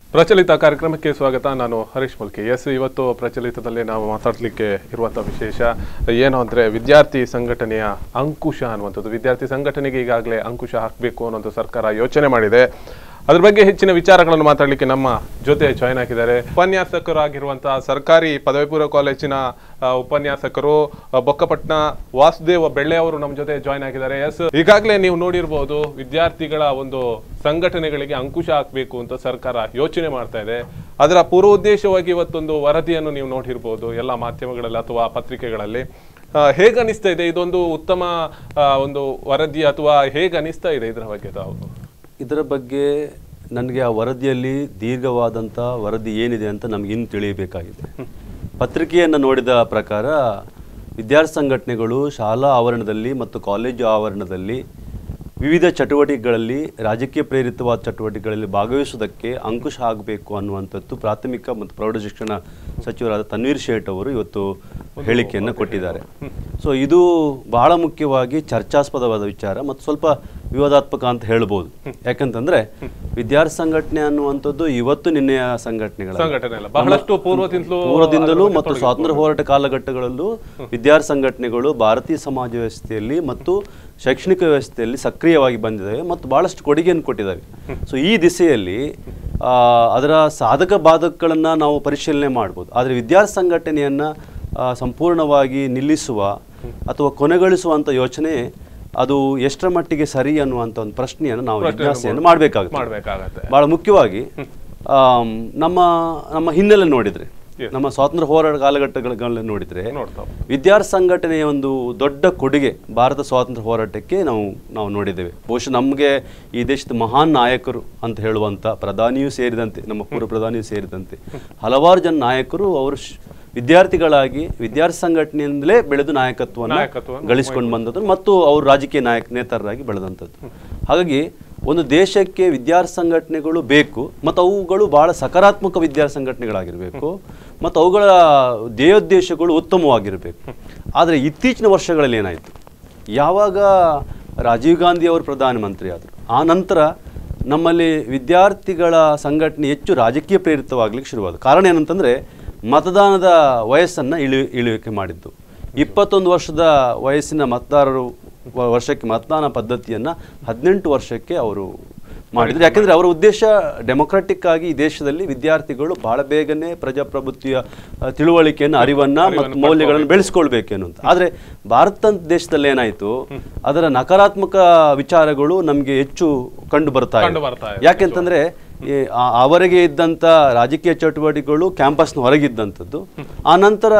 ಪ್ರಚಲಿತ ಕಾರ್ಯಕ್ರಮಕ್ಕೆ ಸ್ವಾಗತ ನಾನು ಹರೀಶ್ ಮುಲ್ಕಿ ಎಸ್ ಇವತ್ತು ಪ್ರಚಲಿತದಲ್ಲಿ ನಾವು ಮಾತಾಡಲಿಕ್ಕೆ ಇರುವಂಥ ವಿಶೇಷ ಏನು ಅಂದರೆ ವಿದ್ಯಾರ್ಥಿ ಸಂಘಟನೆಯ ಅಂಕುಶ ಅನ್ನುವಂಥದ್ದು ವಿದ್ಯಾರ್ಥಿ ಸಂಘಟನೆಗೆ ಈಗಾಗಲೇ ಅಂಕುಶ ಹಾಕಬೇಕು ಅನ್ನೋದು ಸರ್ಕಾರ ಯೋಚನೆ ಮಾಡಿದೆ ಅದ್ರ ಬಗ್ಗೆ ಹೆಚ್ಚಿನ ವಿಚಾರಗಳನ್ನು ಮಾತಾಡಲಿಕ್ಕೆ ನಮ್ಮ ಜೊತೆ ಜಾಯ್ನ್ ಆಗಿದ್ದಾರೆ ಉಪನ್ಯಾಸಕರಾಗಿರುವಂತಹ ಸರ್ಕಾರಿ ಪದವಿ ಪೂರ್ವ ಕಾಲೇಜಿನ ಆ, ಉಪನ್ಯಾಸಕರು ಆ, ಬೊಕ್ಕಪಟ್ನ ವಾಸುದೇವ ಬೆಳ್ಳೆ ಅವರು ನಮ್ಮ ಜೊತೆ ಜಾಯ್ನ್ ಆಗಿದ್ದಾರೆ ಎಸ್ ಈಗಾಗಲೇ ನೀವು ನೋಡಿರ್ಬೋದು ವಿದ್ಯಾರ್ಥಿಗಳ ಒಂದು ಸಂಘಟನೆಗಳಿಗೆ ಅಂಕುಶ ಹಾಕಬೇಕು ಅಂತ ಸರ್ಕಾರ ಯೋಚನೆ ಮಾಡ್ತಾ ಇದೆ ಅದರ ಪೂರ್ವ ಉದ್ದೇಶವಾಗಿ ಇವತ್ತೊಂದು ವರದಿಯನ್ನು ನೀವು ನೋಡಿರ್ಬೋದು ಎಲ್ಲ ಮಾಧ್ಯಮಗಳಲ್ಲಿ ಅಥವಾ ಪತ್ರಿಕೆಗಳಲ್ಲಿ ಆ, ಹೇಗ್ ಅನಿಸ್ತಾ ಇದೆ ಇದೊಂದು ಉತ್ತಮ ಆ, ಒಂದು ವರದಿ ಅಥವಾ ಹೇಗ್ ಅನಿಸ್ತಾ ಇದೆ ಇದರ ಬಗ್ಗೆ ತಾವು ಇದರ ಬಗ್ಗೆ ನನಗೆ ಆ ವರದಿಯಲ್ಲಿ ದೀರ್ಘವಾದಂಥ ವರದಿ ಏನಿದೆ ಅಂತ ನಮ್ಗೆ ಇನ್ನು ತಿಳಿಯಬೇಕಾಗಿದೆ ಪತ್ರಿಕೆಯನ್ನು ನೋಡಿದ ಪ್ರಕಾರ ವಿದ್ಯಾರ್ಥಿ ಸಂಘಟನೆಗಳು ಶಾಲಾ ಆವರಣದಲ್ಲಿ ಮತ್ತು ಕಾಲೇಜು ಆವರಣದಲ್ಲಿ ವಿವಿಧ ಚಟುವಟಿಕೆಗಳಲ್ಲಿ ರಾಜಕೀಯ ಪ್ರೇರಿತವಾದ ಚಟುವಟಿಕೆಗಳಲ್ಲಿ ಭಾಗವಹಿಸುವುದಕ್ಕೆ ಅಂಕುಶ ಆಗಬೇಕು ಅನ್ನುವಂಥದ್ದು ಪ್ರಾಥಮಿಕ ಮತ್ತು ಪ್ರೌಢಶಿಕ್ಷಣ ಸಚಿವರಾದ ತನ್ವೀರ್ ಶೇಟ್ ಅವರು ಇವತ್ತು ಹೇಳಿಕೆಯನ್ನು ಕೊಟ್ಟಿದ್ದಾರೆ ಸೊ ಇದು ಬಹಳ ಮುಖ್ಯವಾಗಿ ಚರ್ಚಾಸ್ಪದವಾದ ವಿಚಾರ ಮತ್ತು ಸ್ವಲ್ಪ ವಿವಾದಾತ್ಮಕ ಅಂತ ಹೇಳ್ಬೋದು ಯಾಕಂತಂದ್ರೆ ವಿದ್ಯಾರ್ಥಿ ಸಂಘಟನೆ ಅನ್ನುವಂಥದ್ದು ಇವತ್ತು ನಿನ್ನೆಯ ಸಂಘಟನೆಗಳ ಸಂಘಟನೆ ಅಲ್ಲ ಬಹಳಷ್ಟು ಪೂರ್ವದಿಂದಲೂ ಪೂರ್ವದಿಂದಲೂ ಮತ್ತು ಸ್ವಾತಂತ್ರ್ಯ ಹೋರಾಟ ಕಾಲಘಟ್ಟಗಳಲ್ಲೂ ವಿದ್ಯಾರ್ಥಿ ಸಂಘಟನೆಗಳು ಭಾರತೀಯ ಸಮಾಜ ವ್ಯವಸ್ಥೆಯಲ್ಲಿ ಮತ್ತು ಶೈಕ್ಷಣಿಕ ವ್ಯವಸ್ಥೆಯಲ್ಲಿ ಸಕ್ರಿಯವಾಗಿ ಬಂದಿದ್ದಾವೆ ಮತ್ತು ಬಹಳಷ್ಟು ಕೊಡುಗೆಯನ್ನು ಕೊಟ್ಟಿದ್ದಾವೆ ಸೊ ಈ ದಿಸೆಯಲ್ಲಿ ಆ, ಅದರ ಸಾಧಕ ಬಾಧಕಗಳನ್ನು ನಾವು ಪರಿಶೀಲನೆ ಮಾಡ್ಬೋದು ಆದರೆ ವಿದ್ಯಾರ್ಥಿ ಸಂಘಟನೆಯನ್ನು ಸಂಪೂರ್ಣವಾಗಿ ನಿಲ್ಲಿಸುವ ಅಥವಾ ಕೊನೆಗೊಳಿಸುವಂಥ ಯೋಚನೆ ಅದು ಎಷ್ಟರ ಮಟ್ಟಿಗೆ ಸರಿ ಅನ್ನುವಂಥ ಒಂದು ಪ್ರಶ್ನೆಯನ್ನು ನಾವು ಜಿಜ್ಞಾಸೆಯನ್ನು ಮಾಡಬೇಕಾಗುತ್ತೆ ಮಾಡ್ಬೇಕಾಗತ್ತೆ ಬಹಳ ಮುಖ್ಯವಾಗಿ ಆಮ್, ನಮ್ಮ ನಮ್ಮ ಹಿನ್ನೆಲೆ ನೋಡಿದ್ರೆ ನಮ್ಮ ಸ್ವಾತಂತ್ರ್ಯ ಹೋರಾಟ ಕಾಲಘಟ್ಟಗಳನ್ನ ನೋಡಿದ್ರೆ ನೋಡ್ತಾ ಹೋಗ್ತೀವಿ. ವಿದ್ಯಾರ್ಥಿ ಸಂಘಟನೆಯ ಒಂದು ದೊಡ್ಡ ಕೊಡುಗೆ ಭಾರತ ಸ್ವಾತಂತ್ರ್ಯ ಹೋರಾಟಕ್ಕೆ ನಾವು ನಾವು ನೋಡಿದ್ದೇವೆ ಬಹುಶಃ ನಮಗೆ ಈ ದೇಶದ ಮಹಾನ್ ನಾಯಕರು ಅಂತ ಹೇಳುವಂಥ ಪ್ರಧಾನಿಯೂ ಸೇರಿದಂತೆ ನಮ್ಮ ಪೂರ್ವ ಪ್ರಧಾನಿಯೂ ಸೇರಿದಂತೆ ಹಲವಾರು ಜನ ನಾಯಕರು ಅವರು ಶ್- ವಿದ್ಯಾರ್ಥಿಗಳಾಗಿ ವಿದ್ಯಾರ್ಥಿ ಸಂಘಟನೆಯಿಂದಲೇ ಬೆಳೆದು ನಾಯಕತ್ವವನ್ನು ನಾಯಕತ್ವವನ್ನು ಗಳಿಸಿಕೊಂಡು ಬಂದದ್ದು ಮತ್ತು ಅವರು ರಾಜಕೀಯ ನಾಯಕ ನೇತಾರರಾಗಿ ಬೆಳೆದಂಥದ್ದು ಹಾಗಾಗಿ ಒಂದು ದೇಶಕ್ಕೆ ವಿದ್ಯಾರ್ಥಿ ಸಂಘಟನೆಗಳು ಬೇಕು ಮತ್ತು ಅವುಗಳು ಬಹಳ ಸಕಾರಾತ್ಮಕ ವಿದ್ಯಾರ್ಥಿ ಸಂಘಟನೆಗಳಾಗಿರಬೇಕು ಮತ್ತು ಅವುಗಳ ಧ್ಯೇಯೋದ್ದೇಶಗಳು ಉತ್ತಮವಾಗಿರಬೇಕು ಆದರೆ ಇತ್ತೀಚಿನ ವರ್ಷಗಳಲ್ಲಿ ಏನಾಯಿತು ಯಾವಾಗ ರಾಜೀವ್ ಗಾಂಧಿ ಅವರು ಪ್ರಧಾನಮಂತ್ರಿ ಆದರು ಆ ನಂತರ ನಮ್ಮಲ್ಲಿ ವಿದ್ಯಾರ್ಥಿಗಳ ಸಂಘಟನೆ ಹೆಚ್ಚು ರಾಜಕೀಯ ಪ್ರೇರಿತವಾಗ್ಲಿಕ್ಕೆ ಶುರುವಾದ ಕಾರಣ ಏನಂತಂದರೆ ಮತದಾನದ ವಯಸ್ಸನ್ನು ಇಳಿ ಇಳಿಕೆ ಮಾಡಿದ್ದು ಇಪ್ಪತ್ತೊಂದು ವರ್ಷದ ವಯಸ್ಸಿನ ಮತದಾರರು ವ- ವರ್ಷಕ್ಕೆ ಮತದಾನ ಪದ್ಧತಿಯನ್ನು ಹದಿನೆಂಟು ವರ್ಷಕ್ಕೆ ಅವರು ಮಾಡಿದ್ರು ಯಾಕಂದರೆ ಅವರ ಉದ್ದೇಶ ಡೆಮೊಕ್ರಾಟಿಕ್ ಆಗಿ ಈ ದೇಶದಲ್ಲಿ ವಿದ್ಯಾರ್ಥಿಗಳು ಬಹಳ ಬೇಗನೆ ಪ್ರಜಾಪ್ರಭುತ್ವ ಆ, ತಿಳುವಳಿಕೆಯನ್ನು ಅರಿವನ್ನು ಮತ್ತು ಮೌಲ್ಯಗಳನ್ನು ಬೆಳೆಸ್ಕೊಳ್ಬೇಕೇನು ಅಂತ ಆದರೆ ಭಾರತ ದೇಶದಲ್ಲಿ ಏನಾಯಿತು ಅದರ ನಕಾರಾತ್ಮಕ ವಿಚಾರಗಳು ನಮಗೆ ಹೆಚ್ಚು ಕಂಡು ಬರ್ತಾ ಕಂಡು ಇದೆ ಬರ್ತಾ ಇದೆ. ಯಾಕೆಂತಂದ್ರೆ ಈ ಆ- ಅವರಿಗೆ ಇದ್ದಂಥ ರಾಜಕೀಯ ಚಟುವಟಿಕೆಗಳು ಕ್ಯಾಂಪಸ್ನ ಹೊರಗಿದ್ದಂಥದ್ದು ಆ ನಂತರ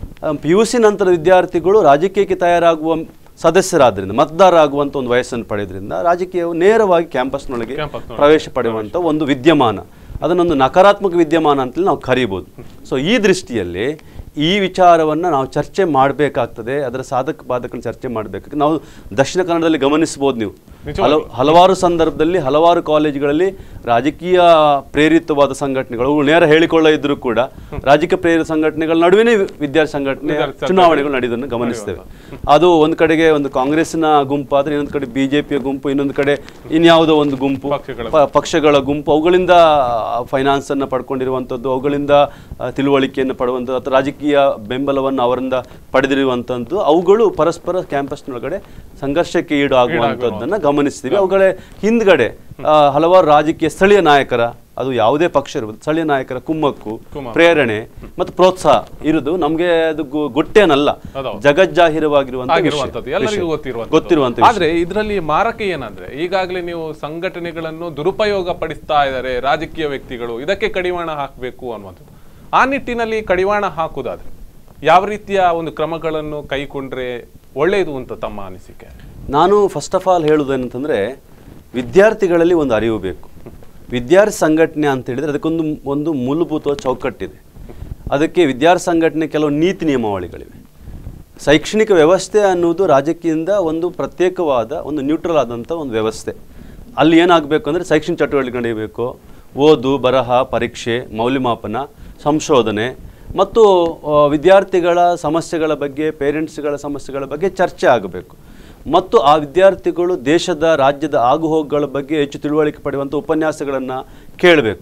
ಪಿ ಯು ಸಿ ನಂತರ ವಿದ್ಯಾರ್ಥಿಗಳು ರಾಜಕೀಯಕ್ಕೆ ತಯಾರಾಗುವ ಸದಸ್ಯರಾದ್ರಿಂದ ಮತದಾರ ಆಗುವಂಥ ಒಂದು ವಯಸ್ಸನ್ನು ಪಡೆಯೋದ್ರಿಂದ ರಾಜಕೀಯವು ನೇರವಾಗಿ ಕ್ಯಾಂಪಸ್ನೊಳಗೆ ಕ್ಯಾಂಪಸ್ನೊಳಗೆ ಪ್ರವೇಶ ಪಡೆಯುವಂಥ ಒಂದು ವಿದ್ಯಮಾನ ಅದನ್ನೊಂದು ನಕಾರಾತ್ಮಕ ವಿದ್ಯಮಾನ ಅಂತೇಳಿ ನಾವು ಕರಿಬೋದು ಸೊ ಈ ದೃಷ್ಟಿಯಲ್ಲಿ ಈ ವಿಚಾರವನ್ನು ನಾವು ಚರ್ಚೆ ಮಾಡಬೇಕಾಗ್ತದೆ ಅದರ ಸಾಧಕ ಬಾಧಕನ ಚರ್ಚೆ ಮಾಡಬೇಕಾಗ್ತದೆ ನಾವು ದಕ್ಷಿಣ ಕನ್ನಡದಲ್ಲಿ ಗಮನಿಸ್ಬೋದು ನೀವು ಹಲವು ಹಲವಾರು ಸಂದರ್ಭದಲ್ಲಿ ಹಲವಾರು ಕಾಲೇಜುಗಳಲ್ಲಿ ರಾಜಕೀಯ ಪ್ರೇರಿತವಾದ ಸಂಘಟನೆಗಳು ಅವು ನೇರ ಹೇಳಿಕೊಳ್ಳ ಇದ್ರೂ ಕೂಡ ರಾಜಕೀಯ ಪ್ರೇರಿತ ಸಂಘಟನೆಗಳ ನಡುವೆನೇ ವಿದ್ಯಾರ್ಥಿ ಸಂಘಟನೆ ಚುನಾವಣೆಗಳು ನಡೆಯೋದನ್ನು ಗಮನಿಸ್ತೇವೆ ಅದು ಒಂದು ಕಡೆಗೆ ಒಂದು ಕಾಂಗ್ರೆಸ್ನ ಗುಂಪು ಆದರೆ ಇನ್ನೊಂದು ಕಡೆ ಬಿಜೆಪಿಯ ಗುಂಪು ಇನ್ನೊಂದು ಕಡೆ ಇನ್ಯಾವುದೋ ಒಂದು ಗುಂಪು ಪಕ್ಷಗಳ ಪ- ಪಕ್ಷಗಳ ಗುಂಪು ಅವುಗಳಿಂದ ಫೈನಾನ್ಸ್ ಅನ್ನು ಪಡ್ಕೊಂಡಿರುವಂಥದ್ದು ಅವುಗಳಿಂದ ಆ, ತಿಳುವಳಿಕೆಯನ್ನು ಪಡುವಂಥದ್ದು ಅಥವಾ ರಾಜಕೀಯ ಬೆಂಬಲವನ್ನು ಅವರಿಂದ ಪಡೆದಿರುವಂಥದ್ದು ಅವುಗಳು ಪರಸ್ಪರ ಕ್ಯಾಂಪಸ್ನೊಳಗಡೆ ಸಂಘರ್ಷಕ್ಕೆ ಈಡಾಗುವಂಥದ್ದನ್ನು ಗಮನಿಸ್ತೀವಿ ಅವುಗಳ ಹಿಂದ್ಗಡೆ ಆ, ಹಲವಾರು ರಾಜಕೀಯ ಸ್ಥಳೀಯ ನಾಯಕರ ಅದು ಯಾವುದೇ ಪಕ್ಷ ಇರ್ಬೋದು ಸ್ಥಳೀಯ ನಾಯಕರ ಕುಮ್ಮಕ್ಕು ಪ್ರೇರಣೆ ಮತ್ತು ಪ್ರೋತ್ಸಾಹ ಇರುವುದು ನಮಗೆ ಅದು ಗು- ಗುಟ್ಟೇನಲ್ಲ ಅದೌದು. ಜಗಜ್ಜಾಹಿರವಾಗಿರುವಂಥ ವಿಷಯ. ಆಗಿರುವಂತದ್ದು ಎಲ್ಲರಿಗೂ ವಿಷಯ. ಗೊತ್ತಿರುವಂತ ಗೊತ್ತಿರುವಂಥ ವಿಷಯ. ಆದ್ರೆ ಇದರಲ್ಲಿ ಮಾರಕ ಏನಂದ್ರೆ ಈಗಾಗಲೇ ನೀವು ಸಂಘಟನೆಗಳನ್ನು ದುರುಪಯೋಗ ಪಡಿಸ್ತಾ ಇದ್ದಾರೆ ರಾಜಕೀಯ ವ್ಯಕ್ತಿಗಳು ಇದಕ್ಕೆ ಕಡಿವಾಣ ಹಾಕಬೇಕು ಅನ್ನುವಂಥದ್ದು ಆ ನಿಟ್ಟಿನಲ್ಲಿ ಕಡಿವಾಣ ಹಾಕುದಾದ್ರೆ ಯಾವ ರೀತಿಯ ಒಂದು ಕ್ರಮಗಳನ್ನು ಕೈಗೊಂಡ್ರೆ ಒಳ್ಳೆಯದು ಅಂತ ತಮ್ಮ ಅನಿಸಿಕೆ ನಾನು ಫಸ್ಟ್ ಆಫ್ ಆಲ್ ಹೇಳುವುದೇನಂತಂದರೆ ವಿದ್ಯಾರ್ಥಿಗಳಲ್ಲಿ ಒಂದು ಅರಿವು ಬೇಕು ವಿದ್ಯಾರ್ಥಿ ಸಂಘಟನೆ ಅಂತ ಹೇಳಿದರೆ ಅದಕ್ಕೊಂದು ಒಂದು ಮೂಲಭೂತವಾದ ಚೌಕಟ್ಟಿದೆ ಅದಕ್ಕೆ ವಿದ್ಯಾರ್ಥಿ ಸಂಘಟನೆ ಕೆಲವು ನೀತಿ ನಿಯಮಾವಳಿಗಳಿವೆ ಶೈಕ್ಷಣಿಕ ವ್ಯವಸ್ಥೆ ಅನ್ನುವುದು ರಾಜಕೀಯದಿಂದ ಒಂದು ಪ್ರತ್ಯೇಕವಾದ ಒಂದು ನ್ಯೂಟ್ರಲ್ ಆದಂಥ ಒಂದು ವ್ಯವಸ್ಥೆ ಅಲ್ಲಿ ಏನಾಗಬೇಕು ಅಂದರೆ ಶೈಕ್ಷಣಿಕ ಚಟುವಟಿಕೆ ನಡೆಯಬೇಕು ಓದು ಬರಹ ಪರೀಕ್ಷೆ ಮೌಲ್ಯಮಾಪನ ಸಂಶೋಧನೆ ಮತ್ತು ಆ, ವಿದ್ಯಾರ್ಥಿಗಳ ಸಮಸ್ಯೆಗಳ ಬಗ್ಗೆ ಪೇರೆಂಟ್ಸ್ಗಳ ಸಮಸ್ಯೆಗಳ ಬಗ್ಗೆ ಚರ್ಚೆ ಆಗಬೇಕು ಮತ್ತು ಆ ವಿದ್ಯಾರ್ಥಿಗಳು ದೇಶದ ರಾಜ್ಯದ ಆಗುಹೋಗುಗಳ ಬಗ್ಗೆ ಹೆಚ್ಚು ತಿಳುವಳಿಕೆ ಪಡೆಯುವಂಥ ಉಪನ್ಯಾಸಗಳನ್ನು ಕೇಳಬೇಕು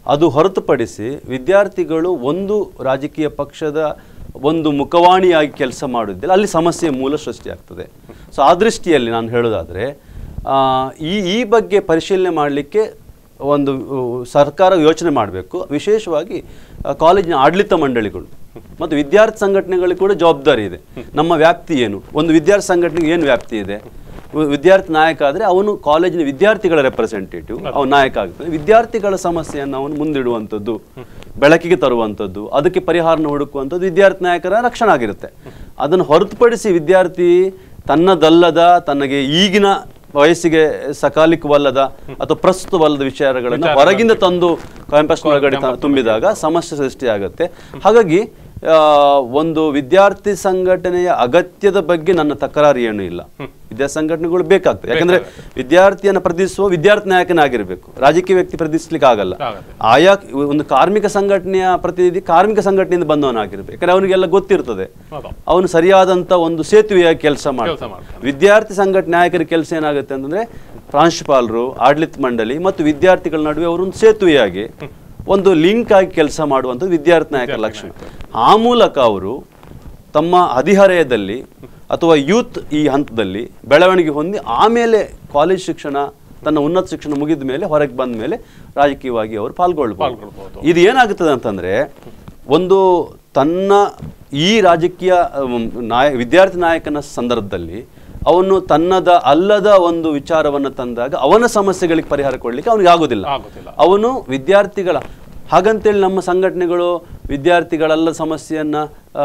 ಅದು ಹೊರತುಪಡಿಸಿ ವಿದ್ಯಾರ್ಥಿಗಳು ಒಂದು ರಾಜಕೀಯ ಪಕ್ಷದ ಒಂದು ಮುಖವಾಣಿಯಾಗಿ ಕೆಲಸ ಮಾಡುವುದಿಲ್ಲ ಅಲ್ಲಿ ಸಮಸ್ಯೆ ಮೂಲ ಸೃಷ್ಟಿಯಾಗ್ತದೆ ಸೊ ಆ ದೃಷ್ಟಿಯಲ್ಲಿ ನಾನು ಹೇಳೋದಾದರೆ ಆ, ಈ ಈ ಬಗ್ಗೆ ಪರಿಶೀಲನೆ ಮಾಡಲಿಕ್ಕೆ ಒಂದು ಉ, ಸರ್ಕಾರ ಯೋಚನೆ ಮಾಡಬೇಕು ವಿಶೇಷವಾಗಿ ಆ, ಕಾಲೇಜಿನ ಆಡಳಿತ ಮಂಡಳಿಗಳು ಮತ್ತು ವಿದ್ಯಾರ್ಥಿ ಸಂಘಟನೆಗಳಿಗೆ ಕೂಡ ಜವಾಬ್ದಾರಿ ಇದೆ ನಮ್ಮ ವ್ಯಾಪ್ತಿ ಏನು ಒಂದು ವಿದ್ಯಾರ್ಥಿ ಸಂಘಟನೆಗೆ ಏನು ವ್ಯಾಪ್ತಿ ಇದೆ ವಿ- ವಿದ್ಯಾರ್ಥಿ ನಾಯಕ ಆದರೆ ಅವನು ಕಾಲೇಜಿನ ವಿದ್ಯಾರ್ಥಿಗಳ ರೆಪ್ರೆಸೆಂಟೇಟಿವ್ ಅವನು ನಾಯಕ ಆಗ್ತಾನೆ ವಿದ್ಯಾರ್ಥಿಗಳ ಸಮಸ್ಯೆಯನ್ನು ಅವನು ಮುಂದಿಡುವಂಥದ್ದು ಬೆಳಕಿಗೆ ತರುವಂಥದ್ದು ಅದಕ್ಕೆ ಪರಿಹಾರನ ಹುಡುಕುವಂಥದ್ದು ವಿದ್ಯಾರ್ಥಿ ನಾಯಕರ ರಕ್ಷಣೆ ಆಗಿರುತ್ತೆ ಅದನ್ನು ಹೊರತುಪಡಿಸಿ ವಿದ್ಯಾರ್ಥಿ ತನ್ನದಲ್ಲದ ತನಗೆ ಈಗಿನ ವಯಸ್ಸಿಗೆ ಸಕಾಲಿಕವಲ್ಲದ ಅಥವಾ ಪ್ರಸ್ತುತವಲ್ಲದ ವಿಚಾರಗಳನ್ನು ಹೊರಗಿಂದ ತಂದು ಕ್ಯಾಂಪಸ್ ಒಳಗಡೆ ತ- ತುಂಬಿದಾಗ ಸಮಸ್ಯೆ ಸೃಷ್ಟಿಯಾಗುತ್ತೆ ಹಾಗಾಗಿ ಆ, ಒಂದು ವಿದ್ಯಾರ್ಥಿ ಸಂಘಟನೆಯ ಅಗತ್ಯದ ಬಗ್ಗೆ ನನ್ನ ತಕರಾರು ಏನೂ ಇಲ್ಲ ವಿದ್ಯಾರ್ಥಿ ಸಂಘಟನೆಗಳು ಬೇಕಾಗ್ತದೆ ಯಾಕಂದ್ರೆ ವಿದ್ಯಾರ್ಥಿಯನ್ನು ಪ್ರತಿನಿಧಿಸುವ ವಿದ್ಯಾರ್ಥಿ ನಾಯಕನಾಗಿರ್ಬೇಕು ರಾಜಕೀಯ ವ್ಯಕ್ತಿ ಪ್ರತಿನಿಧಿಸ್ಲಿಕ್ಕೆ ಆಗಲ್ಲ ಆಗತ್ತೆ. ಆಯಾ ಒಂದು ಕಾರ್ಮಿಕ ಸಂಘಟನೆಯ ಪ್ರತಿನಿಧಿ ಕಾರ್ಮಿಕ ಸಂಘಟನೆಯಿಂದ ಬಂದವನಾಗಿರ್ಬೇಕು ಯಾಕಂದ್ರೆ ಅವನಿಗೆಲ್ಲ ಗೊತ್ತಿರ್ತದೆ ಹೌದು. ಅವನು ಸರಿಯಾದಂತ ಒಂದು ಸೇತುವೆಯಾಗಿ ಕೆಲಸ ಕೆಲ್ಸ ಮಾಡ್ತಾನೆ ಮಾಡ್ತಾನೆ. ವಿದ್ಯಾರ್ಥಿ ಸಂಘಟನೆ ನಾಯಕರ ಕೆಲಸ ಏನಾಗುತ್ತೆ ಅಂತಂದ್ರೆ ಪ್ರಾಂಶುಪಾಲರು ಆಡಳಿತ ಮಂಡಳಿ ಮತ್ತು ವಿದ್ಯಾರ್ಥಿಗಳ ನಡುವೆ ಅವರೊಂದು ಸೇತುವೆಯಾಗಿ ಒಂದು ಲಿಂಕ್ ಆಗಿ ಕೆಲಸ ಮಾಡುವಂಥದ್ದು ವಿದ್ಯಾರ್ಥಿ ನಾಯಕರ ಲಕ್ಷಣ ಆ ಮೂಲಕ ಅವರು ತಮ್ಮ ಹದಿಹರೆಯದಲ್ಲಿ ಅಥವಾ ಯೂತ್ ಈ ಹಂತದಲ್ಲಿ ಬೆಳವಣಿಗೆ ಹೊಂದಿ ಆಮೇಲೆ ಕಾಲೇಜ್ ಶಿಕ್ಷಣ ತನ್ನ ಉನ್ನತ ಶಿಕ್ಷಣ ಮುಗಿದ ಮೇಲೆ ಹೊರಗೆ ಬಂದ ಮೇಲೆ ರಾಜಕೀಯವಾಗಿ ಅವರು ಪಾಲ್ಗೊಳ್ಬಹುದು ಪಾಲ್ಗೊಳ್ಬಹುದು. ಇದು ಏನಾಗುತ್ತದೆ ಅಂತಂದ್ರೆ ಒಂದು ತನ್ನ ಈ ರಾಜಕೀಯ ಅಮ್, ನಾಯ ವಿದ್ಯಾರ್ಥಿ ನಾಯಕನ ಸಂದರ್ಭದಲ್ಲಿ ಅವನು ತನ್ನದ ಅಲ್ಲದ ಒಂದು ವಿಚಾರವನ್ನು ತಂದಾಗ ಅವನ ಸಮಸ್ಯೆಗಳಿಗೆ ಪರಿಹಾರ ಕೊಡ್ಲಿಕ್ಕೆ ಅವನಿಗೆ ಆಗೋದಿಲ್ಲ ಆಗೋದಿಲ್ಲ. ಅವನು ವಿದ್ಯಾರ್ಥಿಗಳ ಹಾಗಂತೇಳಿ ನಮ್ಮ ಸಂಘಟನೆಗಳು ವಿದ್ಯಾರ್ಥಿಗಳೆಲ್ಲ ಸಮಸ್ಯೆಯನ್ನ ಆ,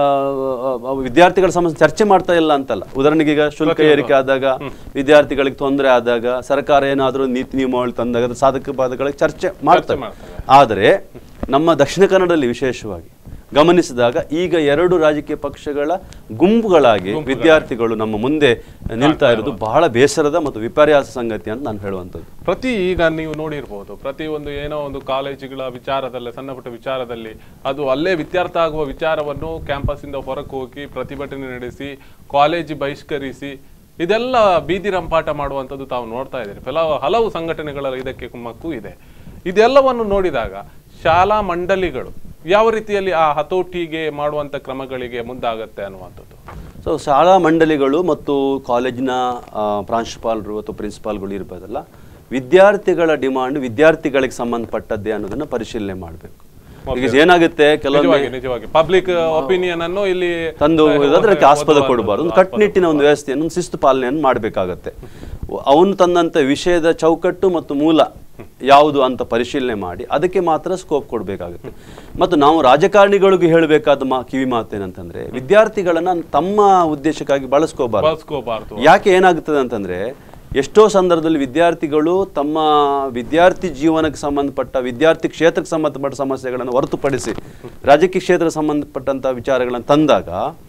ಆ, ವಿದ್ಯಾರ್ಥಿಗಳ ಸಮಸ್ಯೆ ಚರ್ಚೆ ಮಾಡ್ತಾ ಇಲ್ಲ ಅಂತಲ್ಲ ಉದಾಹರಣೆಗೆ ಈಗ ಶುಲ್ಕ ಏರಿಕೆ ಆದಾಗ ವಿದ್ಯಾರ್ಥಿಗಳಿಗೆ ತೊಂದರೆ ಆದಾಗ ಸರ್ಕಾರ ಏನಾದರೂ ನೀತಿ ನಿಯಮಾವಳಿ ತಂದಾಗ ಅದ್ರ ಸಾಧಕ ಬಾಧಗಳಿಗೆ ಚರ್ಚೆ ಮಾಡ್ತಾರೆ ಮಾಡ್ತಾರೆ. ಆದರೆ ನಮ್ಮ ದಕ್ಷಿಣ ಕನ್ನಡದಲ್ಲಿ ವಿಶೇಷವಾಗಿ ಗಮನಿಸಿದಾಗ ಈಗ ಎರಡು ರಾಜಕೀಯ ಪಕ್ಷಗಳ ಗುಂಪುಗಳಾಗಿ ವಿದ್ಯಾರ್ಥಿಗಳು ನಮ್ಮ ಮುಂದೆ ನಿಲ್ತಾ ಇರೋದು ಬಹಳ ಬೇಸರದ ಮತ್ತು ವಿಪರ್ಯಾಸ ಸಂಗತಿ ಅಂತ ನಾನು ಹೇಳುವಂಥದ್ದು ಪ್ರತಿ ಈಗ ನೀವು ನೋಡಿರ್ಬೋದು ಪ್ರತಿ ಒಂದು ಏನೋ ಒಂದು ಕಾಲೇಜುಗಳ ವಿಚಾರದಲ್ಲಿ ಸಣ್ಣ ಪುಟ್ಟ ವಿಚಾರದಲ್ಲಿ ಅದು ಅಲ್ಲೇ ವಿದ್ಯಾರ್ಥ ಆಗುವ ವಿಚಾರವನ್ನು ಕ್ಯಾಂಪಸ್ ಇಂದ ಹೊರಗೆ ಹೋಗಿ ಪ್ರತಿಭಟನೆ ನಡೆಸಿ ಕಾಲೇಜು ಬಹಿಷ್ಕರಿಸಿ ಇದೆಲ್ಲ ಬೀದಿ ರಂಪಾಟ ಮಾಡುವಂಥದ್ದು ತಾವು ನೋಡ್ತಾ ಇದ್ದೀರಿ ಕೆಲವು ಹಲವು ಸಂಘಟನೆಗಳ ಇದಕ್ಕೆ ಕುಮ್ಮಕ್ಕೂ ಇದೆ ಇದೆಲ್ಲವನ್ನು ನೋಡಿದಾಗ ಶಾಲಾ ಮಂಡಳಿಗಳು ಯಾವ ರೀತಿಯಲ್ಲಿ ಆ ಹತೋಟಿಗೆ ಮಾಡುವಂತ ಕ್ರಮಗಳಿಗೆ ಮುಂದಾಗತ್ತೆ ಅನ್ನುವಂಥದ್ದು ಸೊ ಶಾಲಾ ಮಂಡಳಿಗಳು ಮತ್ತು ಕಾಲೇಜಿನ ಆ, ಪ್ರಾಂಶುಪಾಲರು ಅಥವಾ ಪ್ರಿನ್ಸಿಪಾಲ್ಗಳು ಇರ್ಬೋದಲ್ಲ ವಿದ್ಯಾರ್ಥಿಗಳ ಡಿಮಾಂಡ್ ವಿದ್ಯಾರ್ಥಿಗಳಿಗೆ ಸಂಬಂಧಪಟ್ಟದ್ದೇ ಅನ್ನೋದನ್ನ ಪರಿಶೀಲನೆ ಮಾಡಬೇಕು ಈಗ ಏನಾಗುತ್ತೆ ಕೆಲವೊಮ್ಮೆ ನಿಜವಾಗಿ ನಿಜವಾಗಿ ಪಬ್ಲಿಕ್ ಒಪಿನಿಯನ್ ಅನ್ನು ಇಲ್ಲಿ ತಂದು ಅದಕ್ಕೆ ಆಸ್ಪದ ಓದುವಂಥದ್ದು, ಕೊಡಬಾರ್ದು ಒಂದು ಆಸ್ಪದ ಕಟ್ಟುನಿಟ್ಟಿನ ಒಂದು ವ್ಯವಸ್ಥೆಯನ್ನು ಒಂದು ಶಿಸ್ತು ಪಾಲನೆಯನ್ನು ಮಾಡಬೇಕಾಗತ್ತೆ ಅವನು ತಂದಂಥ ವಿಷಯದ ಚೌಕಟ್ಟು ಮತ್ತು ಮೂಲ ಯಾವುದು ಅಂತ ಪರಿಶೀಲನೆ ಮಾಡಿ ಅದಕ್ಕೆ ಮಾತ್ರ ಸ್ಕೋಪ್ ಕೊಡಬೇಕಾಗುತ್ತೆ ಮತ್ತು ನಾವು ರಾಜಕಾರಣಿಗಳಿಗೂ ಹೇಳಬೇಕಾದ ಮಾ ಕಿವಿ ಮಾತೇನಂತಂದ್ರೆ ವಿದ್ಯಾರ್ಥಿಗಳನ್ನ ತಮ್ಮ ಉದ್ದೇಶಕ್ಕಾಗಿ ಬಳಸ್ಕೋಬಾರ್ದು ಬಳಸ್ಕೋಬಾರ್ದು ಯಾಕೆ ಏನಾಗುತ್ತದೆ ಅಂತಂದ್ರೆ ಎಷ್ಟೋ ಸಂದರ್ಭದಲ್ಲಿ ವಿದ್ಯಾರ್ಥಿಗಳು ತಮ್ಮ ವಿದ್ಯಾರ್ಥಿ ಜೀವನಕ್ಕೆ ಸಂಬಂಧಪಟ್ಟ ವಿದ್ಯಾರ್ಥಿ ಕ್ಷೇತ್ರಕ್ಕೆ ಸಂಬಂಧಪಟ್ಟ ಸಮಸ್ಯೆಗಳನ್ನು ಹೊರತುಪಡಿಸಿ ರಾಜಕೀಯ ಕ್ಷೇತ್ರಕ್ಕೆ ಸಂಬಂಧಪಟ್ಟಂತ ವಿಚಾರಗಳನ್ನು ತಂದಾಗ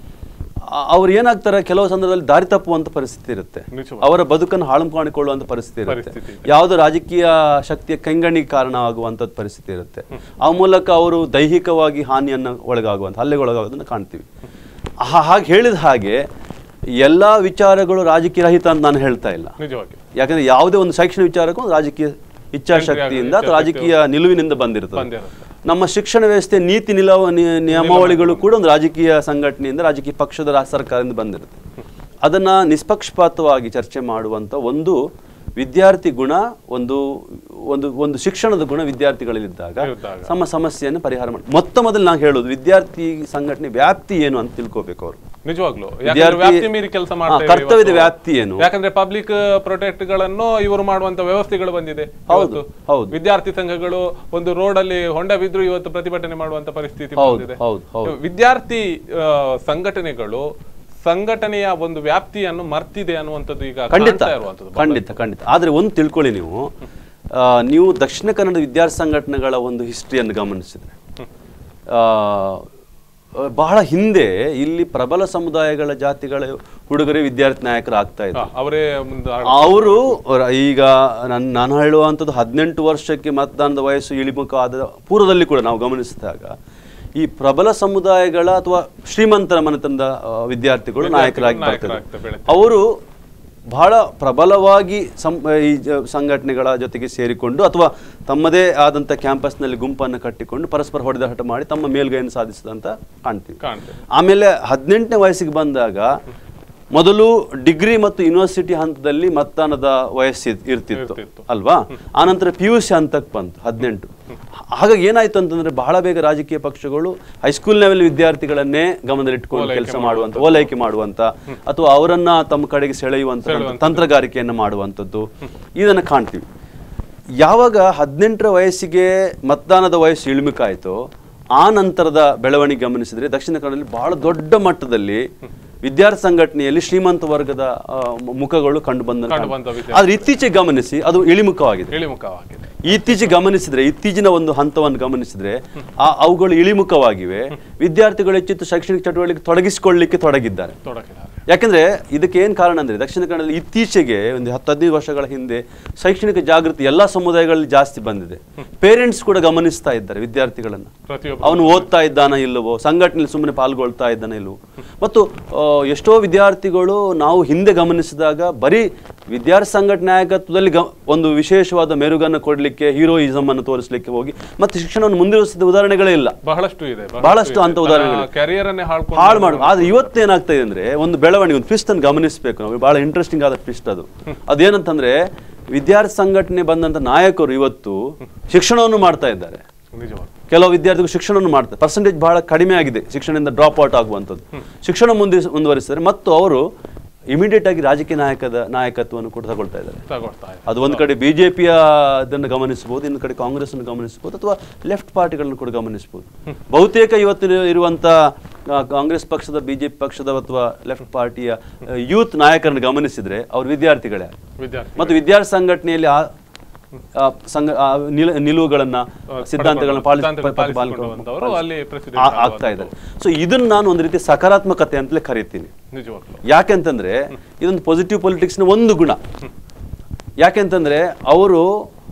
ಆ- ಅವ್ರು ಏನಾಗ್ತಾರೆ ಕೆಲವು ಸಂದರ್ಭದಲ್ಲಿ ದಾರಿ ತಪ್ಪುವಂತ ಪರಿಸ್ಥಿತಿ ಇರುತ್ತೆ ನಿಜವಾಗಿ. ಅವರ ಬದುಕನ್ನು ಹಾಳು ಮಾಡಿಕೊಳ್ಳುವಂತ ಪರಿಸ್ಥಿತಿ ಇರುತ್ತೆ ಪರಿಸ್ಥಿತಿ ಯಾವುದೋ ರಾಜಕೀಯ ಶಕ್ತಿಯ ಕೆಂಗಣಿಗೆ ಕಾರಣ ಆಗುವಂಥದ್ದು ಪರಿಸ್ಥಿತಿ ಇರುತ್ತೆ ಆ ಮೂಲಕ ಅವರು ದೈಹಿಕವಾಗಿ ಹಾನಿಯನ್ನು ಒಳಗಾಗುವಂಥ ಹಲ್ಲೆಗೊಳಗಾಗೋದನ್ನು ಕಾಣ್ತೀವಿ ಹಾ- ಹಾಗೆ ಹೇಳಿದ ಹಾಗೆ ಎಲ್ಲ ವಿಚಾರಗಳು ರಾಜಕೀಯ ರಹಿತ ಅಂತ ನಾನು ಹೇಳ್ತಾ ಇಲ್ಲ ನಿಜವಾಗಿ ಯಾಕಂದ್ರೆ ಯಾವುದೇ ಒಂದು ಶೈಕ್ಷಣಿಕ ವಿಚಾರಕ್ಕೂ ಒಂದು ರಾಜಕೀಯ ಇಚ್ಛಾಶಕ್ತಿಯಿಂದ ಅಥವಾ ರಾಜಕೀಯ ನಿಲುವಿನಿಂದ ಬಂದಿರ್ತದೆ ಬಂದಿರುತ್ತೆ. ನಮ್ಮ ಶಿಕ್ಷಣ ವ್ಯವಸ್ಥೆ ನೀತಿ ನಿಲವ ನಿ- ನಿಯಮಾವಳಿಗಳು ಕೂಡ ಒಂದು ರಾಜಕೀಯ ಸಂಘಟನೆಯಿಂದ ರಾಜಕೀಯ ಪಕ್ಷದ ರಾ- ಸರ್ಕಾರದಿಂದ ಬಂದಿರುತ್ತೆ ಅದನ್ನ ನಿಷ್ಪಕ್ಷಪಾತವಾಗಿ ಚರ್ಚೆ ಮಾಡುವಂತ ಒಂದು ವಿದ್ಯಾರ್ಥಿ ಗುಣ ಒಂದು ಒಂದು ಒಂದು ಶಿಕ್ಷಣದ ಗುಣ ವಿದ್ಯಾರ್ಥಿಗಳಲ್ಲಿದ್ದಾಗ ಇದ್ದಾಗ. ನಮ್ಮ ಸಮಸ್ಯೆಯನ್ನು ಪರಿಹಾರ ಮಾಡಿ ಮೊತ್ತ ಮೊದಲು ನಾನು ಹೇಳೋದು ವಿದ್ಯಾರ್ಥಿ ಸಂಘಟನೆ ವ್ಯಾಪ್ತಿ ಏನು ಅಂತ ತಿಳ್ಕೋಬೇಕು ಅವರು ನಿಜವಾಗ್ಲು ಯಾಕಂದ್ರೆ ವಿದ್ಯಾರ್ಥಿ- ವ್ಯಾಪ್ತಿ ಮೀರಿ ಕೆಲಸ ಹಾ, ಮಾಡ್ತಾ ಕರ್ತವ್ಯದ ಇವತ್ತು. ವ್ಯಾಪ್ತಿ ಏನು? ಯಾಕಂದ್ರೆ ಪಬ್ಲಿಕ್ ಪ್ರೊಟೆಕ್ಟ್ ಗಳನ್ನು ಇವರು ಮಾಡುವಂತ ವ್ಯವಸ್ಥೆಗಳು ಬಂದಿದೆ ಹೌದು, ಇವತ್ತು. ಹೌದು. ವಿದ್ಯಾರ್ಥಿ ಸಂಘಗಳು ಒಂದು ರೋಡ್ ಅಲ್ಲಿ ಹೊಂಡ ಬಿದ್ರು ಇವತ್ತು ಪ್ರತಿಭಟನೆ ಮಾಡುವಂತ ಪರಿಸ್ಥಿತಿ ಹೌದು, ಬಂದಿದೆ ಹೌದು, ಹೌದು. ವಿದ್ಯಾರ್ಥಿ ಆ, ಸಂಘಟನೆಗಳು ಸಂಘಟನೆಯ ಒಂದು ವ್ಯಾಪ್ತಿಯನ್ನು ಮರ್ತಿದೆ ಅನ್ನುವಂಥದ್ದು ಈಗ ಖಂಡಿತ ಕಾಣ್ತಾ ಇರುವಂಥದ್ದು ಖಂಡಿತ ಖಂಡಿತ ಆದರೆ ಒಂದು ತಿಳ್ಕೊಳ್ಳಿ ನೀವು ಆ, ನೀವು ದಕ್ಷಿಣ ಕನ್ನಡ ವಿದ್ಯಾರ್ಥಿ ಸಂಘಟನೆಗಳ ಒಂದು ಹಿಸ್ಟ್ರಿಯನ್ನು ಗಮನಿಸಿದ್ರೆ ಆ, ಬಹಳ ಹಿಂದೆ ಇಲ್ಲಿ ಪ್ರಬಲ ಸಮುದಾಯಗಳ ಜಾತಿಗಳ ಹುಡುಗರೇ ವಿದ್ಯಾರ್ಥಿ ನಾಯಕರು ಆಗ್ತಾ ಇದ್ರು ಆ, ಅವರೇ ಮುಂದೆ ಅವರು ಈಗ ನನ್ ನಾನು ಹೇಳುವಂಥದ್ದು ಹದಿನೆಂಟು ವರ್ಷಕ್ಕೆ ಮತದಾನದ ವಯಸ್ಸು ಇಳಿಮುಖ ಆದ ಪೂರ್ವದಲ್ಲಿ ಕೂಡ ನಾವು ಗಮನಿಸಿದಾಗ ಈ ಪ್ರಬಲ ಸಮುದಾಯಗಳ ಅಥವಾ ಶ್ರೀಮಂತರ ಮನೆತನದ ಆ, ವಿದ್ಯಾರ್ಥಿಗಳು ನಾಯಕರಾಗಿ ನಾಯಕರಾಗ್ತಾ ಬರ್ತಾರೆ ಬೆಳೀತಾರೆ. ಅವರು ಬಹಳ ಪ್ರಬಲವಾಗಿ ಸಂ ಈ ಜ- ಸಂಘಟನೆಗಳ ಜೊತೆಗೆ ಸೇರಿಕೊಂಡು ಅಥವಾ ತಮ್ಮದೇ ಆದಂಥ ಕ್ಯಾಂಪಸ್ನಲ್ಲಿ ಗುಂಪನ್ನು ಕಟ್ಟಿಕೊಂಡು ಪರಸ್ಪರ ಹೊಡೆದಾಟ ಮಾಡಿ ತಮ್ಮ ಮೇಲ್ಗೈಯನ್ನು ಸಾಧಿಸಿದಂತ ಕಾಣ್ತೀವಿ ಕಾಣ್ತೇವೆ ಆಮೇಲೆ ಹದಿನೆಂಟನೇ ವಯಸ್ಸಿಗೆ ಬಂದಾಗ ಮೊದಲು ಡಿಗ್ರಿ ಮತ್ತು ಯೂನಿವರ್ಸಿಟಿ ಹಂತದಲ್ಲಿ ಮತದಾನದ ವಯಸ್ಸು ಇರ್- ಇರ್ತಿತ್ತು ಇರ್ತಿತ್ತು. ಅಲ್ವಾ ಆನಂತರ ಪಿ ಯು ಸಿ ಹಂತಕ್ಕೆ ಬಂತು ಹದಿನೆಂಟು ಹಾಗಾಗಿ ಏನಾಯ್ತು ಅಂತಂದ್ರೆ ಬಹಳ ಬೇಗ ರಾಜಕೀಯ ಪಕ್ಷಗಳು ಹೈಸ್ಕೂಲ್ ಲೆವೆಲ್ ವಿದ್ಯಾರ್ಥಿಗಳನ್ನೇ ಗಮನದಲ್ಲಿಟ್ಕೊಂಡು ಓಲೈಕೆ ಕೆಲಸ ಮಾಡುವಂತ ಓಲೈಕೆ ಮಾಡುವಂತ ಅಥವಾ ಅವರನ್ನ ತಮ್ಮ ಕಡೆಗೆ ಸೆಳೆಯುವಂತ ತಂತ್ರಗಾರಿಕೆಯನ್ನು ಮಾಡುವಂಥದ್ದು ಇದನ್ನು ಕಾಣ್ತೀವಿ ಯಾವಾಗ ಹದಿನೆಂಟರ ವಯಸ್ಸಿಗೆ ಮತದಾನದ ವಯಸ್ಸು ಇಳಿಮುಖಾಯಿತು ಆ ನಂತರದ ಬೆಳವಣಿಗೆ ಗಮನಿಸಿದ್ರೆ ದಕ್ಷಿಣ ಕನ್ನಡದಲ್ಲಿ ಬಹಳ ದೊಡ್ಡ ಮಟ್ಟದಲ್ಲಿ ವಿದ್ಯಾರ್ಥಿ ಸಂಘಟನೆಯಲ್ಲಿ ಶ್ರೀಮಂತ ವರ್ಗದ ಆ, ಮು- ಮುಖಗಳು ಕಂಡು ಬಂದ ಕಂಡು ಬಂದ ವಿದ್ಯಾರ್ಥಿ. ಆದ್ರೆ ಇತ್ತೀಚೆಗೆ ಗಮನಿಸಿ ಅದು ಇಳಿಮುಖವಾಗಿದೆ ಇಳಿಮುಖವಾಗಿದೆ ಇತ್ತೀಚೆಗೆ ಗಮನಿಸಿದ್ರೆ ಇತ್ತೀಚಿನ ಒಂದು ಹಂತವನ್ನು ಗಮನಿಸಿದ್ರೆ ಆ ಅವುಗಳು ಇಳಿಮುಖವಾಗಿವೆ ವಿದ್ಯಾರ್ಥಿಗಳು ಹೆಚ್ಚಿತ್ತು ಶೈಕ್ಷಣಿಕ ಚಟುವಟಿಕೆ ತೊಡಗಿಸಿಕೊಳ್ಳಲಿಕ್ಕೆ ತೊಡಗಿದ್ದಾರೆ ತೊಡಗಿದ್ದಾರೆ ಯಾಕಂದ್ರೆ ಇದಕ್ಕೆ ಏನು ಕಾರಣ ಅಂದ್ರೆ ದಕ್ಷಿಣ ಕನ್ನಡದಲ್ಲಿ ಇತ್ತೀಚೆಗೆ ಒಂದು ಹತ್ತು ಹದಿನೈದು ವರ್ಷಗಳ ಹಿಂದೆ ಶೈಕ್ಷಣಿಕ ಜಾಗೃತಿ ಎಲ್ಲಾ ಸಮುದಾಯಗಳಲ್ಲಿ ಜಾಸ್ತಿ ಬಂದಿದೆ ಪೇರೆಂಟ್ಸ್ ಕೂಡ ಗಮನಿಸ್ತಾ ಇದ್ದಾರೆ ವಿದ್ಯಾರ್ಥಿಗಳನ್ನ ಪ್ರತಿಯೊಬ್ಬರು ಅವನು ಓದ್ತಾ ಇದ್ದಾನ ಇಲ್ಲವೋ ಸಂಘಟನೆಯಲ್ಲಿ ಸುಮ್ಮನೆ ಪಾಲ್ಗೊಳ್ತಾ ಇದ್ದಾನ ಇಲ್ಲವೋ ಮತ್ತು ಆ, ಎಷ್ಟೋ ವಿದ್ಯಾರ್ಥಿಗಳು ನಾವು ಹಿಂದೆ ಗಮನಿಸಿದಾಗ ಬರೀ ವಿದ್ಯಾರ್ಥಿ ಸಂಘಟನೆ ನಾಯಕತ್ವದಲ್ಲಿ ಗ ಒಂದು ವಿಶೇಷವಾದ ಮೆರುಗನ್ನು ಕೊಡಲಿಕ್ಕೆ ಹೀರೋಯಿಸಮ್ ಅನ್ನು ತೋರಿಸಲಿಕ್ಕೆ ಹೋಗಿ ಮತ್ತೆ ಶಿಕ್ಷಣವನ್ನು ಮುಂದುವರಿಸಿದ ಉದಾಹರಣೆಗಳೇ ಇಲ್ಲ ಬಹಳಷ್ಟು ಇದೆ ಬಹಳಷ್ಟು ಅಂತ ಉದಾಹರಣೆಗಳು. ಕ್ಯಾರಿಯರ್ ಅನ್ನೇ ಹಾಳ್ಕೊಂಡು ಹಾಳು ಮಾಡು ಆದ್ರೆ ಇವತ್ತೇನಾಗ್ತಾ ಇದೆ ಅಂದ್ರೆ ಒಂದು ಬೆಳವಣಿಗೆ ಒಂದು ಟ್ವಿಸ್ಟ್ ಅನ್ನು ಗಮನಿಸಬೇಕು ನಾವು ಬಹಳ ಇಂಟ್ರೆಸ್ಟಿಂಗ್ ಆದ ಟ್ವಿಸ್ಟ್ ಅದು ಅದೇನಂತಂದ್ರೆ ವಿದ್ಯಾರ್ಥಿ ಸಂಘಟನೆ ಬಂದಂತ ನಾಯಕರು ಇವತ್ತು ಶಿಕ್ಷಣವನ್ನು ಮಾಡ್ತಾ ಇದ್ದಾರೆ ನಿಜವಾಗಿ ಕೆಲವು ವಿದ್ಯಾರ್ಥಿಗಳು ಶಿಕ್ಷಣವನ್ನು ಮಾಡ್ತಾರೆ ಪರ್ಸೆಂಟೇಜ್ ಬಹಳ ಕಡಿಮೆ ಆಗಿದೆ ಶಿಕ್ಷಣದಿಂದ ಡ್ರಾಪ್ ಔಟ್ ಆಗುವಂಥದ್ದು ಶಿಕ್ಷಣ ಮುಂದೆ ಮುಂದುವರಿಸಿದ್ದಾರೆ ಮತ್ತು ಅವರು ಇಮಿಡಿಯೇಟ್ ಆಗಿ ರಾಜಕೀಯ ನಾಯಕದ ನಾಯಕತ್ವವನ್ನು ಕೂಡ ತಗೊಳ್ತಾ ಇದ್ದಾರೆ ತಗೊಳ್ತಾ ಇದೆ ಅದು ಒಂದು ಕಡೆ ಬಿಜೆಪಿಯ ಅದನ್ನು ಗಮನಿಸಬಹುದು ಇನ್ನೊಂದು ಕಡೆ ಕಾಂಗ್ರೆಸ್ ಅನ್ನು ಗಮನಿಸಬಹುದು ಅಥವಾ ಲೆಫ್ಟ್ ಪಾರ್ಟಿಗಳನ್ನು ಕೂಡ ಗಮನಿಸಬಹುದು ಬಹುತೇಕ ಇವತ್ತು ಇರುವಂತ ಆ, ಕಾಂಗ್ರೆಸ್ ಪಕ್ಷದ ಬಿಜೆಪಿ ಪಕ್ಷದ ಅಥವಾ ಲೆಫ್ಟ್ ಪಾರ್ಟಿಯ ಯೂತ್ ನಾಯಕರನ್ನು ಗಮನಿಸಿದ್ರೆ ಅವರು ವಿದ್ಯಾರ್ಥಿಗಳೇ ವಿದ್ಯಾರ್ಥಿ ಮತ್ತು ವಿದ್ಯಾರ್ಥಿ ಸಂಘಟನೆಯಲ್ಲಿ ಆ ಆ ಸಂಘ ಆ ನಿಲ- ನಿಲುವುಗಳನ್ನ ಸಿದ್ಧಾಂತಗಳನ್ನ ಪಾಲಿಸ್- ಸಿದ್ಧಾಂತಗಳನ್ನ ಪಾಲಿಸ್ಕೊಂಡು ಪಾಲಿಸಿಕೊಂಡು ಬಂದವರು ಅಲ್ಲಿ ಪ್ರೆಸಿಡೆಂಟ್ ಆ- ಆಗ್ತಾ ಇದ್ದಾರೆ ಸೊ ಇದನ್ನ ನಾನು ಒಂದು ರೀತಿ ಸಕಾರಾತ್ಮಕತೆ ಅಂತಲೇ ಕರಿತೀನಿ ನಿಜವಾಗ್ಲು ಯಾಕೆಂತಂದ್ರೆ ಇದೊಂದು ಪಾಸಿಟಿವ್ ಪೊಲಿಟಿಕ್ಸ್ನ ಒಂದು ಗುಣ ಯಾಕೆಂತಂದ್ರೆ ಅವರು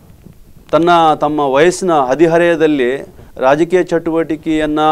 ತನ್ನ ತಮ್ಮ ವಯಸ್ಸಿನ ಹದಿಹರೆಯದಲ್ಲಿ ರಾಜಕೀಯ ಚಟುವಟಿಕೆಯನ್ನ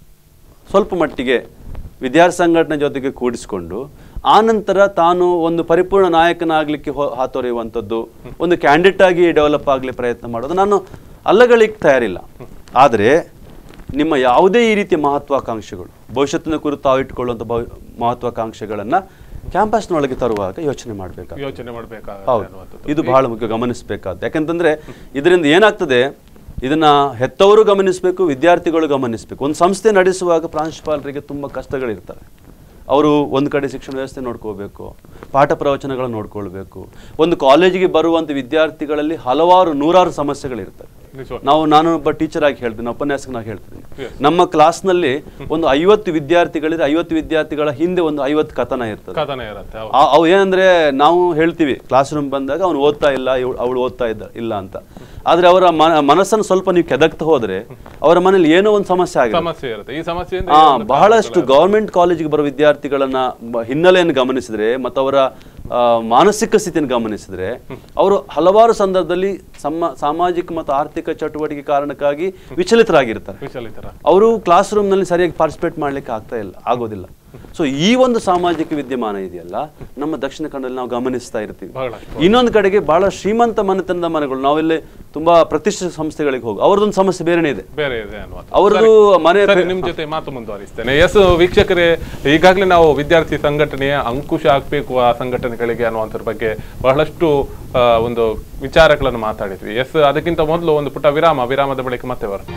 ಸ್ವಲ್ಪ ಮಟ್ಟಿಗೆ ವಿದ್ಯಾರ್ಥಿ ಸಂಘಟನೆ ಜೊತೆಗೆ ಕೂಡಿಸಿಕೊಂಡು ಆನಂತರ ತಾನು ಒಂದು ಪರಿಪೂರ್ಣ ನಾಯಕನಾಗಲಿಕ್ಕೆ ಹಾತೊರೆಯುವಂಥದ್ದು ಒಂದು ಕ್ಯಾಂಡಿಡೇಟ್ ಆಗಿ ಡೆವಲಪ್ ಆಗಲಿ ಪ್ರಯತ್ನ ಮಾಡೋದು ನಾನು ಅಲ್ಲಗಳಿಗೆ ತಯಾರಿಲ್ಲ ಆದರೆ ನಿಮ್ಮ ಯಾವುದೇ ಈ ರೀತಿಯ ಮಹತ್ವಾಕಾಂಕ್ಷೆಗಳು ಭವಿಷ್ಯತ್ತಿನ ಕುರಿತು ತಾವು ಇಟ್ಟುಕೊಳ್ಳುವಂಥ ಭವಿ ಮಹತ್ವಾಕಾಂಕ್ಷೆಗಳನ್ನು ಕ್ಯಾಂಪಸ್ನೊಳಗೆ ತರುವಾಗ ಯೋಚನೆ ಮಾಡಬೇಕಾಗುತ್ತೆ ಯೋಚನೆ ಮಾಡಬೇಕಾಗುತ್ತೆ ಹೌದು ಅನ್ನುವಂಥದ್ದು ಇದು ಬಹಳ ಮುಖ್ಯ ಗಮನಿಸಬೇಕಾದ ಯಾಕಂತಂದ್ರೆ ಇದರಿಂದ ಏನಾಗ್ತದೆ ಇದನ್ನ ಹೆತ್ತವರು ಗಮನಿಸಬೇಕು ವಿದ್ಯಾರ್ಥಿಗಳು ಗಮನಿಸಬೇಕು ಒಂದು ಸಂಸ್ಥೆ ನಡೆಸುವಾಗ ಪ್ರಾಂಶುಪಾಲರಿಗೆ ತುಂಬ ಕಷ್ಟಗಳಿರ್ತವೆ ಅವರು ಒಂದು ಕಡೆ ಶಿಕ್ಷಣ ವ್ಯವಸ್ಥೆ ನೋಡ್ಕೋಬೇಕು ಪಾಠ ಪ್ರವಚನಗಳನ್ನು ನೋಡ್ಕೊಳ್ಬೇಕು ಒಂದು ಕಾಲೇಜಿಗೆ ಬರುವಂಥ ವಿದ್ಯಾರ್ಥಿಗಳಲ್ಲಿ ಹಲವಾರು ನೂರಾರು ಸಮಸ್ಯೆಗಳಿರ್ತವೆ ನಿಜವಾಗ್ಲು ನಾವು ನಾನು ಒಬ್ಬ ಟೀಚರ್ ಆಗಿ ಹೇಳ್ತೀನಿ ಉಪನ್ಯಾಸಕನಾಗಿ ಹೇಳ್ತೀನಿ Yes. ನಮ್ಮ ಕ್ಲಾಸ್ನಲ್ಲಿ ಒಂದು ಐವತ್ತು ವಿದ್ಯಾರ್ಥಿಗಳಿದ್ರೆ ಐವತ್ತು ವಿದ್ಯಾರ್ಥಿಗಳ ಹಿಂದೆ ಒಂದು ಐವತ್ತು ಕಥನ ಇರ್ತದೆ ಕಥನ ಇರುತ್ತೆ ಹೌದು. ಆ- ಅವು ಏನಂದ್ರೆ ನಾವು ಹೇಳ್ತೀವಿ ಕ್ಲಾಸ್ ರೂಮ್ ಬಂದಾಗ ಅವನು ಓದ್ತಾ ಇಲ್ಲ ಅವಳು ಓದ್ತಾ ಇದ್ದ ಇಲ್ಲ ಅಂತ ಆದ್ರೆ ಅವರ ಮನ- ಮನಸ್ಸನ್ನು ಸ್ವಲ್ಪ ನೀವು ಕೆದಕ್ತಾ ಹೋದ್ರೆ ಅವರ ಮನೇಲಿ ಏನೋ ಒಂದು ಸಮಸ್ಯೆ ಆಗಿದೆ ಸಮಸ್ಯೆ ಇರುತ್ತೆ ಈ ಸಮಸ್ಯೆಯಿಂದ ಆ ಈ ಒಂದು ಬಹಳಷ್ಟು ಗವರ್ಮೆಂಟ್ ಕಾಲೇಜಿಗೆ ಬರೋ ವಿದ್ಯಾರ್ಥಿಗಳನ್ನ ಬ- ಹಿನ್ನೆಲೆಯನ್ನು ಗಮನಿಸಿದ್ರೆ ಮತ್ತು ಅವರ ಆ, ಮಾನಸಿಕ ಸ್ಥಿತಿಯನ್ನು ಗಮನಿಸಿದ್ರೆ ಅವರು ಹಲವಾರು ಸಂದರ್ಭದಲ್ಲಿ ಸಮ ಸಾಮಾಜಿಕ ಮತ್ತು ಆರ್ಥಿಕ ಚಟುವಟಿಕೆ ಕಾರಣಕ್ಕಾಗಿ ವಿಚಲಿತರಾಗಿರ್ತಾರೆ ವಿಚಲಿತರ ಅವರು ಕ್ಲಾಸ್ ರೂಮ್ನಲ್ಲಿ ಸರಿಯಾಗಿ ಪಾರ್ಟಿಸಿಪೇಟ್ ಮಾಡ್ಲಿಕ್ಕೆ ಆಗ್ತಾ ಇಲ್ಲ ಆಗೋದಿಲ್ಲ ಸೊ ಈ ಒಂದು ಸಾಮಾಜಿಕ ವಿದ್ಯಮಾನ ಇದೆಯಲ್ಲ ನಮ್ಮ ದಕ್ಷಿಣ ಕನ್ನಡದಲ್ಲಿ ನಾವು ಗಮನಿಸ್ತಾ ಇರ್ತೀವಿ ಬಹಳಷ್ಟು ಇನ್ನೊಂದು ಕಡೆಗೆ ಬಹಳ ಶ್ರೀಮಂತ ಮನೆತನದ ಮನೆಗಳು ನಾವೆಲ್ಲಿ ತುಂಬಾ ಪ್ರತಿಷ್ಠಿತ ಸಂಸ್ಥೆಗಳಿಗೆ ಹೋಗಿ ಅವ್ರದ್ದೊಂದು ಸಮಸ್ಯೆ ಬೇರೆನೇ ಇದೆ ಬೇರೆ ಇದೆ ಅನ್ನುವಂಥ ಅವ್ರದ್ದು ಮನೆ ಸರಿ ನಿಮ್ ಜೊತೆ ಮಾತು ಮುಂದುವರಿಸ್ತೇನೆ ಎಸ್ ವೀಕ್ಷಕರೇ ಈಗಾಗಲೇ ನಾವು ವಿದ್ಯಾರ್ಥಿ ಸಂಘಟನೆಯ ಅಂಕುಶ ಹಾಕಬೇಕು ಆ ಸಂಘಟನೆಗಳಿಗೆ ಅನ್ನುವಂಥದ್ರ ಬಗ್ಗೆ ಬಹಳಷ್ಟು ಆ, ಒಂದು ವಿಚಾರಗಳನ್ನು ಮಾತಾಡಿದ್ವಿ ಎಸ್ ಅದಕ್ಕಿಂತ ಮೊದಲು ಒಂದು ಪುಟ್ಟ ವಿರಾಮ ವಿರಾಮದ ಬಳಿಕ ಮತ್ತೆ ಬರ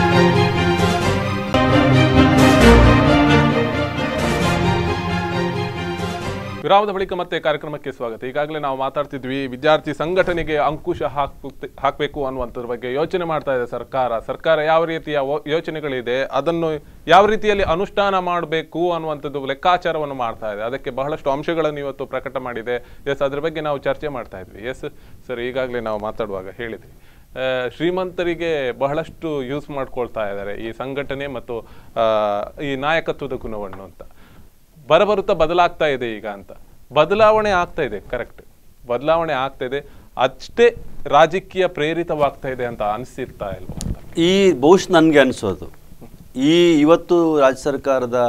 ವಿರಾಮದ ಬಳಿಕ ಮತ್ತೆ ಕಾರ್ಯಕ್ರಮಕ್ಕೆ ಸ್ವಾಗತ ಈಗಾಗಲೇ ನಾವು ಮಾತಾಡ್ತಿದ್ವಿ ವಿದ್ಯಾರ್ಥಿ ಸಂಘಟನೆಗೆ ಅಂಕುಶ ಹಾಕ್ ಹಾಕಬೇಕು ಅನ್ನುವಂಥದ್ರ ಬಗ್ಗೆ ಯೋಚನೆ ಮಾಡ್ತಾ ಇದೆ ಸರ್ಕಾರ ಸರ್ಕಾರ ಯಾವ ರೀತಿಯ ಓ- ಯೋಚನೆಗಳಿದೆ ಅದನ್ನು ಯಾವ ರೀತಿಯಲ್ಲಿ ಅನುಷ್ಠಾನ ಮಾಡಬೇಕು ಅನ್ನುವಂಥದ್ದು ಲೆಕ್ಕಾಚಾರವನ್ನು ಮಾಡ್ತಾ ಇದೆ ಅದಕ್ಕೆ ಬಹಳಷ್ಟು ಅಂಶಗಳನ್ನು ಇವತ್ತು ಪ್ರಕಟ ಮಾಡಿದೆ ಎಸ್ ಅದ್ರ ಬಗ್ಗೆ ನಾವು ಚರ್ಚೆ ಮಾಡ್ತಾ ಇದ್ವಿ ಎಸ್ ಸರ್ ಈಗಾಗಲೇ ನಾವು ಮಾತಾಡುವಾಗ ಹೇಳಿದ್ವಿ ಆ, ಶ್ರೀಮಂತರಿಗೆ ಬಹಳಷ್ಟು ಯೂಸ್ ಮಾಡ್ಕೊಳ್ತಾ ಇದ್ದಾರೆ ಈ ಸಂಘಟನೆ ಮತ್ತು ಆ, ಈ ನಾಯಕತ್ವದ ಗುಣವನ್ನು ಅಂತ ಬರಬರುತ್ತಾ ಬದಲಾಗ್ತಾ ಇದೆ ಈಗ ಅಂತ ಬದಲಾವಣೆ ಆಗ್ತಾ ಇದೆ ಕರೆಕ್ಟ್ ಬದಲಾವಣೆ ಆಗ್ತಾ ಇದೆ ಅಷ್ಟೇ ರಾಜಕೀಯ ಪ್ರೇರಿತವಾಗ್ತಾ ಇದೆ ಅಂತ ಅನಿಸಿರ್ತಾ ಇಲ್ವಾ ಅಂತ ಈ ಬಹುಶಃ ನನಗೆ ಅನಿಸೋದು ಈ ಇವತ್ತು ರಾಜ್ಯ ಸರ್ಕಾರದ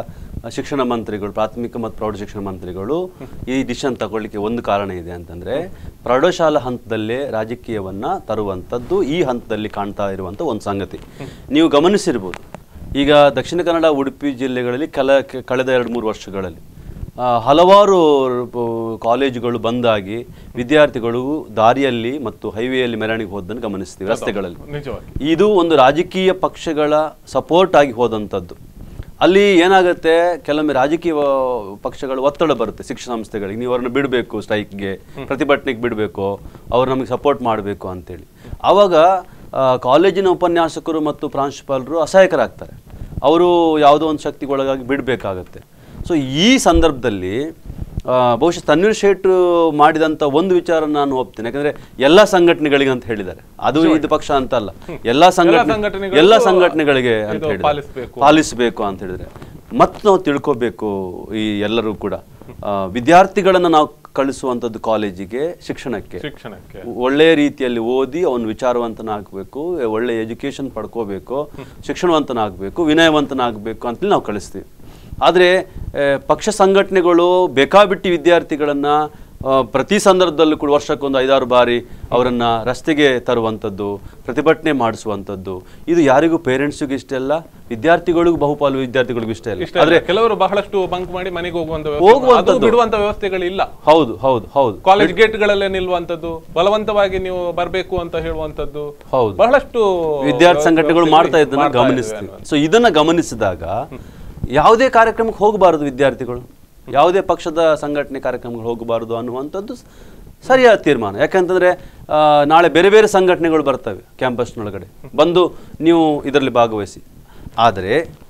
ಶಿಕ್ಷಣ ಮಂತ್ರಿಗಳು ಪ್ರಾಥಮಿಕ ಮತ್ತು ಪ್ರೌಢ ಶಿಕ್ಷಣ ಮಂತ್ರಿಗಳು ಈ ಡಿಸಿಷನ್ ತಗೊಳ್ಳಿಕ್ಕೆ ಒಂದು ಕಾರಣ ಇದೆ ಅಂತಂದ್ರೆ ಪ್ರೌಢಶಾಲಾ ಹಂತದಲ್ಲೇ ರಾಜಕೀಯವನ್ನ ತರುವಂಥದ್ದು ಈ ಹಂತದಲ್ಲಿ ಕಾಣ್ತಾ ಇರುವಂಥ ಒಂದು ಸಂಗತಿ ನೀವು ಗಮನಿಸಿರ್ಬೋದು ಈಗ ದಕ್ಷಿಣ ಕನ್ನಡ ಉಡುಪಿ ಜಿಲ್ಲೆಗಳಲ್ಲಿ ಕಲ ಕಳೆದ ಎರಡು ಮೂರು ವರ್ಷಗಳಲ್ಲಿ ಆ, ಹಲವಾರು ಪ- ಕಾಲೇಜುಗಳು ಬಂದಾಗಿ ವಿದ್ಯಾರ್ಥಿಗಳು ದಾರಿಯಲ್ಲಿ ಮತ್ತು ಹೈವೇಯಲ್ಲಿ ಮೆರವಣಿಗೆ ಹೋದನ್ನು ಗಮನಿಸ್ತೀವಿ ರಸ್ತೆಗಳಲ್ಲಿ ನಿಜವಾಗಿ ಇದು ಒಂದು ರಾಜಕೀಯ ಪಕ್ಷಗಳ ಸಪೋರ್ಟ್ ಆಗಿ ಹೋದಂಥದ್ದು ಅಲ್ಲಿ ಏನಾಗುತ್ತೆ ಕೆಲವೊಮ್ಮೆ ರಾಜಕೀಯ ಪಕ್ಷಗಳು ಒತ್ತಡ ಬರುತ್ತೆ ಶಿಕ್ಷಣ ಸಂಸ್ಥೆಗಳಿಗೆ ನೀವು ಅವ್ರನ್ನ ಬಿಡಬೇಕು ಸ್ಟ್ರೈಕ್ಗೆ ಪ್ರತಿಭಟನೆಗೆ ಬಿಡಬೇಕು ಅವ್ರು ನಮಗೆ ಸಪೋರ್ಟ್ ಮಾಡಬೇಕು ಅಂತೇಳಿ ಆವಾಗ ಆ, ಕಾಲೇಜಿನ ಉಪನ್ಯಾಸಕರು ಮತ್ತು ಪ್ರಾಂಶುಪಾಲರು ಅಸಹಾಯಕರಾಗ್ತಾರೆ ಅವರು ಯಾವುದೋ ಒಂದು ಶಕ್ತಿಗೆ ಒಳಗಾಗಿ ಬಿಡಬೇಕಾಗತ್ತೆ ಸೊ ಈ ಸಂದರ್ಭದಲ್ಲಿ ಆ, ಬಹುಶಃ ತನ್ವೀರ್ ಶೇಟ್ ಮಾಡಿದಂಥ ಒಂದು ವಿಚಾರ ನಾನು ಒಪ್ತೇನೆ ಯಾಕಂದ್ರೆ ಎಲ್ಲ ಸಂಘಟನೆಗಳಿಗೆ ಅಂತ ಹೇಳಿದ್ದಾರೆ ಅದು ಇದು ಪಕ್ಷ ಅಂತ ಅಲ್ಲ ಎಲ್ಲ ಸಂಘಟನೆ ಸಂಘಟನೆಗಳಿಗೂ ಎಲ್ಲ ಸಂಘಟನೆಗಳಿಗೆ ಅಂತ ಇದು ಹೇಳಿದ್ದಾರೆ ಪಾಲಿಸ್ಬೇಕು. ಪಾಲಿಸಬೇಕು ಅಂತ ಹೇಳಿದ್ರೆ ಮತ್ತು ನಾವು ತಿಳ್ಕೋಬೇಕು ಈ ಎಲ್ಲರೂ ಕೂಡ ಆ, ವಿದ್ಯಾರ್ಥಿಗಳನ್ನ ನಾವು ಕಳಿಸುವಂಥದ್ದು ಕಾಲೇಜಿಗೆ ಶಿಕ್ಷಣಕ್ಕೆ ಶಿಕ್ಷಣಕ್ಕೆ ಒಳ್ಳೆಯ ರೀತಿಯಲ್ಲಿ ಓದಿ ಅವನು ವಿಚಾರವಂತನಾಗಬೇಕು ಒಳ್ಳೆ ಎಜುಕೇಶನ್ ಪಡ್ಕೋಬೇಕು ಶಿಕ್ಷಣವಂತನಾಗಬೇಕು ವಿನಯವಂತನಾಗಬೇಕು ಅಂತೇಳಿ ನಾವು ಕಳಿಸ್ತೀವಿ ಆದರೆ ಪಕ್ಷ ಸಂಘಟನೆಗಳು ಬೇಕಾಬಿಟ್ಟಿ ವಿದ್ಯಾರ್ಥಿಗಳನ್ನ ಆ, ಪ್ರತಿ ಸಂದರ್ಭದಲ್ಲೂ ಕೂಡ ವರ್ಷಕ್ಕೊಂದು ಐದಾರು ಬಾರಿ ಅವರನ್ನ ರಸ್ತೆಗೆ ತರುವಂಥದ್ದು ಪ್ರತಿಭಟನೆ ಮಾಡಿಸುವಂಥದ್ದು ಇದು ಯಾರಿಗೂ ಪೇರೆಂಟ್ಸಿಗೂ ಇಷ್ಟ ಇಲ್ಲ ವಿದ್ಯಾರ್ಥಿಗಳಿಗೂ ಬಹುಪಾಲು ವಿದ್ಯಾರ್ಥಿಗಳಿಗೂ ಇಷ್ಟ ಇಲ್ಲ ಇಷ್ಟ ಇಲ್ಲ. ಕೆಲವರು ಬಹಳಷ್ಟು ಬಂಕ್ ಮಾಡಿ ಮನೆಗೆ ಹೋಗುವಂತ ವ್ಯವಸ್ಥೆ- ಹೋಗುವಂಥದ್ದು. ಅದು ಬಿಡುವಂತ ವ್ಯವಸ್ಥೆಗಳಿಲ್ಲ ಹೌದು ಹೌದು ಹೌದು ಕಾಲೇಜ್ ಗೇಟ್ಗಳಲ್ಲೇ ನಿಲ್ಲುವಂತದ್ದು ಬಲವಂತವಾಗಿ ನೀವು ಬರಬೇಕು ಅಂತ ಹೇಳುವಂತದ್ದು ಹೌದು. ಬಹಳಷ್ಟು ವಿದ್ಯಾರ್ಥಿ ಸಂಘಟನೆಗಳು ಮಾಡ್ತಾ ಇದ್ದನ್ನ ಮಾಡ್ತಾ ಇದ್ವಿ ಗಮನಿಸ್ತೀವಿ ಅನ್ನುವಂಥದ್ದು. ಸೊ ಇದನ್ನ ಗಮನಿಸಿದಾಗ ಯಾವುದೇ ಕಾರ್ಯಕ್ರಮಕ್ಕೆ ಹೋಗಬಾರದು ವಿದ್ಯಾರ್ಥಿಗಳು ಯಾವುದೇ ಪಕ್ಷದ ಸಂಘಟನೆ ಕಾರ್ಯಕ್ರಮಗಳು ಹೋಗಬಾರದು ಅನ್ನುವಂಥದ್ದು ಸ- ಸರಿಯಾದ ತೀರ್ಮಾನ ಯಾಕಂತಂದ್ರೆ ಆ, ನಾಳೆ ಬೇರೆ ಬೇರೆ ಸಂಘಟನೆಗಳು ಬರ್ತವೆ ಕ್ಯಾಂಪಸ್ನೊಳಗಡೆ ಬಂದು ನೀವು ಇದರಲ್ಲಿ ಭಾಗವಹಿಸಿ ಆದರೆ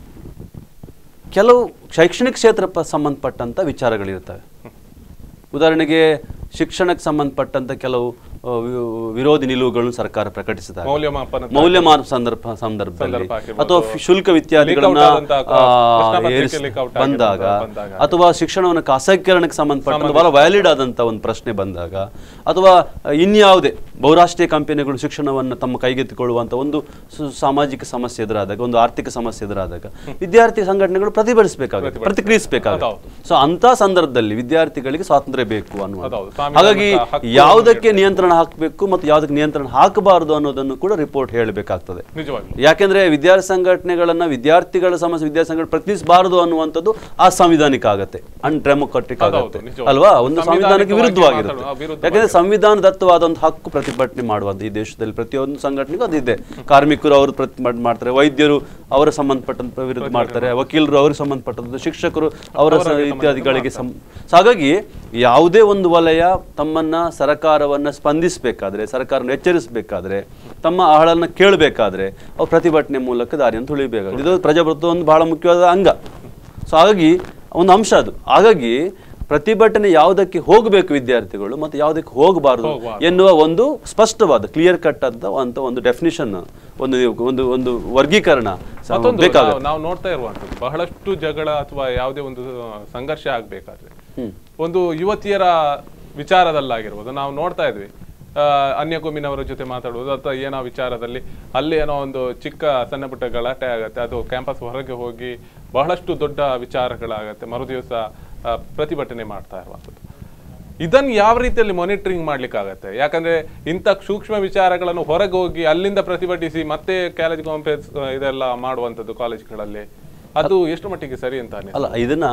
ಕೆಲವು ಶೈಕ್ಷಣಿಕ ಕ್ಷೇತ್ರ ಪ- ಸಂಬಂಧಪಟ್ಟಂತ ವಿಚಾರಗಳಿರ್ತವೆ ಉದಾಹರಣೆಗೆ ಶಿಕ್ಷಣಕ್ಕೆ ಸಂಬಂಧಪಟ್ಟಂತ ಕೆಲವು ಆ, ವಿ- ವಿರೋಧಿ ನಿಲುವುಗಳನ್ನು ಸರ್ಕಾರ ಪ್ರಕಟಿಸಿದಾಗ ಮೌಲ್ಯಮಾಪನ ಮೌಲ್ಯಮಾನ ಸಂದರ್ಭ ಸಂದರ್ಭದಲ್ಲಿ ಸಂದರ್ಭ ಆಗಿರ್ಬೋದು. ಅಥವಾ ಫಿ- ಶುಲ್ಕ ವಿದ್ಯಾರ್ಥಿಗಳನ್ನ Leak out ಆದಂತಹ ಆ, ಪ್ರಶ್ನೆ ಪತ್ರಿಕೆ ಏರಿಸ್- leak out ಬಂದಾಗ ಆಗಿರೋದು ಬಂದಾಗ. ಅಥವಾ ಶಿಕ್ಷಣವನ್ನು ಖಾಸಗೀಕರಣಕ್ಕೆ ಸಂಬಂಧಪಟ್ಟ ಬಹಳ ವ್ಯಾಲಿಡ್ ಆದಂತ ಒಂದು ಪ್ರಶ್ನೆ ಬಂದಾಗ ಅಥವಾ ಇನ್ಯಾವುದೇ ಬಹುರಾಷ್ಟ್ರೀಯ ಕಂಪನಿಗಳು ಶಿಕ್ಷಣವನ್ನು ತಮ್ಮ ಕೈಗೆತ್ತಿಕೊಳ್ಳುವಂತ ಒಂದು ಸು- ಸಾಮಾಜಿಕ ಸಮಸ್ಯೆ ಎದುರಾದಾಗ ಒಂದು ಆರ್ಥಿಕ ಸಮಸ್ಯೆ ಎದುರಾದಾಗ ವಿದ್ಯಾರ್ಥಿ ಸಂಘಟನೆಗಳು ಪ್ರತಿಭಟಿಸಬೇಕಾಗುತ್ತೆ ಪ್ರತಿಕ್ರಿಯಿಸಬೇಕಾಗುತ್ತೆ ಅದೌದು. ಸೊ ಅಂತ ಸಂದರ್ಭದಲ್ಲಿ ವಿದ್ಯಾರ್ಥಿಗಳಿಗೆ ಸ್ವಾತಂತ್ರ್ಯ ಬೇಕು ಅನ್ನುವ ಅದೌದು. ಸಂವಿಧಾನದ ಹಾಗಾಗಿ ಹಕ್ಕು ಯಾವುದಕ್ಕೆ ನಿಯಂತ್ರಣ ಹಾಕಬೇಕು ಮತ್ತು ಯಾವುದಕ್ಕೆ ನಿಯಂತ್ರಣ ಹಾಕಬಾರದು ಅನ್ನೋದನ್ನು ಕೂಡ ರಿಪೋರ್ಟ್ ಹೇಳಬೇಕಾಗ್ತದೆ ನಿಜವಾಗ್ಲೂ ಯಾಕೆಂದ್ರೆ ವಿದ್ಯಾರ್ಥಿ ಸಂಘಟನೆಗಳನ್ನ ವಿದ್ಯಾರ್ಥಿಗಳ ಸಮಸ್ಯೆ ವಿದ್ಯಾರ್ಥಿ ಸಂಘಟನೆ ಪ್ರತಿನಿಧಿಸಬಾರದು ಅನ್ನುವಂಥದ್ದು ಅಸಾಂವಿಧಾನಿಕ ಆಗತ್ತೆ ಅನ್ಡೆಮೊಕ್ರಾಟಿಕ್ ಹೌದು, ಆಗತ್ತೆ ನಿಜವಾಗ್ಲೂ. ಅಲ್ವಾ ಒಂದು ಸಂವಿಧಾನಕ್ಕೆ ಸಂವಿಧಾನಿಕವಾಗಿ ವಿರುದ್ಧವಾಗಿರುತ್ತೆ ಮಾತಾಡುವ, ವಿರುದ್ಧವಾಗಿ. ಯಾಕಂದ್ರೆ ಸಂವಿಧಾನದತ್ತವಾದ ಒಂದು ಹಕ್ಕು ಪ್ರತಿಭಟನೆ ಮಾಡುವಂತ ಈ ದೇಶದಲ್ಲಿ ಪ್ರತಿಯೊಂದು ಸಂಘಟನೆಗೂ ಅದಿದೆ ಕಾರ್ಮಿಕರು ಅವರು ಪ್ರತಿಭಟನೆ ಮಾಡ್ತಾರೆ ವೈದ್ಯರು ಅವರ ಸಂಬಂಧಪಟ್ಟಂತ ವಿರುದ್ಧ ಮಾಡ್ತಾರೆ ವಕೀಲರು ಅವ್ರಿಗೆ ಸಂಬಂಧಪಟ್ಟಂತ ಶಿಕ್ಷಕರು ಅವರ ಸ- ಇತ್ಯಾದಿಗಳಿಗೆ ಸಂ ಸೊ ಹಾಗಾಗಿ ಯಾವುದೇ ಒಂದು ವಲಯ ತಮ್ಮನ್ನ ಸರ್ಕಾರವನ್ನ ಸ್ಪಂದಿಸಬೇಕಾದ್ರೆ ಸರ್ಕಾರನ ಎಚ್ಚರಿಸಬೇಕಾದ್ರೆ ತಮ್ಮ ಆಳನ್ನ ಕೇಳಬೇಕಾದ್ರೆ ಅವ್ರು ಪ್ರತಿಭಟನೆ ಮೂಲಕ ದಾರಿಯನ್ನು ತುಳಿಬೇಕಾಗುತ್ತೆ ಇದು ಪ್ರಜಾಪ್ರಭುತ್ವ ಒಂದು ಬಹಳ ಮುಖ್ಯವಾದ ಅಂಗ ಸೊ ಹಾಗಾಗಿ ಒಂದು ಅಂಶ ಅದು ಹಾಗಾಗಿ ಪ್ರತಿಭಟನೆ ಯಾವುದಕ್ಕೆ ಹೋಗಬೇಕು ವಿದ್ಯಾರ್ಥಿಗಳು ಮತ್ತು ಯಾವುದಕ್ಕೆ ಹೋಗಬಾರದು ಹೋಗ್ಬಾರ್ದು. ಎನ್ನುವ ಒಂದು ಸ್ಪಷ್ಟವಾದ ಕ್ಲಿಯರ್ ಕಟ್ ಅಂತ ಅಂತ ಒಂದು ಡೆಫಿನಿಷನ್ ಒಂದು ಒಂದು ಒಂದು ವರ್ಗೀಕರಣ ಸ- ಮತ್ತೊಂದು ಬೇಕಾಗುತ್ತೆ ನಾವು- ನಾವು ನೋಡ್ತಾ ಇರುವಂತದ್ದು ಬಹಳಷ್ಟು ಜಗಳ ಅಥವಾ ಯಾವುದೇ ಒಂದು ಆ, ಸಂಘರ್ಷ ಆಗ್ಬೇಕಾದ್ರೆ ಹ್ಮ್. ಒಂದು ಯುವತಿಯರ ವಿಚಾರದಲ್ಲಾಗಿರ್ಬೋದು ನಾವು ನೋಡ್ತಾ ಇದ್ವಿ ಆ, ಅನ್ಯಗುಮಿನವರ ಜೊತೆ ಮಾತಾಡುವುದು ಅಥವಾ ಏನೋ ವಿಚಾರದಲ್ಲಿ ಅಲ್ಲಿ ಏನೋ ಒಂದು ಚಿಕ್ಕ ಸಣ್ಣ ಪುಟ್ಟ ಗಲಾಟೆ ಆಗತ್ತೆ ಅದು ಕ್ಯಾಂಪಸ್ ಹೊರಗೆ ಹೋಗಿ ಬಹಳಷ್ಟು ದೊಡ್ಡ ವಿಚಾರಗಳಾಗತ್ತೆ ಮರುದಿವಸ ಆ, ಪ್ರತಿಭಟನೆ ಮಾಡ್ತಾ ಇರುವಂಥದ್ದು ಇದನ್ನು ಯಾವ ರೀತಿಯಲ್ಲಿ ಮಾನಿಟರಿಂಗ್ ಮಾಡ್ಲಿಕ್ಕಾಗತ್ತೆ ಯಾಕಂದ್ರೆ ಇಂಥ ಸೂಕ್ಷ್ಮ ವಿಚಾರಗಳನ್ನು ಹೊರಗೆ ಹೋಗಿ ಅಲ್ಲಿಂದ ಪ್ರತಿಭಟಿಸಿ ಮತ್ತೆ ಕಾಲೇಜ್ ಕಾಂಪ್ಲೆಕ್ಸ್ ಇದೆಲ್ಲ ಮಾಡುವಂಥದ್ದು ಕಾಲೇಜ್ಗಳಲ್ಲಿ ಅದು ಎಷ್ಟು ಮಟ್ಟಿಗೆ ಸರಿ ಅಂತ ಅನಿಸ್ತದೆ? ಅಲ್ಲ ಇದನ್ನ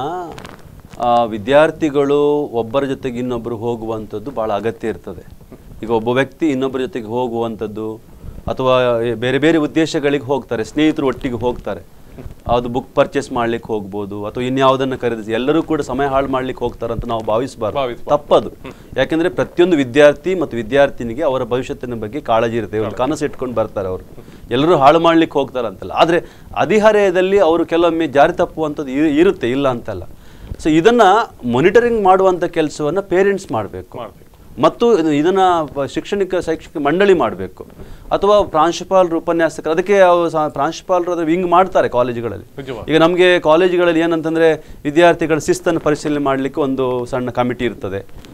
ಆ, ವಿದ್ಯಾರ್ಥಿಗಳು ಒಬ್ಬರ ಜೊತೆಗೆ ಇನ್ನೊಬ್ಬರು ಹೋಗುವಂಥದ್ದು ಬಹಳ ಅಗತ್ಯ ಇರ್ತದೆ ಈಗ ಒಬ್ಬ ವ್ಯಕ್ತಿ ಇನ್ನೊಬ್ಬರ ಜೊತೆಗೆ ಹೋಗುವಂಥದ್ದು ಅಥವಾ ಬೇರೆ ಬೇರೆ ಉದ್ದೇಶಗಳಿಗೆ ಹೋಗ್ತಾರೆ ಸ್ನೇಹಿತರು ಒಟ್ಟಿಗೆ ಹೋಗ್ತಾರೆ ಅದು ಬುಕ್ ಪರ್ಚೇಸ್ ಮಾಡ್ಲಿಕ್ಕೆ ಹೋಗ್ಬೋದು ಅಥವಾ ಇನ್ಯಾವುದನ್ನು ಖರೀದಿಸಿ ಎಲ್ಲರೂ ಕೂಡ ಸಮಯ ಹಾಳು ಮಾಡ್ಲಿಕ್ಕೆ ಹೋಗ್ತಾರೆ ಅಂತ ನಾವು ಭಾವಿಸಬಾರ್ದು ಭಾವಿಸ್ಬಾರ್ದು. ತಪ್ಪದು ಯಾಕೆಂದ್ರೆ ಪ್ರತಿಯೊಂದು ವಿದ್ಯಾರ್ಥಿ ಮತ್ತು ವಿದ್ಯಾರ್ಥಿನಿಗೆ ಅವರ ಭವಿಷ್ಯತ್ತಿನ ಬಗ್ಗೆ ಕಾಳಜಿ ಇರುತ್ತೆ ಒಂದು ಕನಸು ಇಟ್ಕೊಂಡು ಬರ್ತಾರೆ ಅವರು ಎಲ್ಲರೂ ಹಾಳು ಮಾಡ್ಲಿಕ್ಕೆ ಹೋಗ್ತಾರೆ ಅಂತಲ್ಲ ಆದ್ರೆ ಹದಿಹರೆಯದಲ್ಲಿ ಅವರು ಕೆಲವೊಮ್ಮೆ ಜಾರಿ ತಪ್ಪುವಂಥದ್ದು ಇರು- ಇರುತ್ತೆ ಇಲ್ಲ ಅಂತಲ್ಲ ಸೊ ಇದನ್ನ ಮಾನಿಟರಿಂಗ್ ಮಾಡುವಂಥ ಕೆಲಸವನ್ನ ಪೇರೆಂಟ್ಸ್ ಮಾಡಬೇಕು ಮಾಡ್ಬೇಕು. ಮತ್ತು ಇದು- ಇದನ್ನ ಪ- ಶಿಕ್ಷಣಿಕ ಶೈಕ್ಷಣಿಕ ಮಂಡಳಿ ಮಾಡಬೇಕು ಅಥವಾ ಪ್ರಾಂಶುಪಾಲರು ಉಪನ್ಯಾಸಕರು ಅದಕ್ಕೆ ಅವು ಸಹ ಪ್ರಾಂಶುಪಾಲರು ಅದ್ರ ವಿಂಗ್ ಮಾಡ್ತಾರೆ ಕಾಲೇಜುಗಳಲ್ಲಿ ನಿಜವಾಗಿ. ಈಗ ನಮಗೆ ಕಾಲೇಜುಗಳಲ್ಲಿ ಏನಂತಂದ್ರೆ ವಿದ್ಯಾರ್ಥಿಗಳ ಶಿಸ್ತನ್ನು ಪರಿಶೀಲನೆ ಮಾಡಲಿಕ್ಕೆ ಒಂದು ಸಣ್ಣ ಕಮಿಟಿ ಇರ್ತದೆ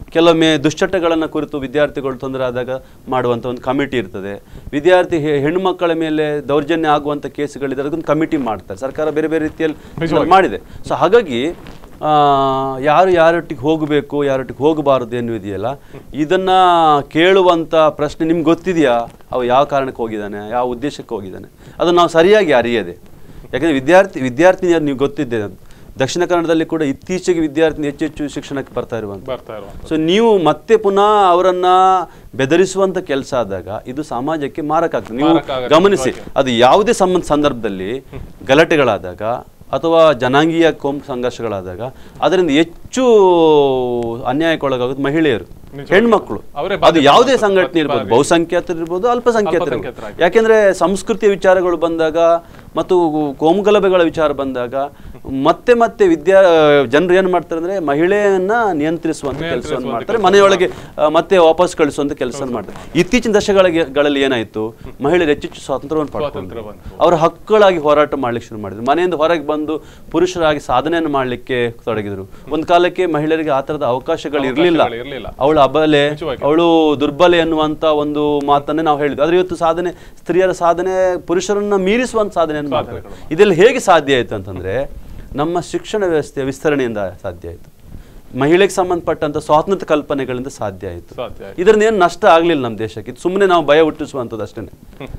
ಕೆಲವೊಮ್ಮೆ ದುಶ್ಚಟಗಳನ್ನು ಕುರಿತು ವಿದ್ಯಾರ್ಥಿಗಳು ತೊಂದರೆ ಆದಾಗ ಮಾಡುವಂಥ ಒಂದು ಕಮಿಟಿ ಇರ್ತದೆ ವಿದ್ಯಾರ್ಥಿ ಹೆ- ಹೆಣ್ಣು ಮಕ್ಕಳ ಮೇಲೆ ದೌರ್ಜನ್ಯ ಆಗುವಂಥ ಕೇಸುಗಳಿದ್ರೆ ಅದಕ್ಕೊಂದು ಕಮಿಟಿ ಮಾಡ್ತಾರೆ ಸರ್ಕಾರ ಬೇರೆ ಬೇರೆ ರೀತಿಯಲ್ಲಿ ಮಾಡಿದೆ ಸೊ ಹಾಗಾಗಿ ಆ, ಯಾರು ಯಾರೊಟ್ಟಿಗೆ ಹೋಗಬೇಕು ಯಾರೊಟ್ಟಿಗೆ ಹೋಗಬಾರದು ಎನ್ನುವುದೆಯಲ್ಲ ಇದನ್ನ ಕೇಳುವಂಥ ಪ್ರಶ್ನೆ ನಿಮ್ಗೆ ಗೊತ್ತಿದೆಯಾ ಅವ ಯಾವ ಕಾರಣಕ್ಕೆ ಹೋಗಿದ್ದಾನೆ ಯಾವ ಉದ್ದೇಶಕ್ಕೆ ಹೋಗಿದ್ದಾನೆ ಅದನ್ನು ನಾವು ಸರಿಯಾಗಿ ಅರಿಯದೆ ಯಾಕಂದರೆ ವಿದ್ಯಾರ್ಥಿ ವಿದ್ಯಾರ್ಥಿನಿಯರು ನೀವು ಗೊತ್ತಿದ್ದೆ ದಕ್ಷಿಣ ಕನ್ನಡದಲ್ಲಿ ಕೂಡ ಇತ್ತೀಚೆಗೆ ವಿದ್ಯಾರ್ಥಿ ಹೆಚ್ಚು ಹೆಚ್ಚು ಶಿಕ್ಷಣಕ್ಕೆ ಬರ್ತಾ ಇರುವಂಥ ಬರ್ತಾ ಇರುವಂತ ಸೊ ನೀವು ಮತ್ತೆ ಪುನಃ ಅವರನ್ನ ಬೆದರಿಸುವಂತ ಕೆಲಸ ಆದಾಗ ಇದು ಸಮಾಜಕ್ಕೆ ಮಾರಕ ಆಗ್ತದೆ ನೀವು ಮಾರಕ ಆಗುತ್ತೆ, ಗಮನಿಸಿ ಅದು ಯಾವುದೇ ಸಂಬಂಧ ಸಂದರ್ಭದಲ್ಲಿ ಗಲಾಟೆಗಳಾದಾಗ ಅಥವಾ ಜನಾಂಗೀಯ ಕೋಮು ಸಂಘರ್ಷಗಳಾದಾಗ ಅದರಿಂದ ಹೆಚ್ಚು ಅನ್ಯಾಯಕ್ಕೊಳಗಾಗೋದು ಮಹಿಳೆಯರು ಹೆಣ್ಮಕ್ಳು ಅವರೇ ಅದು ಯಾವುದೇ ಸಂಘಟನೆ ಇರ್ಬೋದು ಬಹುಸಂಖ್ಯಾತರು ಇರ್ಬೋದು ಅಲ್ಪಸಂಖ್ಯಾತರು ಇರ್ಬೋದು. ಅಲ್ಪಸಂಖ್ಯಾತರಾಗಿ. ಯಾಕೆಂದ್ರೆ ಸಂಸ್ಕೃತಿಯ ವಿಚಾರಗಳು ಬಂದಾಗ ಮತ್ತು ಕೋಮುಗಲಭೆಗಳ ವಿಚಾರ ಬಂದಾಗ ಮತ್ತೆ ಮತ್ತೆ ವಿದ್ಯಾ ಜನರು ಏನು ಮಾಡ್ತಾರೆ ಅಂದ್ರೆ ಮಹಿಳೆಯನ್ನ ನಿಯಂತ್ರಿಸುವಂತ ಕೆಲಸವನ್ನು ಮಾಡ್ತಾರೆ ಮನೆಯೊಳಗೆ ಆ, ಮತ್ತೆ ವಾಪಸ್ ಕಳಿಸುವಂತ ಕೆಲಸ ಮಾಡ್ತಾರೆ ಇತ್ತೀಚಿನ ದಶಕಗಳಲ್ಲಿ ಏನಾಯ್ತು ಮಹಿಳೆಯರು ಹೆಚ್ಚೆಚ್ಚು ಸ್ವಾತಂತ್ರ್ಯವನ್ನು ಪಡ್ಕೊಂಡ್ರು ಸ್ವಾತಂತ್ರ್ಯ ಬಂತು ಅವರ ಹಕ್ಕುಗಳಾಗಿ ಹೋರಾಟ ಮಾಡ್ಲಿಕ್ಕೆ ಶುರು ಮಾಡಿದ್ರು ಮನೆಯಿಂದ ಹೊರಗೆ ಬಂದು ಪುರುಷರಾಗಿ ಸಾಧನೆಯನ್ನು ಮಾಡಲಿಕ್ಕೆ ತೊಡಗಿದ್ರು ಒಂದು ಕಾಲಕ್ಕೆ ಮಹಿಳೆಯರಿಗೆ ಆ ಥರದ ಅವಕಾಶಗಳು ಇರಲಿಲ್ಲ ಇರ್ಲಿಲ್ಲ ಅವಳು ಅಬಲೆ ನಿಜವಾಗಿ. ಅವಳು ದುರ್ಬಲೆ ಎನ್ನುವಂತ ಒಂದು ಮಾತನ್ನೇ ನಾವು ಹೇಳಿದ್ವಿ ಆದ್ರೆ ಇವತ್ತು ಸಾಧನೆ ಸ್ತ್ರೀಯರ ಸಾಧನೆ ಪುರುಷರನ್ನ ಮೀರಿಸುವಂತ ಸಾಧನೆಯನ್ನು ಮಾಡ್ತಾರೆ ಇದೆಲ್ಲ ಹೇಗೆ ಸಾಧ್ಯ ಆಯ್ತು ಅಂತಂದ್ರೆ ನಮ್ಮ ಶಿಕ್ಷಣ ವ್ಯವಸ್ಥೆಯ ವಿಸ್ತರಣೆಯಿಂದ ಸಾಧ್ಯ ಆಯ್ತು ಮಹಿಳೆಗೆ ಸಂಬಂಧಪಟ್ಟಂತ ಸ್ವಾತಂತ್ರ್ಯ ಕಲ್ಪನೆಗಳಿಂದ ಸಾಧ್ಯ ಆಯ್ತು ಸಾಧ್ಯ ಆಯ್ತು. ಇದರಿಂದ ಏನು ನಷ್ಟ ಆಗ್ಲಿಲ್ಲ ನಮ್ಮ ದೇಶಕ್ಕೆ ಇದು ಸುಮ್ಮನೆ ನಾವು ಭಯ ಹುಟ್ಟಿಸುವಂಥದ್ದು ಅಷ್ಟೇ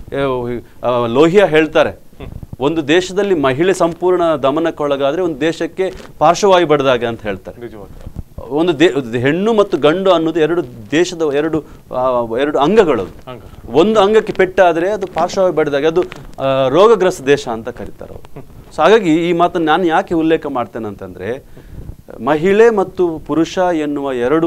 ಲೋಹಿಯಾ ಹೇಳ್ತಾರೆ ಒಂದು ದೇಶದಲ್ಲಿ ಮಹಿಳೆ ಸಂಪೂರ್ಣ ದಮನಕ್ಕೊಳಗಾದ್ರೆ ಒಂದು ದೇಶಕ್ಕೆ ಪಾರ್ಶ್ವವಾಯು ಬಡ್ದಾಗ ಅಂತ ಹೇಳ್ತಾರೆ ನಿಜವಾಗಿ ಒಂದು ದೇ ಹೆಣ್ಣು ಮತ್ತು ಗಂಡು ಅನ್ನೋದು ಎರಡು ದೇಶದ ಎರಡು ಆ, ಎರಡು ಅಂಗಗಳು ಅದು. ಹಂಗ ಒಂದು ಅಂಗಕ್ಕೆ ಪೆಟ್ಟಾದರೆ ಅದು ಪಾರ್ಶ್ವವಾಗಿ ಬಡಿದಾಗ ಅದು ಆ, ರೋಗಗ್ರಸ್ತ ದೇಶ ಅಂತ ಕರೀತಾರೆ ಅವರು ಸೊ ಹಾಗಾಗಿ ಈ ಮಾತನ್ನು ನಾನು ಯಾಕೆ ಉಲ್ಲೇಖ ಮಾಡ್ತೇನೆ ಅಂತಂದ್ರೆ ಮಹಿಳೆ ಮತ್ತು ಪುರುಷ ಎನ್ನುವ ಎರಡು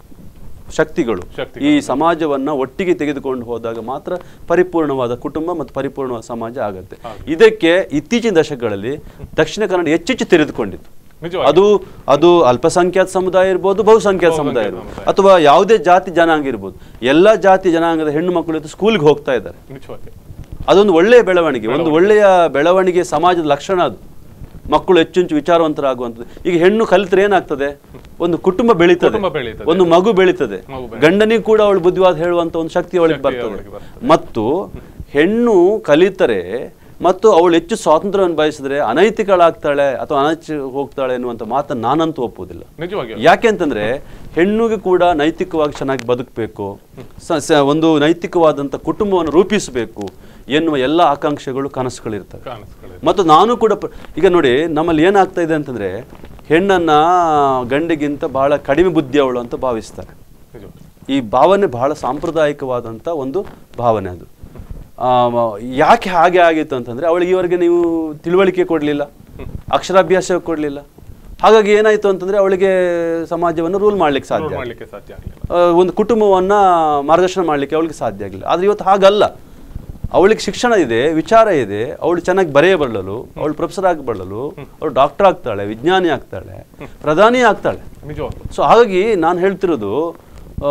ಶಕ್ತಿಗಳು ಶಕ್ತಿಗಳು. ಈ ಸಮಾಜವನ್ನ ಒಟ್ಟಿಗೆ ತೆಗೆದುಕೊಂಡು ಹೋದಾಗ ಮಾತ್ರ ಪರಿಪೂರ್ಣವಾದ ಕುಟುಂಬ ಮತ್ತು ಪರಿಪೂರ್ಣವಾದ ಸಮಾಜ ಆಗುತ್ತೆ ಇದಕ್ಕೆ ಇತ್ತೀಚಿನ ದಶಕಗಳಲ್ಲಿ ದಕ್ಷಿಣ ಕನ್ನಡ ಹೆಚ್ಚೆಚ್ಚು ತೆರೆದುಕೊಂಡಿತ್ತು ನಿಜವಾಗಿ ಅದು ಅದು ಅಲ್ಪಸಂಖ್ಯಾತ ಸಮುದಾಯ ಇರ್ಬೋದು ಬಹುಸಂಖ್ಯಾತ ಸಮುದಾಯ ಇರ್ಬೋದು ಅಥವಾ ಯಾವುದೇ ಜಾತಿ ಜನಾಂಗ ಇರ್ಬೋದು ಎಲ್ಲ ಜಾತಿ ಜನಾಂಗದ ಹೆಣ್ಣು ಮಕ್ಕಳು ಇವತ್ತು ಸ್ಕೂಲ್ಗೆ ಹೋಗ್ತಾ ಇದ್ದಾರೆ ನಿಜವಾಗಿ ಅದೊಂದು ಒಳ್ಳೆಯ ಬೆಳವಣಿಗೆ ಒಂದು ಒಳ್ಳೆಯ ಬೆಳವಣಿಗೆ ಸಮಾಜದ ಲಕ್ಷಣ ಅದು ಮಕ್ಕಳು ಹೆಚ್ಚು ವಿಚಾರವಂತರಾಗುವಂಥದ್ದು ಈಗ ಹೆಣ್ಣು ಕಲಿತ್ರೆ ಏನಾಗ್ತದೆ ಒಂದು ಕುಟುಂಬ ಬೆಳೀತದೆ ಕುಟುಂಬ ಬೆಳೀತದೆ. ಒಂದು ಮಗು ಬೆಳೀತದೆ ಮಗು ಬೆಳೀತದೆ. ಗಂಡನಿಗೆ ಕೂಡ ಅವಳು ಬುದ್ಧಿವಾದ ಹೇಳುವಂತ ಒಂದು ಶಕ್ತಿ ಅವಳಿಗೆ ಶಕ್ತಿ ಬರ್ತದೆ ಅವಳಿಗೆ ಬರ್ತದೆ. ಮತ್ತು ಹೆಣ್ಣು ಕಲಿತರೆ ಮತ್ತು ಅವಳು ಹೆಚ್ಚು ಸ್ವಾತಂತ್ರ್ಯವನ್ನು ಬಯಸಿದ್ರೆ ಅನೈತಿಕಳಾಗ್ತಾಳೆ ಅಥವಾ ಅನೈತಿ ಹೋಗ್ತಾಳೆ ಎನ್ನುವಂಥ ಮಾತನ್ನು ನಾನಂತೂ ಒಪ್ಪುವುದಿಲ್ಲ ನಿಜವಾಗಿ ಯಾಕೆ ಅಂತಂದ್ರೆ ಹೆಣ್ಣಿಗೆ ಕೂಡ ನೈತಿಕವಾಗಿ ಚೆನ್ನಾಗಿ ಬದುಕಬೇಕು ಸ- ಸ- ಒಂದು ನೈತಿಕವಾದಂಥ ಕುಟುಂಬವನ್ನು ರೂಪಿಸಬೇಕು ಎನ್ನುವ ಎಲ್ಲ ಆಕಾಂಕ್ಷೆಗಳು ಕನಸುಗಳಿರ್ತವೆ ಕಾಣಿಸ್ಕೊಳ್ಳಿ ಮತ್ತು ನಾನು ಕೂಡ ಪ- ಈಗ ನೋಡಿ ನಮ್ಮಲ್ಲಿ ಏನಾಗ್ತಾ ಇದೆ ಅಂತಂದ್ರೆ ಹೆಣ್ಣನ್ನ ಗಂಡಿಗಿಂತ ಬಹಳ ಕಡಿಮೆ ಬುದ್ಧಿ ಅವಳು ಅಂತ ಭಾವಿಸ್ತಾರೆ ನಿಜವಾಗಿ ಈ ಭಾವನೆ ಬಹಳ ಸಾಂಪ್ರದಾಯಿಕವಾದಂಥ ಒಂದು ಭಾವನೆ ಅದು ಆ, ಮ- ಯಾಕೆ ಹಾಗೆ ಆಗಿತ್ತು ಅಂತಂದ್ರೆ ಅವಳಿಗೆ ಇವರಿಗೆ ನೀವು ತಿಳುವಳಿಕೆ ಕೊಡಲಿಲ್ಲ ಅಕ್ಷರಾಭ್ಯಾಸ ಕೊಡಲಿಲ್ಲ ಹಾಗಾಗಿ ಏನಾಯಿತು ಅಂತಂದ್ರೆ ಅವಳಿಗೆ ಸಮಾಜವನ್ನು ರೂಲ್ ಮಾಡ್ಲಿಕ್ಕೆ ಸಾಧ್ಯ ರೂಲ್ ಮಾಡ್ಲಿಕ್ಕೆ ಸಾಧ್ಯ ಆಗಲಿಲ್ಲ ಆ, ಒಂದು ಕುಟುಂಬವನ್ನ ಮಾರ್ಗದರ್ಶನ ಮಾಡಲಿಕ್ಕೆ ಅವಳಿಗೆ ಸಾಧ್ಯ ಆಗಲಿಲ್ಲ ಆದರೆ ಇವತ್ತು ಹಾಗಲ್ಲ ಅವಳಿಗೆ ಶಿಕ್ಷಣ ಇದೆ ವಿಚಾರ ಇದೆ ಅವಳು ಚೆನ್ನಾಗಿ ಬರೆಯಬಲ್ಲಲು ಅವಳು ಪ್ರೊಫೆಸರ್ ಆಗಬಲ್ಲಲು ಅವಳು ಡಾಕ್ಟರ್ ಆಗ್ತಾಳೆ ವಿಜ್ಞಾನಿ ಆಗ್ತಾಳೆ ಪ್ರಧಾನಿ ಆಗ್ತಾಳೆ ನಿಜವಾಗಿ ಸೊ ಹಾಗಾಗಿ ನಾನು ಹೇಳ್ತಿರೋದು ಆ,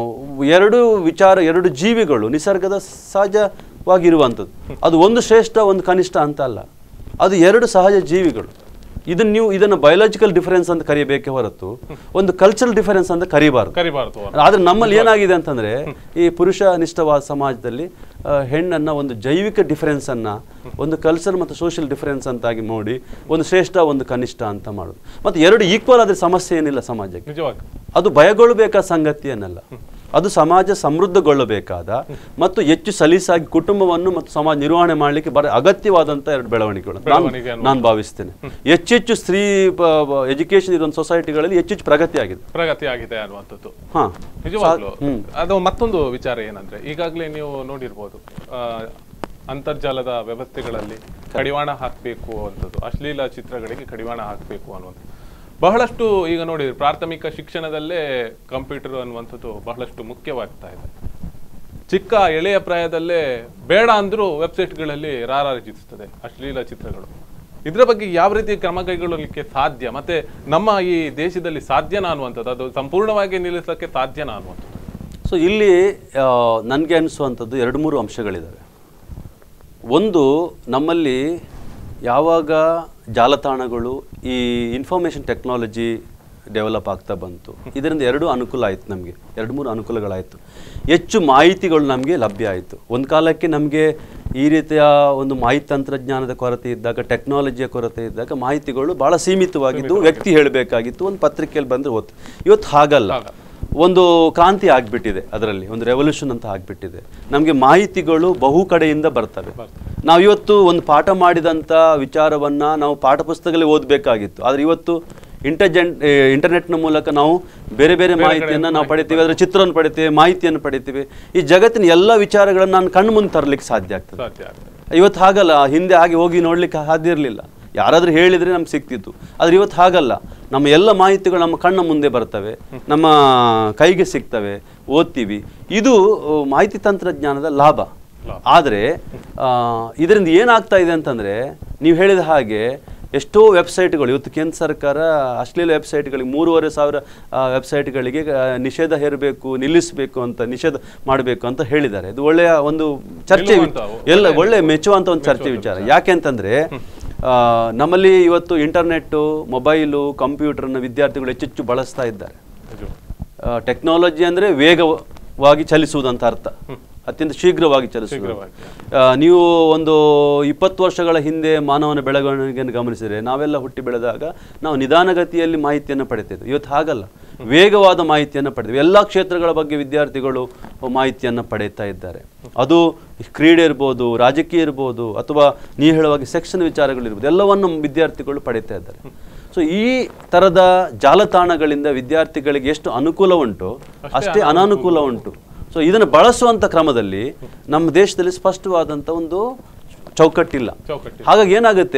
ಎರಡು ವಿಚಾರ ಎರಡು ಜೀವಿಗಳು ನಿಸರ್ಗದ ಸಹಜವಾಗಿರುವಂಥದ್ದು ಅದು ಒಂದು ಶ್ರೇಷ್ಠ ಒಂದು ಕನಿಷ್ಠ ಅಂತ ಅಲ್ಲ ಅದು ಎರಡು ಸಹಜ ಜೀವಿಗಳು ಇದನ್ನು ನೀವು ಇದನ್ನು ಬಯೋಲಾಜಿಕಲ್ ಡಿಫರೆನ್ಸ್ ಅಂತ ಕರಿಬೇಕೆ ಹೊರತು ಒಂದು ಕಲ್ಚರಲ್ ಡಿಫರೆನ್ಸ್ ಅಂತ ಕರಿಬಾರ್ದು ಕರಿಬಾರ್ದು ಅವ್ರು. ಆದ್ರೆ ನಮ್ಮಲ್ಲಿ ಏನಾಗಿದೆ ಅಂತಂದ್ರೆ ಈ ಪುರುಷ ನಿಷ್ಠವಾದ ಸಮಾಜದಲ್ಲಿ ಆ, ಹೆಣ್ಣನ್ನ ಒಂದು ಜೈವಿಕ ಡಿಫರೆನ್ಸ್ ಅನ್ನ ಒಂದು ಕಲ್ಚರ್ ಮತ್ತು ಸೋಷಿಯಲ್ ಡಿಫರೆನ್ಸ್ ಅಂತಾಗಿ ನೋಡಿ ಒಂದು ಶ್ರೇಷ್ಠ ಒಂದು ಕನಿಷ್ಠ ಅಂತ ಮಾಡೋದು ಮತ್ತೆ ಎರಡು ಈಕ್ವಲ್ ಆದ್ರೆ ಸಮಸ್ಯೆ ಏನಿಲ್ಲ ಸಮಾಜಕ್ಕೆ ನಿಜವಾಗಿ ಅದು ಭಯಗೊಳ್ಳಬೇಕಾದ ಸಂಗತಿ ಏನಲ್ಲ ಅದು ಸಮಾಜ ಸಮೃದ್ಧಗೊಳ್ಳಬೇಕಾದ ಮತ್ತು ಹೆಚ್ಚು ಸಲೀಸಾಗಿ ಕುಟುಂಬವನ್ನು ಮತ್ತು ಸಮಾಜ ನಿರ್ವಹಣೆ ಮಾಡಲಿಕ್ಕೆ ಬರ ಅಗತ್ಯವಾದಂಥ ಎರಡು ಬೆಳವಣಿಗೆಗಳು ನಾನು ಬೆಳವಣಿಗೆ ಅನ್ನುವಂಥದ್ದು. ನಾನು ಭಾವಿಸ್ತೇನೆ ಹೆಚ್ಚೆಚ್ಚು ಸ್ತ್ರೀ ಎಜುಕೇಶನ್ ಇರುವಂಥ ಸೊಸೈಟಿಗಳಲ್ಲಿ ಹೆಚ್ಚೆಚ್ಚು ಪ್ರಗತಿ ಆಗಿದೆ ಪ್ರಗತಿ ಆಗಿದೆ ಅನ್ನುವಂಥದ್ದು ಹಾ ನಿಜವಾಗ್ಲು ಹ್ಮ್. ಅದು ಮತ್ತೊಂದು ವಿಚಾರ ಏನಂದ್ರೆ ಈಗಾಗಲೇ ನೀವು ನೋಡಿರ್ಬೋದು ಆ, ಅಂತರ್ಜಾಲದ ವ್ಯವಸ್ಥೆಗಳಲ್ಲಿ ಕಡಿವಾಣ ಹಾಕಬೇಕು ಅನ್ನೋದು ಅಶ್ಲೀಲ ಚಿತ್ರಗಳಿಗೆ ಕಡಿವಾಣ ಹಾಕಬೇಕು ಅನ್ನುವಂಥದ್ದು ಬಹಳಷ್ಟು ಈಗ ನೋಡಿ ಪ್ರಾಥಮಿಕ ಶಿಕ್ಷಣದಲ್ಲೇ ಕಂಪ್ಯೂಟರ್ ಅನ್ನುವಂಥದ್ದು ಬಹಳಷ್ಟು ಮುಖ್ಯವಾಗ್ತಾ ಇದೆ ಚಿಕ್ಕ ಎಳೆಯ ಪ್ರಾಯದಲ್ಲೇ ಬೇಡ ಅಂದ್ರೂ ವೆಬ್ಸೈಟ್ಗಳಲ್ಲಿ ರಾರಾಜಿಸುತ್ತದೆ ಅಶ್ಲೀಲ ಚಿತ್ರಗಳು ಇದರ ಬಗ್ಗೆ ಯಾವ ರೀತಿ ಕ್ರಮ ಕೈಗೊಳ್ಳಲಿಕ್ಕೆ ಸಾಧ್ಯ ಮತ್ತೆ ನಮ್ಮ ಈ ದೇಶದಲ್ಲಿ ಸಾಧ್ಯನಾ ಅನ್ನುವಂಥದ್ದು ಅದು ಸಂಪೂರ್ಣವಾಗಿ ನಿಲ್ಲಿಸಲಿಕ್ಕೆ ಸಾಧ್ಯನಾ ಅನ್ನುವಂಥದ್ದು ಸೊ ಇಲ್ಲಿ ನನಗೆ ಅನಿಸುವಂಥದ್ದು ಎರಡು ಮೂರು ಅಂಶಗಳಿದ್ದಾವೆ ಒಂದು ನಮ್ಮಲ್ಲಿ ಯಾವಾಗ ಜಾಲತಾಣಗಳು ಈ ಇನ್ಫಾರ್ಮೇಷನ್ ಟೆಕ್ನಾಲಜಿ ಡೆವಲಪ್ ಆಗ್ತಾ ಬಂತು ಇದರಿಂದ ಎರಡು ಅನುಕೂಲ ಆಯಿತು ನಮಗೆ ಎರಡು ಮೂರು ಅನುಕೂಲಗಳಾಯಿತು ಹೆಚ್ಚು ಮಾಹಿತಿಗಳು ನಮಗೆ ಲಭ್ಯ ಆಯಿತು ಒಂದು ಕಾಲಕ್ಕೆ ನಮಗೆ ಈ ರೀತಿಯ ಒಂದು ಮಾಹಿತಿ ತಂತ್ರಜ್ಞಾನದ ಕೊರತೆ ಇದ್ದಾಗ ಟೆಕ್ನಾಲಜಿಯ ಕೊರತೆ ಇದ್ದಾಗ ಮಾಹಿತಿಗಳು ಭಾಳ ಸೀಮಿತವಾಗಿದ್ದು ವ್ಯಕ್ತಿ ಹೇಳಬೇಕಾಗಿತ್ತು ಒಂದು ಪತ್ರಿಕೆಯಲ್ಲಿ ಬಂದರೆ ಓದ್ತು ಇವತ್ತು ಹಾಗಲ್ಲ ಒಂದು ಕ್ರಾಂತಿ ಆಗಿಬಿಟ್ಟಿದೆ ಅದರಲ್ಲಿ ಒಂದು ರೆವಲ್ಯೂಷನ್ ಅಂತ ಆಗಿಬಿಟ್ಟಿದೆ ನಮಗೆ ಮಾಹಿತಿಗಳು ಬಹು ಕಡೆಯಿಂದ ಬರ್ತವೆ ನಾವು ಇವತ್ತು ಒಂದು ಪಾಠ ಮಾಡಿದಂಥ ವಿಚಾರವನ್ನು ನಾವು ಪಾಠ ಪುಸ್ತಕದಲ್ಲಿ ಓದಬೇಕಾಗಿತ್ತು ಆದರೆ ಇವತ್ತು ಇಂಟರ್ಜೆಂಟ್ ಇಂಟರ್ನೆಟ್ನ ಮೂಲಕ ನಾವು ಬೇರೆ ಬೇರೆ ಮಾಹಿತಿಯನ್ನು ನಾವು ಪಡಿತೀವಿ ಅದರ ಚಿತ್ರವನ್ನು ಪಡಿತೀವಿ ಮಾಹಿತಿಯನ್ನು ಪಡಿತೀವಿ ಈ ಜಗತ್ತಿನ ಎಲ್ಲ ವಿಚಾರಗಳನ್ನು ನಾನು ಕಣ್ಣು ಮುಂದೆ ತರಲಿಕ್ಕೆ ಸಾಧ್ಯ ಆಗ್ತದೆ ಸಾಧ್ಯ ಆಗ್ತದೆ ಇವತ್ತು ಹಾಗಲ್ಲ ಹಿಂದೆ ಹಾಗೆ ಹೋಗಿ ನೋಡ್ಲಿಕ್ಕೆ ಸಾಧ್ಯ ಇರಲಿಲ್ಲ ಯಾರಾದರೂ ಹೇಳಿದರೆ ನಮ್ಗೆ ಸಿಕ್ತಿತ್ತು ಆದರೆ ಇವತ್ತು ಹಾಗಲ್ಲ ನಮ್ಮ ಎಲ್ಲ ಮಾಹಿತಿಗಳು ನಮ್ಮ ಕಣ್ಣ ಮುಂದೆ ಬರ್ತವೆ ನಮ್ಮ ಕೈಗೆ ಸಿಗ್ತವೆ ಓದ್ತೀವಿ ಇದು ಆ, ಮಾಹಿತಿ ತಂತ್ರಜ್ಞಾನದ ಲಾಭ ಆದರೆ ಇದರಿಂದ ಏನಾಗ್ತಾ ಇದೆ ಅಂತಂದರೆ ನೀವು ಹೇಳಿದ ಹಾಗೆ ಎಷ್ಟೋ ವೆಬ್ಸೈಟ್ಗಳು ಇವತ್ತು ಕೇಂದ್ರ ಸರ್ಕಾರ ಅಶ್ಲೀಲ ವೆಬ್ಸೈಟ್ಗಳಿಗೆ ಮೂರುವರೆ ಸಾವಿರ ಆ, ವೆಬ್ಸೈಟ್ಗಳಿಗೆ ಆ, ನಿಷೇಧ ಹೇರಬೇಕು ನಿಲ್ಲಿಸಬೇಕು ಅಂತ ನಿಷೇಧ ಮಾಡಬೇಕು ಅಂತ ಹೇಳಿದ್ದಾರೆ ಇದು ಒಳ್ಳೆಯ ಒಂದು ಚರ್ಚೆ ವಿ- ನಿಲ್ಲುವಂತ, ಎಲ್ಲ ಒಳ್ಳೆ ಮೆಚ್ಚುವಂಥ ಒಂದು ಚರ್ಚೆ ವಿಚಾರ ಯಾಕೆ ಅಂತಂದ್ರೆ ಆ, ನಮ್ಮಲ್ಲಿ ಇವತ್ತು ಇಂಟರ್ನೆಟ್ಟು ಮೊಬೈಲು ಕಂಪ್ಯೂಟರ್ನ ವಿದ್ಯಾರ್ಥಿಗಳು ಹೆಚ್ಚೆಚ್ಚು ಬಳಸ್ತಾ ಇದ್ದಾರೆ ನಿಜ ಟೆಕ್ನಾಲಜಿ ಅಂದರೆ ವೇಗವಾಗಿ ಚಲಿಸುವುದಂತ ಅರ್ಥ ಅತ್ಯಂತ ಶೀಘ್ರವಾಗಿ ಚಲಿಸುವುದು ಶೀಘ್ರವಾಗಿ. ಆ, ನೀವು ಒಂದು ಇಪ್ಪತ್ತು ವರ್ಷಗಳ ಹಿಂದೆ ಮಾನವನ ಬೆಳವಣಿಗೆಯನ್ನು ಗಮನಿಸಿದರೆ ನಾವೆಲ್ಲ ಹುಟ್ಟಿ ಬೆಳೆದಾಗ ನಾವು ನಿಧಾನಗತಿಯಲ್ಲಿ ಮಾಹಿತಿಯನ್ನು ಪಡಿತಿದ್ವಿ ಇವತ್ತು ಹಾಗಲ್ಲ ವೇಗವಾದ ಮಾಹಿತಿಯನ್ನು ಪಡೆದಿವಿ ಎಲ್ಲ ಕ್ಷೇತ್ರಗಳ ಬಗ್ಗೆ ವಿದ್ಯಾರ್ಥಿಗಳು ಮಾಹಿತಿಯನ್ನು ಪಡೆಯುತ್ತಾ ಇದ್ದಾರೆ ಅದು ಕ್ರೀಡೆ ಇರ್ಬೋದು ರಾಜಕೀಯ ಇರ್ಬೋದು ಅಥವಾ ನೀವು ಹೇಳುವಾಗ ಸೆಕ್ಷನ್ ವಿಚಾರಗಳಿರ್ಬೋದು ಎಲ್ಲವನ್ನು ವಿದ್ಯಾರ್ಥಿಗಳು ಪಡೀತಾ ಇದ್ದಾರೆ ಸೊ ಈ ಥರದ ಜಾಲತಾಣಗಳಿಂದ ವಿದ್ಯಾರ್ಥಿಗಳಿಗೆ ಎಷ್ಟು ಅನುಕೂಲ ಉಂಟು ಅಷ್ಟೇ ಅನಾನುಕೂಲ ಉಂಟು ಸೊ ಇದನ್ನು ಬಳಸುವಂಥ ಕ್ರಮದಲ್ಲಿ ನಮ್ಮ ದೇಶದಲ್ಲಿ ಸ್ಪಷ್ಟವಾದಂಥ ಒಂದು ಚೌಕಟ್ಟಿಲ್ಲ ಚೌಕಟ್ಟು ಹಾಗಾಗಿ ಏನಾಗುತ್ತೆ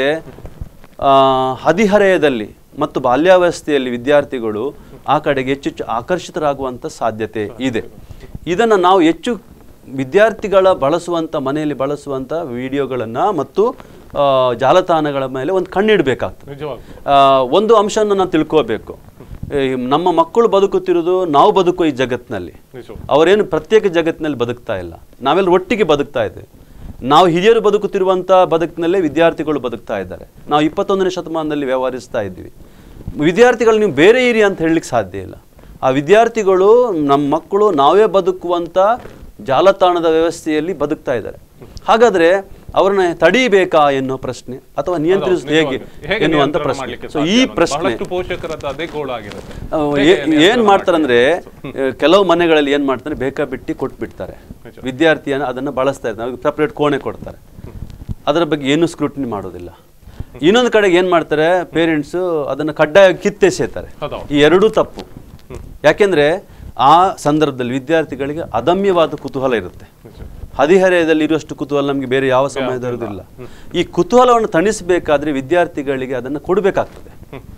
ಆ, ಹದಿಹರೆಯದಲ್ಲಿ ಮತ್ತು ಬಾಲ್ಯಾವಸ್ಥೆಯಲ್ಲಿ ವಿದ್ಯಾರ್ಥಿಗಳು ಆ ಕಡೆಗೆ ಹೆಚ್ಚೆಚ್ಚು ಆಕರ್ಷಿತರಾಗುವಂಥ ಸಾಧ್ಯತೆ ಇದೆ ಇದನ್ನು ನಾವು ಹೆಚ್ಚು ವಿದ್ಯಾರ್ಥಿಗಳ ಬಳಸುವಂಥ ಮನೆಯಲ್ಲಿ ಬಳಸುವಂಥ ವಿಡಿಯೋಗಳನ್ನು ಮತ್ತು ಆ, ಜಾಲತಾಣಗಳ ಮೇಲೆ ಒಂದು ಕಣ್ಣಿಡಬೇಕಾಗ್ತದೆ ನಿಜವಾಗ ಆ, ಒಂದು ಅಂಶನ ನಾವು ತಿಳ್ಕೋಬೇಕು ಈ ನಮ್ಮ ಮಕ್ಕಳು ಬದುಕುತ್ತಿರೋದು ನಾವು ಬದುಕುವ ಈ ಜಗತ್ತಿನಲ್ಲಿ ನಿಜ ಅವರೇನು ಪ್ರತ್ಯೇಕ ಜಗತ್ತಿನಲ್ಲಿ ಬದುಕ್ತಾ ಇಲ್ಲ ನಾವೆಲ್ಲ ಒಟ್ಟಿಗೆ ಬದುಕ್ತಾ ಇದ್ದೇವೆ ನಾವು ಹಿರಿಯರು ಬದುಕುತ್ತಿರುವಂಥ ಬದುಕಿನಲ್ಲೇ ವಿದ್ಯಾರ್ಥಿಗಳು ಬದುಕ್ತಾ ಇದ್ದಾರೆ ನಾವು ಇಪ್ಪತ್ತೊಂದನೇ ಶತಮಾನದಲ್ಲಿ ವ್ಯವಹರಿಸ್ತಾ ಇದ್ದೀವಿ ವಿದ್ಯಾರ್ಥಿಗಳು ನೀವು ಬೇರೆ ಇರಿ ಅಂತ ಹೇಳಲಿಕ್ಕೆ ಸಾಧ್ಯ ಇಲ್ಲ ಆ ವಿದ್ಯಾರ್ಥಿಗಳು ನಮ್ಮ ಮಕ್ಕಳು ನಾವೇ ಬದುಕುವಂಥ ಜಾಲತಾಣದ ವ್ಯವಸ್ಥೆಯಲ್ಲಿ ಬದುಕ್ತಾ ಇದ್ದಾರೆ ಹಾಗಾದ್ರೆ ಅವ್ರನ್ನ ತಡೀಬೇಕಾ ಎನ್ನುವ ಪ್ರಶ್ನೆ ಅಥವಾ ನಿಯಂತ್ರಿಸುವುದು ಹೇಗೆ ಹೇಗೆ ಎನ್ನುವಂಥ ನಿಯಂತ್ರಣ ಪ್ರಶ್ನೆ ಮಾಡ್ಲಿಕ್ಕೆ ಸೊ ಸಾಧ್ಯ ಈ ಅನ್ನೋದು ಪ್ರಶ್ನೆ ಬಹಳಷ್ಟು ಪೋಷಕರದ್ದು ಅದೇ ಗೋಳಾಗಿರುತ್ತೆ ಅಹ್, ಹೇಗೆ ಏ- ನಿಯಂತ್ರಣ ಏನ್ ಮಾಡ್ತಾರಂದ್ರೆ ಅಹ್, ಕೆಲವು ಮನೆಗಳಲ್ಲಿ ಏನ್ ಮಾಡ್ತಾರೆ ಬೇಕಾ ಬಿಟ್ಟು ಕೊಟ್ಬಿಡ್ತಾರೆ ನಿಜ. ವಿದ್ಯಾರ್ಥಿಯನ್ನ ಅದನ್ನ ಬಳಸ್ತಾ ಇರ್ತಾರೆ ಅವ್ರಿಗೆ ಸಪ್ರೇಟ್ ಕೋಣೆ ಕೊಡ್ತಾರೆ ಅದರ ಬಗ್ಗೆ ಏನು ಸ್ಕ್ರೂಟಿನಿ ಮಾಡೋದಿಲ್ಲ ಇನ್ನೊಂದು ಕಡೆಗೆ ಏನ್ ಮಾಡ್ತಾರೆ ಪೇರೆಂಟ್ಸ್ ಅದನ್ನ ಕಡ್ಡಾಯ ಕಿತ್ತೆಸೆತಾರೆ ಹೌದು. ಈ ಎರಡೂ ತಪ್ಪು ಯಾಕೆಂದ್ರೆ ಆ ಸಂದರ್ಭದಲ್ಲಿ ವಿದ್ಯಾರ್ಥಿಗಳಿಗೆ ಅದಮ್ಯವಾದ ಕುತೂಹಲ ಇರುತ್ತೆ ನಿಜ. ಹದಿಹರೆಯದಲ್ಲಿ ಇರುವಷ್ಟು ಕುತೂಹಲ ನಮಗೆ ಬೇರೆ ಯಾವ ಸಮಯದ ಇರುವುದಿಲ್ಲ ಈ ಕುತೂಹಲವನ್ನು ತಣಿಸಬೇಕಾದ್ರೆ ವಿದ್ಯಾರ್ಥಿಗಳಿಗೆ ಅದನ್ನು ಕೊಡಬೇಕಾಗ್ತದೆ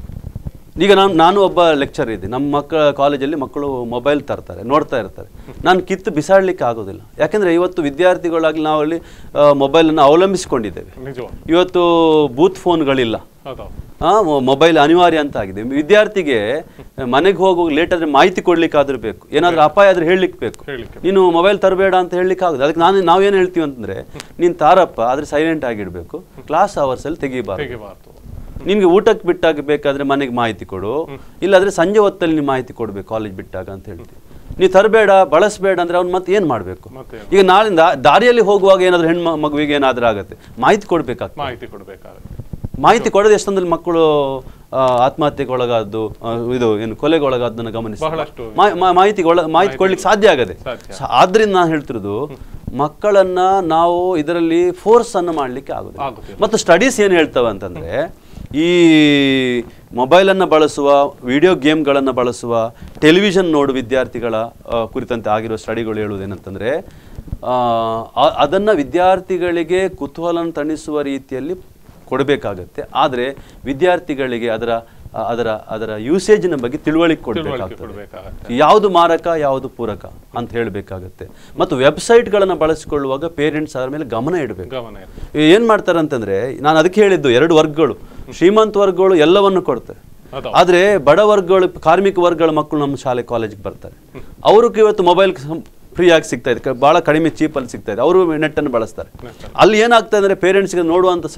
ಈಗ ನಾನು ನಾನು ಒಬ್ಬ ಲೆಕ್ಚರ್ ಇದ್ದೆ ನಮ್ಮ ಮಕ್ಕಳ ಕಾಲೇಜಲ್ಲಿ ಮಕ್ಕಳು ಮೊಬೈಲ್ ತರ್ತಾರೆ ನೋಡ್ತಾ ಇರ್ತಾರೆ ನಾನು ಕಿತ್ತು ಬಿಸಾಡಲಿಕ್ಕೆ ಆಗೋದಿಲ್ಲ ಯಾಕೆಂದರೆ ಇವತ್ತು ವಿದ್ಯಾರ್ಥಿಗಳಾಗಲಿ ನಾವಲ್ಲಿ ಮೊಬೈಲನ್ನು ಅವಲಂಬಿಸಿಕೊಂಡಿದ್ದೇವೆ ನಿಜವಾಗ ಇವತ್ತು ಬೂತ್ ಫೋನ್ಗಳಿಲ್ಲ ಹೌದು ಆ, ಮೊ- ಮೊಬೈಲ್ ಅನಿವಾರ್ಯ ಅಂತ ಆಗಿದೆ ವಿದ್ಯಾರ್ಥಿಗೆ ಮನೆಗೆ ಹೋಗುವಾಗ ಲೇಟ್ ಆದ್ರೆ ಮಾಹಿತಿ ಕೊಡ್ಲಿಕ್ಕಾದ್ರೂ ಬೇಕು ಏನಾದ್ರೂ ಅಪಾಯ ಆದ್ರೆ ಹೇಳಲಿಕ್ಕೆ ಬೇಕು ಹೇಳಲಿಕ್ಕೆ ನೀನು ಮೊಬೈಲ್ ತರಬೇಡ ಅಂತ ಹೇಳಲಿಕ್ಕೆ ಆಗುದು ಅದಕ್ಕೆ ನಾನು ನಾವೇನು ಹೇಳ್ತೀವಿ ಅಂತಂದ್ರೆ ನೀನು ತಾರಪ್ಪ ಆದ್ರೆ ಸೈಲೆಂಟ್ ಆಗಿಡಬೇಕು ಕ್ಲಾಸ್ ಅವರ್ಸಲ್ಲಿ ತೆಗಿಬಾರ್ದು ತೆಗಿಬಾರ್ದು ನಿನ್ಗೆ ಊಟಕ್ಕೆ ಬಿಟ್ಟಾಗ ಬೇಕಾದ್ರೆ ಮನೆಗೆ ಮಾಹಿತಿ ಕೊಡು ಇಲ್ಲಾದ್ರೆ ಸಂಜೆ ಹೊತ್ತಲ್ಲಿ ನೀವು ಮಾಹಿತಿ ಕೊಡ್ಬೇಕು ಕಾಲೇಜ್ ಬಿಟ್ಟಾಗ ಅಂತ ಹೇಳ್ತೀವಿ ನೀವು ತರಬೇಡ ಬಳಸಬೇಡ ಅಂದ್ರೆ ಅವ್ನು ಮತ್ತೆ ಏನು ಮಾಡಬೇಕು ಮತ್ತೆ ಈಗ ನಾಳಿಂದ ದಾರಿಯಲ್ಲಿ ಹೋಗುವಾಗ ಏನಾದ್ರೂ ಹೆಣ್ಣು ಮಗುವಿಗೆ ಏನಾದ್ರೂ ಆಗುತ್ತೆ ಮಾಹಿತಿ ಕೊಡ್ಬೇಕಾಗ್ತದೆ ಮಾಹಿತಿ ಕೊಡಬೇಕಾಗುತ್ತೆ ಮಾಹಿತಿ ಕೊಡದೆ ಎಷ್ಟೊಂದಲ್ಲಿ ಮಕ್ಕಳು ಆ, ಆತ್ಮಹತ್ಯೆಗೆ ಒಳಗಾದ್ದು ಆ, ಇದು ಏನು ಕೊಲೆಗೆ ಒಳಗಾದ್ದನ್ನು ಗಮನಿಸಿ ಬಹಳಷ್ಟು ಮಾ- ಮಾ- ಮಾಹಿತಿಗೆ ಒಳ ಮಾಹಿತಿ ಕೊಡ್ಲಿಕ್ಕೆ ಸಾಧ್ಯ ಆಗದೆ ಸಾಧ್ಯ. ಸ- ಆದ್ರಿಂದ ನಾನು ಹೇಳ್ತಿರೋದು ಮಕ್ಕಳನ್ನ ನಾವು ಇದರಲ್ಲಿ ಫೋರ್ಸ್ ಅನ್ನು ಮಾಡ್ಲಿಕ್ಕೆ ಆಗುದಿಲ್ಲ ಆಗುದಿಲ್ಲ. ಮತ್ತು ಸ್ಟಡೀಸ್ ಏನು ಹೇಳ್ತವೆ ಅಂತಂದ್ರೆ ಈ ಮೊಬೈಲನ್ನು ಬಳಸುವ ವಿಡಿಯೋ ಗೇಮ್ಗಳನ್ನು ಬಳಸುವ ಟೆಲಿವಿಷನ್ ನೋಡು ವಿದ್ಯಾರ್ಥಿಗಳ ಆ, ಕುರಿತಂತೆ ಆಗಿರುವ ಸ್ಟಡಿಗಳು ಹೇಳುವುದೇನಂತಂದ್ರೆ ಆ, ಆ- ಅದನ್ನ ವಿದ್ಯಾರ್ಥಿಗಳಿಗೆ ಕುತೂಹಲ ತಣಿಸುವ ರೀತಿಯಲ್ಲಿ ಕೊಡಬೇಕಾಗತ್ತೆ ಆದರೆ ವಿದ್ಯಾರ್ಥಿಗಳಿಗೆ ಅದರ ಆ, ಅದರ ಅದರ ಯೂಸೇಜಿನ ಬಗ್ಗೆ ತಿಳುವಳಿಕೆ ತಿಳುವಳಿಕೆ ಕೊಡಬೇಕಾಗ್ತದೆ ಕೊಡಬೇಕಾಗತ್ತೆ ಯಾವುದು ಮಾರಕ ಯಾವುದು ಪೂರಕ ಅಂತ ಹೇಳಬೇಕಾಗತ್ತೆ ಮತ್ತು ವೆಬ್ಸೈಟ್ಗಳನ್ನು ಬಳಸಿಕೊಳ್ಳುವಾಗ ಪೇರೆಂಟ್ಸ್ ಅದರ ಮೇಲೆ ಗಮನ ಇಡಬೇಕು ಗಮನ ಇರುತ್ತೆ ಏನು ಮಾಡ್ತಾರೆ ಅಂತಂದ್ರೆ ನಾನು ಅದಕ್ಕೆ ಹೇಳಿದ್ದು ಎರಡು ವರ್ಗಗಳು ಶ್ರೀಮಂತ ವರ್ಗಗಳು ಎಲ್ಲವನ್ನು ಕೊಡ್ತಾರೆ ಹೌದು. ಆದರೆ ಬಡ ವರ್ಗಗಳು ಕಾರ್ಮಿಕ ವರ್ಗಗಳ ಮಕ್ಕಳು ನಮ್ಮ ಶಾಲೆ ಕಾಲೇಜಿಗೆ ಬರ್ತಾರೆ ಅವ್ರಿಗೆ ಇವತ್ತು ಮೊಬೈಲ್ ಫ್ರೀ ಆಗಿ ಸಿಗ್ತಾ ಇದೆ ಕ- ಬಹಳ ಕಡಿಮೆ ಚೀಪಲ್ಲಿ ಸಿಗ್ತಾ ಇದೆ ಅವರು ನೆಟ್ಟನ್ನು ಬಳಸ್ತಾರೆ ಅಲ್ಲಿ ಏನಾಗ್ತಾ ಅಂದ್ರೆ ಪೇರೆಂಟ್ಸ್ಗೆ ನೋಡುವಂಥ ಸ-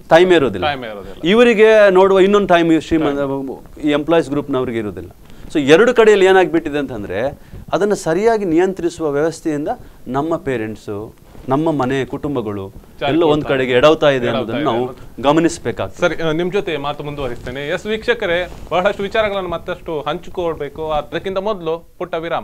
ಟೈಮ್ ಇರೋದಿಲ್ಲ ಟೈಮ್ ಇರೋದಿಲ್ಲ ಇವರಿಗೆ ನೋಡುವ ಇನ್ನೊಂದು ಟೈಮ್ ಶ್ರೀಮಂತ ಈ ಎಂಪ್ಲಾಯೀಸ್ ಗ್ರೂಪ್ನವ್ರಿಗೆ ಇರೋದಿಲ್ಲ ಸೊ ಎರಡು ಕಡೆಯಲ್ಲಿ ಏನಾಗ್ಬಿಟ್ಟಿದೆ ಅಂತಂದ್ರೆ ಅದನ್ನು ಸರಿಯಾಗಿ ನಿಯಂತ್ರಿಸುವ ವ್ಯವಸ್ಥೆಯಿಂದ ನಮ್ಮ ಪೇರೆಂಟ್ಸು ನಮ್ಮ ಮನೆ ಕುಟುಂಬಗಳು ಎಲ್ಲ ಒಂದ್ ಕಡೆಗೆ ಎಡವ್ತಾ ಇದೆ ಅನ್ನೋದನ್ನು ನಾವು ಗಮನಿಸಬೇಕಾಗ್ತದೆ ಸರಿ ಆ, ನಿಮ್ ಜೊತೆ ಮಾತು ಮುಂದುವರಿಸ್ತೇನೆ ಎಸ್ ವೀಕ್ಷಕರೇ ಬಹಳಷ್ಟು ವಿಚಾರಗಳನ್ನು ಮತ್ತಷ್ಟು ಹಂಚಿಕೊಳ್ಬೇಕು ಅದಕ್ಕಿಂತ ಮೊದಲು ಪುಟ್ಟ ವಿರಾಮ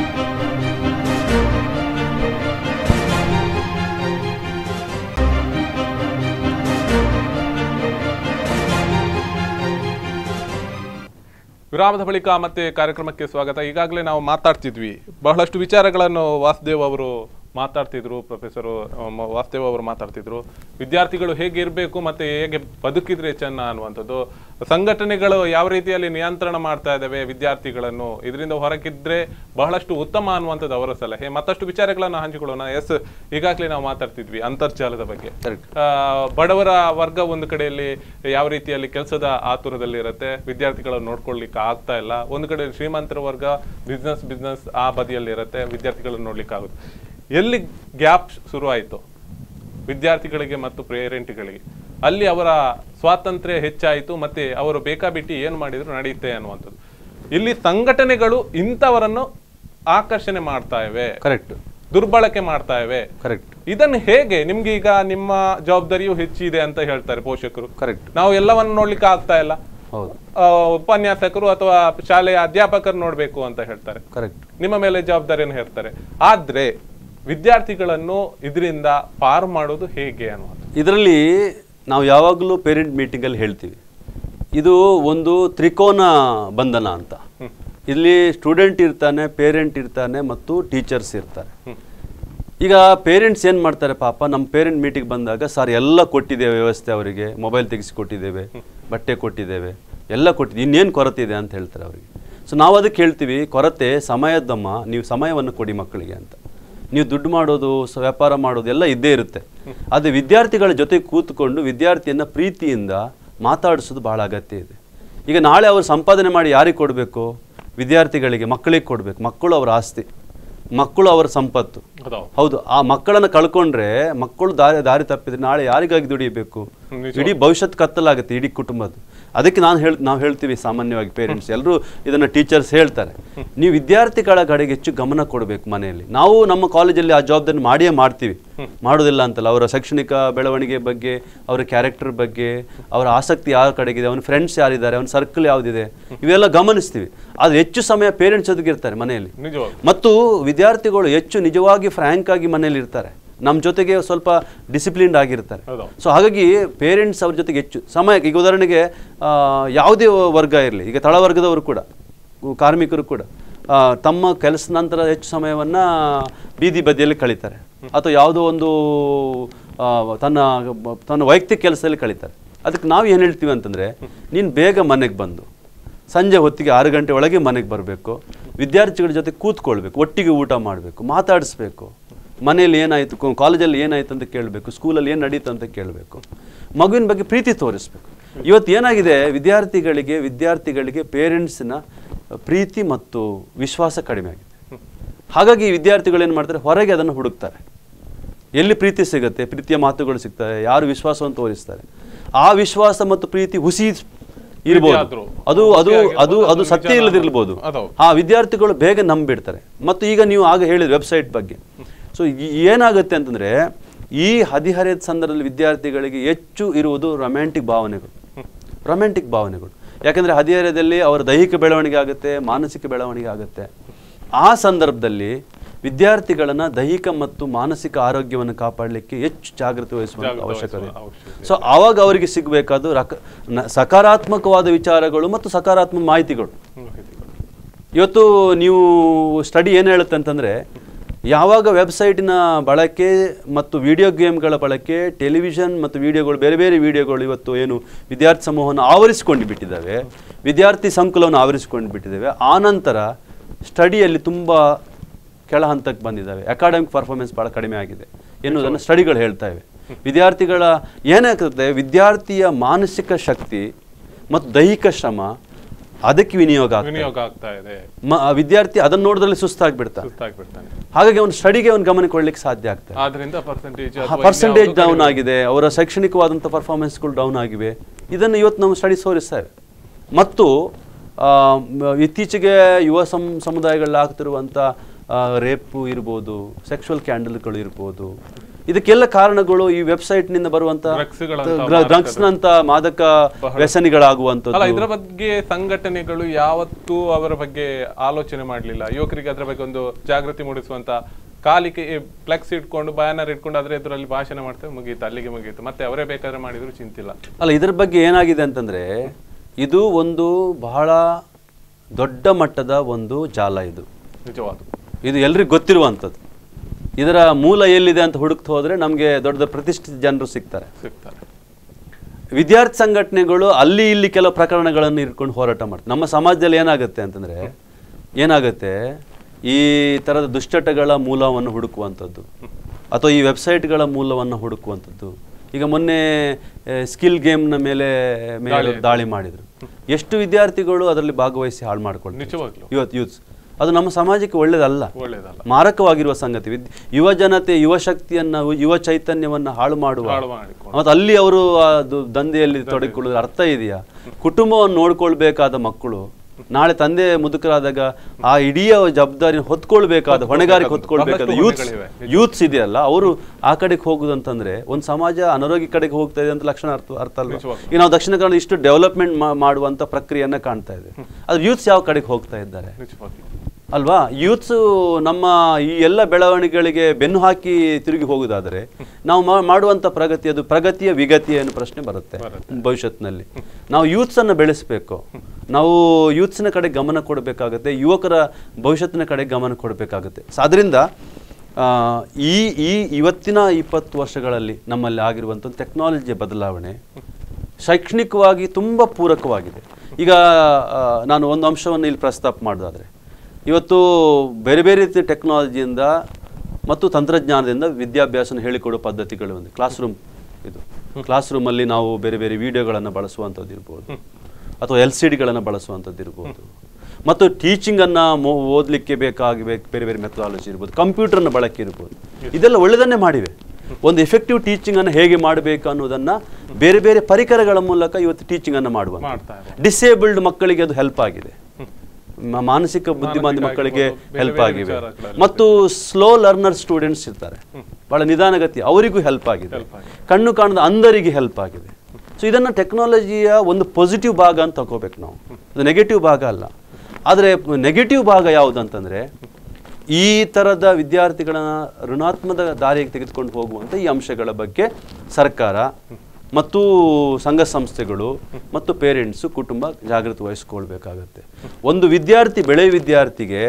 ವಿರಾಮದ ಬಳಿಕ ಮತ್ತೆ ಕಾರ್ಯಕ್ರಮಕ್ಕೆ ಸ್ವಾಗತ ಈಗಾಗಲೇ ನಾವು ಮಾತಾಡ್ತಿದ್ವಿ ಬಹಳಷ್ಟು ವಿಚಾರಗಳನ್ನು ವಾಸುದೇವ್ ಅವರು ಮಾತಾಡ್ತಿದ್ರು ಪ್ರೊಫೆಸರ್ ವಾಸುದೇವ್ ಅವರು ಮಾತಾಡ್ತಿದ್ರು ವಿದ್ಯಾರ್ಥಿಗಳು ಹೇಗೆ ಇರಬೇಕು ಮತ್ತೆ ಹೇಗೆ ಬದುಕಿದ್ರೆ ಚೆನ್ನ ಅನ್ನುವಂಥದ್ದು ಸಂಘಟನೆಗಳು ಯಾವ ರೀತಿಯಲ್ಲಿ ನಿಯಂತ್ರಣ ಮಾಡ್ತಾ ಇದ್ದಾವೆ ವಿದ್ಯಾರ್ಥಿಗಳನ್ನು ಇದರಿಂದ ಹೊರಗಿದ್ರೆ ಬಹಳಷ್ಟು ಉತ್ತಮ ಅನ್ನುವಂಥದ್ದು ಅವರ ಸಲಹೆ ಮತ್ತಷ್ಟು ವಿಚಾರಗಳನ್ನು ಹಂಚಿಕೊಳ್ಳೋಣ ಎಸ್ ಈಗಾಗಲೇ ನಾವು ಮಾತಾಡ್ತಿದ್ವಿ ಅಂತರ್ಜಾಲದ ಬಗ್ಗೆ ಆ, ಬಡವರ ವರ್ಗ ಒಂದು ಕಡೆಯಲ್ಲಿ ಯಾವ ರೀತಿಯಲ್ಲಿ ಕೆಲಸದ ಆತುರದಲ್ಲಿ ಇರುತ್ತೆ ವಿದ್ಯಾರ್ಥಿಗಳನ್ನು ನೋಡ್ಕೊಳ್ಲಿಕ್ಕೆ ಆಗ್ತಾ ಇಲ್ಲ ಒಂದು ಕಡೆ ಶ್ರೀಮಂತರ ವರ್ಗ ಬಿಸ್ನೆಸ್ ಬಿಸ್ನೆಸ್ ಆ ಬದಿಯಲ್ಲಿ ಇರುತ್ತೆ ವಿದ್ಯಾರ್ಥಿಗಳನ್ನು ನೋಡ್ಲಿಕ್ಕೆ ಆಗುತ್ತೆ ಎಲ್ಲಿ ಗ್ಯಾಪ್ ಶುರು ಆಯಿತು ವಿದ್ಯಾರ್ಥಿಗಳಿಗೆ ಮತ್ತು ಪೇರೆಂಟ್ಗಳಿಗೆ ಅಲ್ಲಿ ಅವರ ಸ್ವಾತಂತ್ರ್ಯ ಹೆಚ್ಚಾಯಿತು ಮತ್ತೆ ಅವರು ಬೇಕಾಬಿಟ್ಟಿ ಏನು ಮಾಡಿದ್ರು ನಡೆಯುತ್ತೆ ಅನ್ನುವಂಥದ್ದು ಇಲ್ಲಿ ಸಂಘಟನೆಗಳು ಇಂಥವರನ್ನು ಆಕರ್ಷಣೆ ಮಾಡ್ತಾ ಇವೆ ಕರೆಕ್ಟ್ ದುರ್ಬಳಕೆ ಮಾಡ್ತಾ ಇವೆ ಕರೆಕ್ಟ್ ಇದನ್ನು ಹೇಗೆ ನಿಮ್ಗೆ ಈಗ ನಿಮ್ಮ ಜವಾಬ್ದಾರಿಯು ಹೆಚ್ಚಿದೆ ಅಂತ ಹೇಳ್ತಾರೆ ಪೋಷಕರು ಕರೆಕ್ಟ್ ನಾವು ಎಲ್ಲವನ್ನು ನೋಡ್ಲಿಕ್ಕೆ ಆಗ್ತಾ ಇಲ್ಲ ಹೌದು ಆ, ಉಪನ್ಯಾಸಕರು ಅಥವಾ ಶಾಲೆಯ ಅಧ್ಯಾಪಕರು ನೋಡ್ಬೇಕು ಅಂತ ಹೇಳ್ತಾರೆ ಕರೆಕ್ಟ್ ನಿಮ್ಮ ಮೇಲೆ ಜವಾಬ್ದಾರಿಯನ್ನು ಹೇರ್ತಾರೆ ಆದ್ರೆ ವಿದ್ಯಾರ್ಥಿಗಳನ್ನು ಇದರಿಂದ ಪಾರು ಮಾಡೋದು ಹೇಗೆ ಅನ್ನುವಂಥ ಇದರಲ್ಲಿ ನಾವು ಯಾವಾಗಲೂ ಪೇರೆಂಟ್ ಮೀಟಿಂಗಲ್ಲಿ ಹೇಳ್ತೀವಿ ಇದು ಒಂದು ತ್ರಿಕೋನ ಬಂಧನ ಅಂತ ಇಲ್ಲಿ ಸ್ಟೂಡೆಂಟ್ ಇರ್ತಾನೆ ಪೇರೆಂಟ್ ಇರ್ತಾನೆ ಮತ್ತು ಟೀಚರ್ಸ್ ಇರ್ತಾರೆ ಈಗ ಪೇರೆಂಟ್ಸ್ ಏನು ಮಾಡ್ತಾರೆ ಪಾಪ ನಮ್ಮ ಪೇರೆಂಟ್ ಮೀಟಿಂಗ್ ಬಂದಾಗ ಸರ್ ಎಲ್ಲ ಕೊಟ್ಟಿದ್ದೇವೆ ವ್ಯವಸ್ಥೆ ಅವರಿಗೆ ಮೊಬೈಲ್ ತೆಗೆಸಿ ಕೊಟ್ಟಿದ್ದೇವೆ ಬಟ್ಟೆ ಕೊಟ್ಟಿದ್ದೇವೆ ಎಲ್ಲ ಕೊಟ್ಟಿದ್ದೀವಿ ಇನ್ನೇನು ಕೊರತೆ ಇದೆ ಅಂತ ಹೇಳ್ತಾರೆ ಅವರಿಗೆ ಸೊ ನಾವು ಅದಕ್ಕೆ ಹೇಳ್ತೀವಿ ಕೊರತೆ ಸಮಯದಮ್ಮ ನೀವು ಸಮಯವನ್ನು ಕೊಡಿ ಮಕ್ಕಳಿಗೆ ಅಂತ ನೀವು ದುಡ್ಡು ಮಾಡೋದು ಸ ವ್ಯಾಪಾರ ಮಾಡೋದು ಎಲ್ಲ ಇದ್ದೇ ಇರುತ್ತೆ ಆದರೆ ವಿದ್ಯಾರ್ಥಿಗಳ ಜೊತೆ ಕೂತ್ಕೊಂಡು ವಿದ್ಯಾರ್ಥಿಯನ್ನು ಪ್ರೀತಿಯಿಂದ ಮಾತಾಡಿಸೋದು ಭಾಳ ಅಗತ್ಯ ಇದೆ ಈಗ ನಾಳೆ ಅವರು ಸಂಪಾದನೆ ಮಾಡಿ ಯಾರಿಗೆ ಕೊಡಬೇಕು ವಿದ್ಯಾರ್ಥಿಗಳಿಗೆ ಮಕ್ಕಳಿಗೆ ಕೊಡಬೇಕು ಮಕ್ಕಳು ಅವರ ಆಸ್ತಿ ಮಕ್ಕಳು ಅವರ ಸಂಪತ್ತು ಹೌದು ಹೌದು ಆ ಮಕ್ಕಳನ್ನು ಕಳ್ಕೊಂಡ್ರೆ ಮಕ್ಕಳು ದಾರಿ ದಾರಿ ತಪ್ಪಿದ್ರೆ ನಾಳೆ ಯಾರಿಗಾಗಿ ದುಡಿಯಬೇಕು ಇಡೀ ಭವಿಷ್ಯತ್ ಕತ್ತಲಾಗುತ್ತೆ ಇಡೀ ಕುಟುಂಬದ ಅದಕ್ಕೆ ನಾನು ಹೇಳ್ ನಾವು ಹೇಳ್ತೀವಿ ಸಾಮಾನ್ಯವಾಗಿ ಪೇರೆಂಟ್ಸ್ ಎಲ್ಲರೂ ಇದನ್ನ ಟೀಚರ್ಸ್ ಹೇಳ್ತಾರೆ ನೀವು ವಿದ್ಯಾರ್ಥಿಗಳ ಕಡೆಗೆ ಹೆಚ್ಚು ಗಮನ ಕೊಡಬೇಕು ಮನೆಯಲ್ಲಿ ನಾವು ನಮ್ಮ ಕಾಲೇಜಲ್ಲಿ ಆ ಜವಾಬ್ದಾರಿ ಮಾಡಿಯೇ ಮಾಡ್ತೀವಿ ಮಾಡೋದಿಲ್ಲ ಅಂತಲ್ಲ ಅವರ ಶೈಕ್ಷಣಿಕ ಬೆಳವಣಿಗೆ ಬಗ್ಗೆ ಅವರ ಕ್ಯಾರೆಕ್ಟರ್ ಬಗ್ಗೆ ಅವರ ಆಸಕ್ತಿ ಯಾವ ಕಡೆಗಿದೆ ಅವನ ಫ್ರೆಂಡ್ಸ್ ಯಾರಿದ್ದಾರೆ ಅವನ ಸರ್ಕಲ್ ಯಾವುದಿದೆ ಇವೆಲ್ಲ ಗಮನಿಸ್ತೀವಿ ಆದರೆ ಹೆಚ್ಚು ಸಮಯ ಪೇರೆಂಟ್ಸ್ ಜೊತೆಗೆ ಇರ್ತಾರೆ ಮನೆಯಲ್ಲಿ ನಿಜವಾಗ ಮತ್ತು ವಿದ್ಯಾರ್ಥಿಗಳು ಹೆಚ್ಚು ನಿಜವಾಗಿ ಫ್ರ್ಯಾಂಕ್ ಆಗಿ ಮನೇಲಿ ಇರ್ತಾರೆ ನಮ್ಮ ಜೊತೆಗೆ ಸ್ವಲ್ಪ ಡಿಸಿಪ್ಲಿನ್ಡ್ ಆಗಿರ್ತಾರೆ ಹೌದು. ಸೊ ಹಾಗಾಗಿ ಪೇರೆಂಟ್ಸ್ ಅವ್ರ ಜೊತೆಗೆ ಹೆಚ್ಚು ಸಮಯಕ್ಕೆ ಈಗ ಉದಾಹರಣೆಗೆ ಆ, ಯಾವುದೇ ವರ್ಗ ಇರಲಿ ಈಗ ತಳವರ್ಗದವರು ಕೂಡ ಉ- ಕಾರ್ಮಿಕರು ಕೂಡ ಆ, ತಮ್ಮ ಕೆಲಸ ನಂತರ ಹೆಚ್ಚು ಸಮಯವನ್ನು ಬೀದಿ ಬದಿಯಲ್ಲಿ ಕಳೀತಾರೆ ಅಥವಾ ಯಾವುದೋ ಒಂದು ಆ, ತನ್ನ ತನ್ನ ವೈಯಕ್ತಿಕ ಕೆಲಸದಲ್ಲಿ ಕಳೀತಾರೆ ಅದಕ್ಕೆ ನಾವು ಏನು ಹೇಳ್ತೀವಿ ಅಂತಂದರೆ ನೀನು ಬೇಗ ಮನೆಗೆ ಬಂದು ಸಂಜೆ ಹೊತ್ತಿಗೆ ಆರು ಗಂಟೆ ಒಳಗೆ ಮನೆಗೆ ಬರಬೇಕು ವಿದ್ಯಾರ್ಥಿಗಳ ಜೊತೆ ಕೂತ್ಕೊಳ್ಬೇಕು ಒಟ್ಟಿಗೆ ಊಟ ಮಾಡಬೇಕು ಮಾತಾಡಿಸ್ಬೇಕು ಮನೆಯಲ್ಲಿ ಏನಾಯಿತು ಕಾಲೇಜಲ್ಲಿ ಏನಾಯ್ತು ಅಂತ ಕೇಳಬೇಕು ಸ್ಕೂಲಲ್ಲಿ ಏನು ನಡೀತು ಅಂತ ಕೇಳಬೇಕು ಮಗುವಿನ ಬಗ್ಗೆ ಪ್ರೀತಿ ತೋರಿಸ್ಬೇಕು ಇವತ್ತು ಏನಾಗಿದೆ ವಿದ್ಯಾರ್ಥಿಗಳಿಗೆ ವಿದ್ಯಾರ್ಥಿಗಳಿಗೆ ಪೇರೆಂಟ್ಸ್ನ ಪ್ರೀತಿ ಮತ್ತು ವಿಶ್ವಾಸ ಕಡಿಮೆ ಆಗಿದೆ ಹಾಗಾಗಿ ವಿದ್ಯಾರ್ಥಿಗಳು ಏನು ಮಾಡ್ತಾರೆ ಹೊರಗೆ ಅದನ್ನು ಹುಡುಕ್ತಾರೆ ಎಲ್ಲಿ ಪ್ರೀತಿ ಸಿಗುತ್ತೆ ಪ್ರೀತಿಯ ಮಾತುಗಳು ಸಿಗ್ತವೆ ಯಾರು ವಿಶ್ವಾಸವನ್ನು ತೋರಿಸ್ತಾರೆ ಆ ವಿಶ್ವಾಸ ಮತ್ತು ಪ್ರೀತಿ ಹುಸಿ ಇರ್ಬೋದು ಆದ್ರೂ, ಅದು ಅದು ಹುಸಿ ಅದು ಆಗಿರ್ಬೋದು, ಅದು ಅದು ಸತ್ಯ ನಿಜಾನ ಇಲ್ಲದಿರ್ಬೋದು ಅದು. ಆ ವಿದ್ಯಾರ್ಥಿಗಳು ಬೇಗ ನಂಬಿಡ್ತಾರೆ ಮತ್ತು ಈಗ ನೀವು ಆಗ ಹೇಳಿದ ವೆಬ್ಸೈಟ್ ಬಗ್ಗೆ ಸೊ ಏನಾಗುತ್ತೆ ಅಂತಂದ್ರೆ ಈ ಹದಿಹರೆಯದ ಸಂದರ್ಭದಲ್ಲಿ ವಿದ್ಯಾರ್ಥಿಗಳಿಗೆ ಹೆಚ್ಚು ಇರುವುದು ರೊಮ್ಯಾಂಟಿಕ್ ಭಾವನೆಗಳು ರೊಮ್ಯಾಂಟಿಕ್ ಭಾವನೆಗಳು ಯಾಕಂದ್ರೆ ಹದಿಹರೆಯದಲ್ಲಿ ಅವರ ದೈಹಿಕ ಬೆಳವಣಿಗೆ ಆಗುತ್ತೆ ಮಾನಸಿಕ ಬೆಳವಣಿಗೆ ಆಗುತ್ತೆ ಆ ಸಂದರ್ಭದಲ್ಲಿ ವಿದ್ಯಾರ್ಥಿಗಳನ್ನ ದೈಹಿಕ ಮತ್ತು ಮಾನಸಿಕ ಆರೋಗ್ಯವನ್ನು ಕಾಪಾಡಲಿಕ್ಕೆ ಹೆಚ್ಚು ಜಾಗೃತಿ ವಹಿಸುವ ಅವಶ್ಯಕತೆ ಇದೆ. ಅವಶ್ಯಕತೆ ಸೊ ಆವಾಗ ಅವರಿಗೆ ಸಿಗಬೇಕಾದ ರಕ ನ- ಸಕಾರಾತ್ಮಕವಾದ ವಿಚಾರಗಳು ಮತ್ತು ಸಕಾರಾತ್ಮಕ ಮಾಹಿತಿಗಳು ಇವತ್ತು ನೀವು ಸ್ಟಡಿ ಏನು ಹೇಳುತ್ತೆ ಅಂತಂದರೆ ಯಾವಾಗ ವೆಬ್ಸೈಟಿನ ಬಳಕೆ ಮತ್ತು ವಿಡಿಯೋ ಗೇಮ್ಗಳ ಬಳಕೆ ಟೆಲಿವಿಷನ್ ಮತ್ತು ವಿಡಿಯೋಗಳು ಬೇರೆ ಬೇರೆ ವಿಡಿಯೋಗಳು ಇವತ್ತು ಏನು ವಿದ್ಯಾರ್ಥಿ ಸಮೂಹವನ್ನು ಆವರಿಸಿಕೊಂಡು ಬಿಟ್ಟಿದ್ದಾವೆ ವಿದ್ಯಾರ್ಥಿ ಸಂಕುಲವನ್ನು ಆವರಿಸಿಕೊಂಡು ಬಿಟ್ಟಿದ್ದಾವೆ ಆನಂತರ ಸ್ಟಡಿಯಲ್ಲಿ ತುಂಬ ಕೆಳ ಹಂತಕ್ಕೆ ಬಂದಿದ್ದಾವೆ ಅಕಾಡೆಮಿಕ್ ಪರ್ಫಾರ್ಮೆನ್ಸ್ ಭಾಳ ಕಡಿಮೆ ಆಗಿದೆ ಎನ್ನುವುದನ್ನು ಸ್ಟಡಿಗಳು ಹೇಳ್ತಾ ಇವೆ ವಿದ್ಯಾರ್ಥಿಗಳ ಏನಾಗ್ತದೆ ವಿದ್ಯಾರ್ಥಿಯ ಮಾನಸಿಕ ಶಕ್ತಿ ಮತ್ತು ದೈಹಿಕ ಶ್ರಮ ಅದಕ್ಕೆ ವಿನಿಯೋಗ ಆಗ್ತದೆ ವಿನಿಯೋಗ ಆಗ್ತಾ ಇದೆ ಮ- ಆ ವಿದ್ಯಾರ್ಥಿ ಅದನ್ನ ನೋಡಿದ್ರಲ್ಲಿ ಸುಸ್ತಾಗ್ಬಿಡ್ತಾನೆ ಸುಸ್ತಾಗ್ಬಿಡ್ತಾನೆ ಹಾಗಾಗಿ ಅವನು ಸ್ಟಡಿಗೆ ಅವನು ಗಮನ ಕೊಡ್ಲಿಕ್ಕೆ ಸಾಧ್ಯ ಆಗ್ತದೆ ಆದ್ರಿಂದ ಪರ್ಸೆಂಟೇಜ್ ಪರ್ಸೆಂಟೇಜ್ ಡೌನ್ ಆಗಿದೆ ಅವರ ಶೈಕ್ಷಣಿಕವಾದಂಥ ಪರ್ಫಾರ್ಮೆನ್ಸ್ಗಳು ಡೌನ್ ಆಗಿವೆ ಇದನ್ನು ಇವತ್ತು ನಾವು ಸ್ಟಡಿ ತೋರಿಸ್ತೇವೆ ಮತ್ತು ಆ, ಮ- ಇತ್ತೀಚೆಗೆ ಯುವ ಸಂ ಸಮುದಾಯಗಳಲ್ಲಿ ಆಗ್ತಿರುವಂಥ ರೇಪು ಇರ್ಬೋದು ಸೆಕ್ಷುವಲ್ ಕ್ಯಾಂಡಲ್ಗಳು ಇರ್ಬೋದು ಇದಕ್ಕೆಲ್ಲ ಕಾರಣಗಳು ಈ ವೆಬ್ಸೈಟ್ನಿಂದ ಬರುವಂಥ ಡ್ರಗ್ಸ್ಗಳಂತ ಡ್ರಗ್ಸ್ನಂಥ ಮಾದಕ ವ್ಯಸನಿಗಳಾಗುವಂಥದ್ದು ಅಲ್ಲ ಇದರ ಬಗ್ಗೆ ಸಂಘಟನೆಗಳು ಯಾವತ್ತೂ ಅವರ ಬಗ್ಗೆ ಆಲೋಚನೆ ಮಾಡಲಿಲ್ಲ ಯುವಕರಿಗೆ ಅದರ ಬಗ್ಗೆ ಒಂದು ಜಾಗೃತಿ ಮೂಡಿಸುವಂತ ಕಾಲಿಗೆ ಫ್ಲೆಕ್ಸ್ ಇಟ್ಕೊಂಡು ಬ್ಯಾನರ್ ಇಟ್ಕೊಂಡು ಅದ್ರ ಎದುರಲ್ಲಿ ಭಾಷಣ ಮಾಡ್ತೇವೆ ಮುಗೀತು ಅಲ್ಲಿಗೆ ಮುಗೀತು ಮತ್ತೆ ಅವರೇ ಬೇಕಾದ್ರೆ ಮಾಡಿದ್ರು ಚಿಂತಿಲ್ಲ ಅಲ್ಲ ಇದ್ರ ಬಗ್ಗೆ ಏನಾಗಿದೆ ಅಂತಂದ್ರೆ ಇದು ಒಂದು ಬಹಳ ದೊಡ್ಡ ಮಟ್ಟದ ಒಂದು ಜಾಲ ಇದು ನಿಜವಾದ ಇದು ಎಲ್ರಿಗೂ ಗೊತ್ತಿರುವಂಥದ್ದು ಇದರ ಮೂಲ ಎಲ್ಲಿದೆ ಅಂತ ಹುಡುಕ್ತಾ ಹೋದ್ರೆ ನಮಗೆ ದೊಡ್ಡ ದೊಡ್ಡ ಪ್ರತಿಷ್ಠಿತ ಜನರು ಸಿಗ್ತಾರೆ ಸಿಗ್ತಾರೆ ವಿದ್ಯಾರ್ಥಿ ಸಂಘಟನೆಗಳು ಅಲ್ಲಿ ಇಲ್ಲಿ ಕೆಲವು ಪ್ರಕರಣಗಳನ್ನು ಇಟ್ಕೊಂಡು ಹೋರಾಟ ಮಾಡ್ತಾರೆ ನಮ್ಮ ಸಮಾಜದಲ್ಲಿ ಏನಾಗುತ್ತೆ ಅಂತಂದ್ರೆ ಏನಾಗುತ್ತೆ ಈ ಥರದ ದುಶ್ಚಟಗಳ ಮೂಲವನ್ನು ಹುಡುಕುವಂಥದ್ದು ಅಥವಾ ಈ ವೆಬ್ಸೈಟ್ಗಳ ಮೂಲವನ್ನು ಹುಡುಕುವಂಥದ್ದು ಈಗ ಮೊನ್ನೆ ಸ್ಕಿಲ್ ಗೇಮ್ನ ಮೇಲೆ ಮೇಲೆ ದಾಳಿ ಮಾಡಿದ್ರು ಎಷ್ಟು ವಿದ್ಯಾರ್ಥಿಗಳು ಅದರಲ್ಲಿ ಭಾಗವಹಿಸಿ ಹಾಳು ಮಾಡ್ಕೊಳ್ತಾರೆ ನಿಜವಾಗ್ಲು ಇವತ್ತು ಯೂತ್ಸ್ ಅದು ನಮ್ಮ ಸಮಾಜಕ್ಕೆ ಒಳ್ಳೇದಲ್ಲ ಒಳ್ಳೇದಲ್ಲ ಮಾರಕವಾಗಿರುವ ಸಂಗತಿ ವಿದ್- ಯುವ ಜನತೆ ಯುವ ಶಕ್ತಿಯನ್ನ ಯುವ ಚೈತನ್ಯವನ್ನ ಹಾಳು ಮಾಡುವ ಹಾಳು ಮಾಡಿಕೊಂಡು ಮತ್ತು ಅಲ್ಲಿ ಅವರು ಅದು ದಂಧೆಯಲ್ಲಿ ತೊಡಗಿಕೊಳ್ಳೋದ್ರ ಅರ್ಥ ಇದೆಯಾ ಕುಟುಂಬವನ್ನು ನೋಡ್ಕೊಳ್ಬೇಕಾದ ಮಕ್ಕಳು ನಾಳೆ ತಂದೆ ಮುದುಕರಾದಾಗ ಆ ಇಡೀ ಜವಾಬ್ದಾರಿ ಹೊತ್ಕೊಳ್ಬೇಕಾದ ಹೊಣೆಗಾರಿಕೆ ಹೊತ್ಕೊಳ್ಬೇಕಾದ ಬಹಳಷ್ಟು ಯೂತ್ಸ್ ಹೊಣೆಗಳಿವೆ. ಯೂತ್ಸ್ ಇದೆಯಲ್ಲ ಅವರು ಆ ಕಡೆಗೆ ಹೋಗುದಂತಂದ್ರೆ ಒಂದು ಸಮಾಜ ಅನಾರೋಗ್ಯ ಕಡೆಗೆ ಹೋಗ್ತಾ ಇದೆ ಅಂತ ಲಕ್ಷಣ ಅರ್ಥ ಅರ್ಥ ಅಲ್ವಾ ನಿಜವಾಗ್ಲೂ. ಈಗ ನಾವು ದಕ್ಷಿಣ ಕನ್ನಡ ಇಷ್ಟು ಡೆವಲಪ್ಮೆಂಟ್ ಮಾಡುವಂತ ಪ್ರಕ್ರಿಯೆಯನ್ನ ಕಾಣ್ತಾ ಇದೆ ಅದು ಯೂತ್ಸ್ ಯಾವ ಕಡೆಗೆ ಹೋಗ್ತಾ ಇದ್ದಾರೆ ನಿಜವಾಗಿ ಅಲ್ವಾ ಯೂತ್ಸ್ ನಮ್ಮ ಈ ಎಲ್ಲ ಬೆಳವಣಿಗೆಗಳಿಗೆ ಬೆನ್ನು ಹಾಕಿ ತಿರುಗಿ ಹೋಗುದಾದರೆ ನಾವು ಮಾ- ಮಾಡುವಂತ ಪ್ರಗತಿ ಅದು ಪ್ರಗತಿಯ ವಿಗತಿಯ ಅನ್ನೋ ಪ್ರಶ್ನೆ ಬರುತ್ತೆ ಭವಿಷ್ಯತ್ನಲ್ಲಿ ನಾವು ಯೂತ್ಸ್ ಅನ್ನು ಬೆಳೆಸಬೇಕು ನಾವು ಯೂತ್ಸ್ನ ಕಡೆ ಗಮನ ಕೊಡಬೇಕಾಗುತ್ತೆ ಯುವಕರ ಭವಿಷ್ಯತ್ತಿನ ಕಡೆ ಗಮನ ಕೊಡಬೇಕಾಗುತ್ತೆ ಸೊ ಅದರಿಂದ ಆ, ಈ ಈ ಇವತ್ತಿನ ಇಪ್ಪತ್ತು ವರ್ಷಗಳಲ್ಲಿ ನಮ್ಮಲ್ಲಿ ಆಗಿರುವಂಥ ಟೆಕ್ನಾಲಜಿಯ ಬದಲಾವಣೆ ಶೈಕ್ಷಣಿಕವಾಗಿ ತುಂಬ ಪೂರಕವಾಗಿದೆ ಈಗ ಆ, ನಾನು ಒಂದು ಅಂಶವನ್ನು ಇಲ್ಲಿ ಪ್ರಸ್ತಾಪ ಮಾಡೋದಾದರೆ ಇವತ್ತು ಬೇರೆ ಬೇರೆ ರೀತಿಯ ಟೆಕ್ನಾಲಜಿಯಿಂದ ಮತ್ತು ತಂತ್ರಜ್ಞಾನದಿಂದ ವಿದ್ಯಾಭ್ಯಾಸನ ಹೇಳಿಕೊಡೋ ಪದ್ಧತಿಗಳು ಒಂದು ಕ್ಲಾಸ್ ರೂಮ್ ಇದು ಕ್ಲಾಸ್ ರೂಮಲ್ಲಿ ನಾವು ಬೇರೆ ಬೇರೆ ವಿಡಿಯೋಗಳನ್ನು ಬಳಸುವಂಥದ್ದು ಇರ್ಬೋದು ಅಥವಾ ಎಲ್ ಸಿ ಡಿಗಳನ್ನು ಬಳಸುವಂಥದ್ದು ಇರ್ಬೋದು ಮತ್ತು ಟೀಚಿಂಗನ್ನು ಓದಲಿಕ್ಕೆ ಬೇಕಾಗಿ ಬೇಕ್- ಬೇರೆ ಬೇರೆ ಮೆಥಡಾಲಜಿ ಇರ್ಬೋದು ಕಂಪ್ಯೂಟರ್ನ ಬಳಕೆ ಇರ್ಬೋದು ಇದೆಲ್ಲ ಒಳ್ಳೆಯದನ್ನೇ ಮಾಡಿವೆ ಒಂದು ಎಫೆಕ್ಟಿವ್ ಟೀಚಿಂಗನ್ನು ಹೇಗೆ ಮಾಡಬೇಕು ಅನ್ನೋದನ್ನು ಬೇರೆ ಬೇರೆ ಪರಿಕರಗಳ ಮೂಲಕ ಇವತ್ತು ಟೀಚಿಂಗನ್ನು ಮಾಡುವ ಮಾಡ್ತಾ ಇದೆ ಡಿಸೇಬಲ್ಡ್ ಮಕ್ಕಳಿಗೆ ಅದು ಹೆಲ್ಪ್ ಆಗಿದೆ ಮ- ಮಾನಸಿಕ ಬುದ್ಧಿಮಾಂದ್ಯ ಮಕ್ಕಳಿಗೆ ಆಗಿರ್ಬೋದು, ಬೇರೆ ಹೆಲ್ಪ್ ಬೇರೆ ಆಗಿವೆ ವಿಚಾರಗಳಲ್ಲಿ. ಮತ್ತು ಸ್ಲೋ ಲರ್ನರ್ ಸ್ಟೂಡೆಂಟ್ಸ್ ಇರ್ತಾರೆ ಬಹಳ ನಿಧಾನಗತಿ ಅವರಿಗೂ ಹೆಲ್ಪ್ ಆಗಿದೆ Help ಆಗಿದೆ. ಕಣ್ಣು ಕಾಣದ ಅಂಧರಿಗೆ ಹೆಲ್ಪ್ ಆಗಿದೆ ಸೊ ಇದನ್ನು ಟೆಕ್ನಾಲಜಿಯ ಒಂದು ಪಾಸಿಟಿವ್ ಭಾಗ ಅಂತ ತಗೋಬೇಕು ನಾವು ಅದು ನೆಗೆಟಿವ್ ಭಾಗ ಅಲ್ಲ ಆದರೆ ನೆಗೆಟಿವ್ ಭಾಗ ಯಾವುದು ಅಂತಂದ್ರೆ ಈ ಥರದ ವಿದ್ಯಾರ್ಥಿಗಳನ್ನ ಋಣಾತ್ಮಕ ದಾರಿಗೆ ತೆಗೆದುಕೊಂಡು ಹೋಗುವಂಥ ಈ ಅಂಶಗಳ ಬಗ್ಗೆ ಸರ್ಕಾರ ಮತ್ತು ಸಂಘ ಸಂಸ್ಥೆಗಳು ಮತ್ತು ಪೇರೆಂಟ್ಸು ಕುಟುಂಬ ಜಾಗೃತಿ ವಹಿಸ್ಕೊಳ್ಬೇಕಾಗತ್ತೆ ಒಂದು ವಿದ್ಯಾರ್ಥಿ ಬೆಳೆಯ ವಿದ್ಯಾರ್ಥಿಗೆ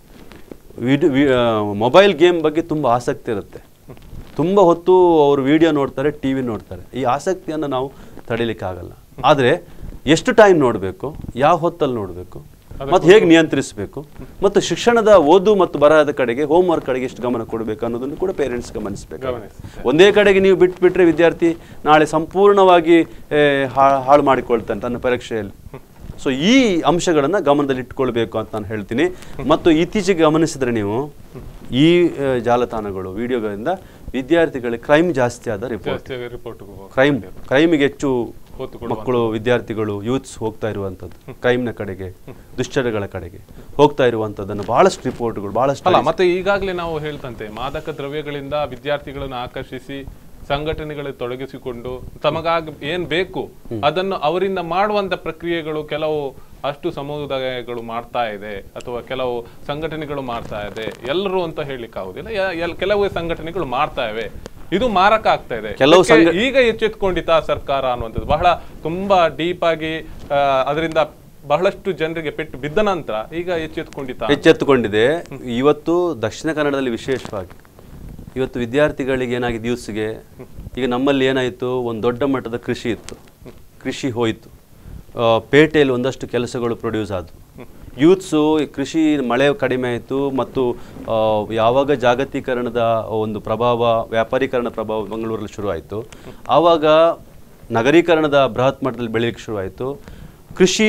ವಿಡ್ ಮೊಬೈಲ್ ಗೇಮ್ ಬಗ್ಗೆ ತುಂಬ ಆಸಕ್ತಿ ಇರುತ್ತೆ ತುಂಬ ಹೊತ್ತು ಅವರು ವಿಡಿಯೋ ನೋಡ್ತಾರೆ ಟಿ ವಿ ನೋಡ್ತಾರೆ ಈ ಆಸಕ್ತಿಯನ್ನು ನಾವು ತಡಿಲಿಕ್ಕಾಗಲ್ಲ ಆದರೆ ಎಷ್ಟು ಟೈಮ್ ನೋಡಬೇಕು ಯಾವ ಹೊತ್ತಲ್ಲಿ ನೋಡಬೇಕು ಮತ್ತು ಹೇಗೆ ನಿಯಂತ್ರಿಸಬೇಕು ಮತ್ತು ಶಿಕ್ಷಣದ ಓದು ಮತ್ತು ಬರಹದ ಕಡೆಗೆ ಹೋಮ್ವರ್ಕ್ ಕಡೆಗೆ ಎಷ್ಟು ಗಮನ ಕೊಡಬೇಕು ಅನ್ನೋದನ್ನು ಕೂಡ ಪೇರೆಂಟ್ಸ್ ಗಮನಿಸಬೇಕು ಗಮನಿಸ್ತಾರೆ. ಒಂದೇ ಕಡೆಗೆ ನೀವು ಬಿಟ್ಬಿಟ್ರೆ ವಿದ್ಯಾರ್ಥಿ ನಾಳೆ ಸಂಪೂರ್ಣವಾಗಿ ಏ, ಹಾ- ಹಾಳು ಮಾಡಿಕೊಳ್ತಾನೆ ತನ್ನ ಪರೀಕ್ಷೆಯಲ್ಲಿ ಸೊ ಈ ಅಂಶಗಳನ್ನು ಗಮನದಲ್ಲಿ ಇಟ್ಕೊಳ್ಬೇಕು ಅಂತ ನಾನು ಹೇಳ್ತೀನಿ ಮತ್ತು ಇತ್ತೀಚೆಗೆ ಗಮನಿಸಿದ್ರೆ ನೀವು ಈ ಆ, ಜಾಲತಾಣಗಳು ವಿಡಿಯೋಗಳಿಂದ ವಿದ್ಯಾರ್ಥಿಗಳಿಗೆ ಕ್ರೈಮ್ ಜಾಸ್ತಿ ಆದ ರಿಪೋರ್ಟ್ ಜಾಸ್ತಿ ರಿಪೋರ್ಟ್ ಕ್ರೈಮ್ ಕ್ರೈಮಿಗೆ ಹೆಚ್ಚು ಹೊತ್ತು ಮಕ್ಕಳು ವಿದ್ಯಾರ್ಥಿಗಳು ಯೂತ್ಸ್ ಹೋಗ್ತಾ ಇರುವಂಥದ್ದು ಕ್ರೈಮ್ನ ಕಡೆಗೆ ದುಶ್ಚಟಗಳ ಕಡೆಗೆ ಹೋಗ್ತಾ ಇರುವಂಥದ್ದನ್ನು ಬಹಳಷ್ಟು ರಿಪೋರ್ಟ್ಗಳು ಬಹಳಷ್ಟು ಅಲ್ಲ ಮತ್ತೆ ಈಗಾಗಲೇ ನಾವು ಹೇಳ್ತಂತೆ ಮಾದಕ ದ್ರವ್ಯಗಳಿಂದ ವಿದ್ಯಾರ್ಥಿಗಳನ್ನು ಆಕರ್ಷಿಸಿ ಸಂಘಟನೆಗಳಲ್ಲಿ ತೊಡಗಿಸಿಕೊಂಡು ತಮಗಾಗಿ ಏನ್ ಬೇಕು ಅದನ್ನು ಅವರಿಂದ ಮಾಡುವಂತ ಪ್ರಕ್ರಿಯೆಗಳು ಕೆಲವು ಅಷ್ಟು ಸಮುದಾಯಗಳು ಮಾಡ್ತಾ ಇದೆ ಅಥವಾ ಕೆಲವು ಸಂಘಟನೆಗಳು ಮಾಡ್ತಾ ಇದೆ ಎಲ್ಲರೂ ಅಂತ ಹೇಳಲಿಕ್ಕೆ ಆಗುದಿಲ್ಲ ಯ- ಎಲ್- ಕೆಲವು ಸಂಘಟನೆಗಳು ಮಾಡ್ತಾ ಇವೆ ಇದು ಮಾರಕ ಆಗ್ತಾ ಇದೆ ಕೆಲವು ಇದಕ್ಕೆ ಈಗ ಎಚ್ಚೆತ್ಕೊಂಡಿತಾ ಸರ್ಕಾರ ಅನ್ನುವಂಥದ್ದು ಬಹಳ ತುಂಬಾ ಡೀಪ್ ಆಗಿ ಆ, ಅದರಿಂದ ಬಹಳಷ್ಟು ಜನರಿಗೆ ಪೆಟ್ಟು ಬಿದ್ದ ನಂತರ ಈಗ ಎಚ್ಚೆತ್ಕೊಂಡಿತಾ ಎಚ್ಚೆತ್ತುಕೊಂಡಿದೆ ಇವತ್ತು ದಕ್ಷಿಣ ಕನ್ನಡದಲ್ಲಿ ವಿಶೇಷವಾಗಿ ಇವತ್ತು ವಿದ್ಯಾರ್ಥಿಗಳಿಗೆ ಏನಾಗಿದೆ ಯೂತ್ಸ್ಗೆ ಈಗ ನಮ್ಮಲ್ಲಿ ಏನಾಯಿತು ಒಂದು ದೊಡ್ಡ ಮಟ್ಟದ ಕೃಷಿ ಇತ್ತು ಕೃಷಿ ಹೋಯಿತು ಆ, ಪೇಟೆಯಲ್ಲಿ ಒಂದಷ್ಟು ಕೆಲಸಗಳು ಪ್ರೊಡ್ಯೂಸ್ ಆದವು ಯೂತ್ಸು ಕೃಷಿ ಮಳೆ ಕಡಿಮೆ ಆಯಿತು ಮತ್ತು ಆ, ಯಾವಾಗ ಜಾಗತೀಕರಣದ ಒಂದು ಪ್ರಭಾವ ವ್ಯಾಪಾರೀಕರಣ ಪ್ರಭಾವ ಮಂಗಳೂರಲ್ಲಿ ಶುರುವಾಯಿತು ಆವಾಗ ನಗರೀಕರಣದ ಬೃಹತ್ ಮಟ್ಟದಲ್ಲಿ ಬೆಳೆಯಲಿಕ್ಕೆ ಶುರುವಾಯಿತು ಕೃಷಿ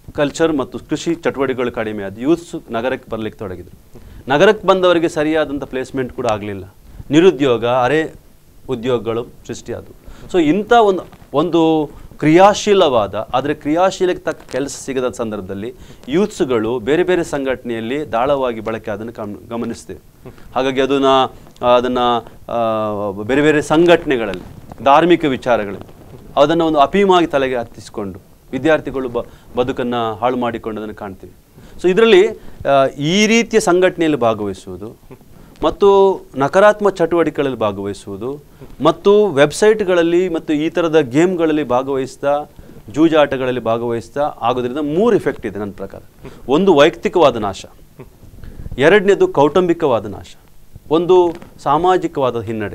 ಕಲ್ಚರ್ ಮತ್ತು ಕೃಷಿ ಚಟುವಟಿಕೆಗಳು ಕಡಿಮೆ ಆದ ಯೂತ್ಸ್ ನಗರಕ್ಕೆ ಬರಲಿಕ್ಕೆ ತೊಡಗಿದ್ರು ನಗರಕ್ಕೆ ಬಂದವರಿಗೆ ಸರಿಯಾದಂಥ ಪ್ಲೇಸ್ಮೆಂಟ್ ಕೂಡ ಆಗಲಿಲ್ಲ ನಿರುದ್ಯೋಗ ಅರೆ ಉದ್ಯೋಗಗಳು ಸೃಷ್ಟಿಯಾದವು ಸೊ ಇಂಥ ಒಂದು ಒಂದು ಕ್ರಿಯಾಶೀಲವಾದ ಆದರೆ ಕ್ರಿಯಾಶೀಲಕ್ಕೆ ತಕ್ಕ ಕೆಲಸ ಸಿಗದ ಸಂದರ್ಭದಲ್ಲಿ ಯೂತ್ಸ್ಗಳು ಬೇರೆ ಬೇರೆ ಸಂಘಟನೆಯಲ್ಲಿ ದಾಳವಾಗಿ ಬಳಕೆ ಅದನ್ನು ಗಮ್ ಗಮನಿಸ್ತೇವೆ ಹಾಗಾಗಿ ಅದನ್ನ ಅದನ್ನು ಬೇರೆ ಬೇರೆ ಸಂಘಟನೆಗಳಲ್ಲಿ ಧಾರ್ಮಿಕ ವಿಚಾರಗಳಲ್ಲಿ ಅದನ್ನು ಒಂದು ಅಪೀಮಾಗಿ ತಲೆಗೆ ಹತ್ತಿಸಿಕೊಂಡು ವಿದ್ಯಾರ್ಥಿಗಳು ಬ ಬದುಕನ್ನು ಹಾಳು ಮಾಡಿಕೊಂಡು ಅದನ್ನು ಕಾಣ್ತೀವಿ ಸೊ ಇದರಲ್ಲಿ ಈ ರೀತಿಯ ಸಂಘಟನೆಯಲ್ಲಿ ಭಾಗವಹಿಸುವುದು ಮತ್ತು ನಕಾರಾತ್ಮಕ ಚಟುವಟಿಕೆಗಳಲ್ಲಿ ಭಾಗವಹಿಸುವುದು ಮತ್ತು ವೆಬ್ಸೈಟ್ಗಳಲ್ಲಿ ಮತ್ತು ಈ ಥರದ ಗೇಮ್ಗಳಲ್ಲಿ ಭಾಗವಹಿಸ್ತಾ ಜೂಜಾಟಗಳಲ್ಲಿ ಭಾಗವಹಿಸ್ತಾ ಆಗೋದ್ರಿಂದ ಮೂರು ಎಫೆಕ್ಟ್ ಇದೆ ನನ್ನ ಪ್ರಕಾರ ಒಂದು ವೈಯಕ್ತಿಕವಾದ ನಾಶ ಎರಡನೇದು ಕೌಟುಂಬಿಕವಾದ ನಾಶ ಒಂದು ಸಾಮಾಜಿಕವಾದ ಹಿನ್ನಡೆ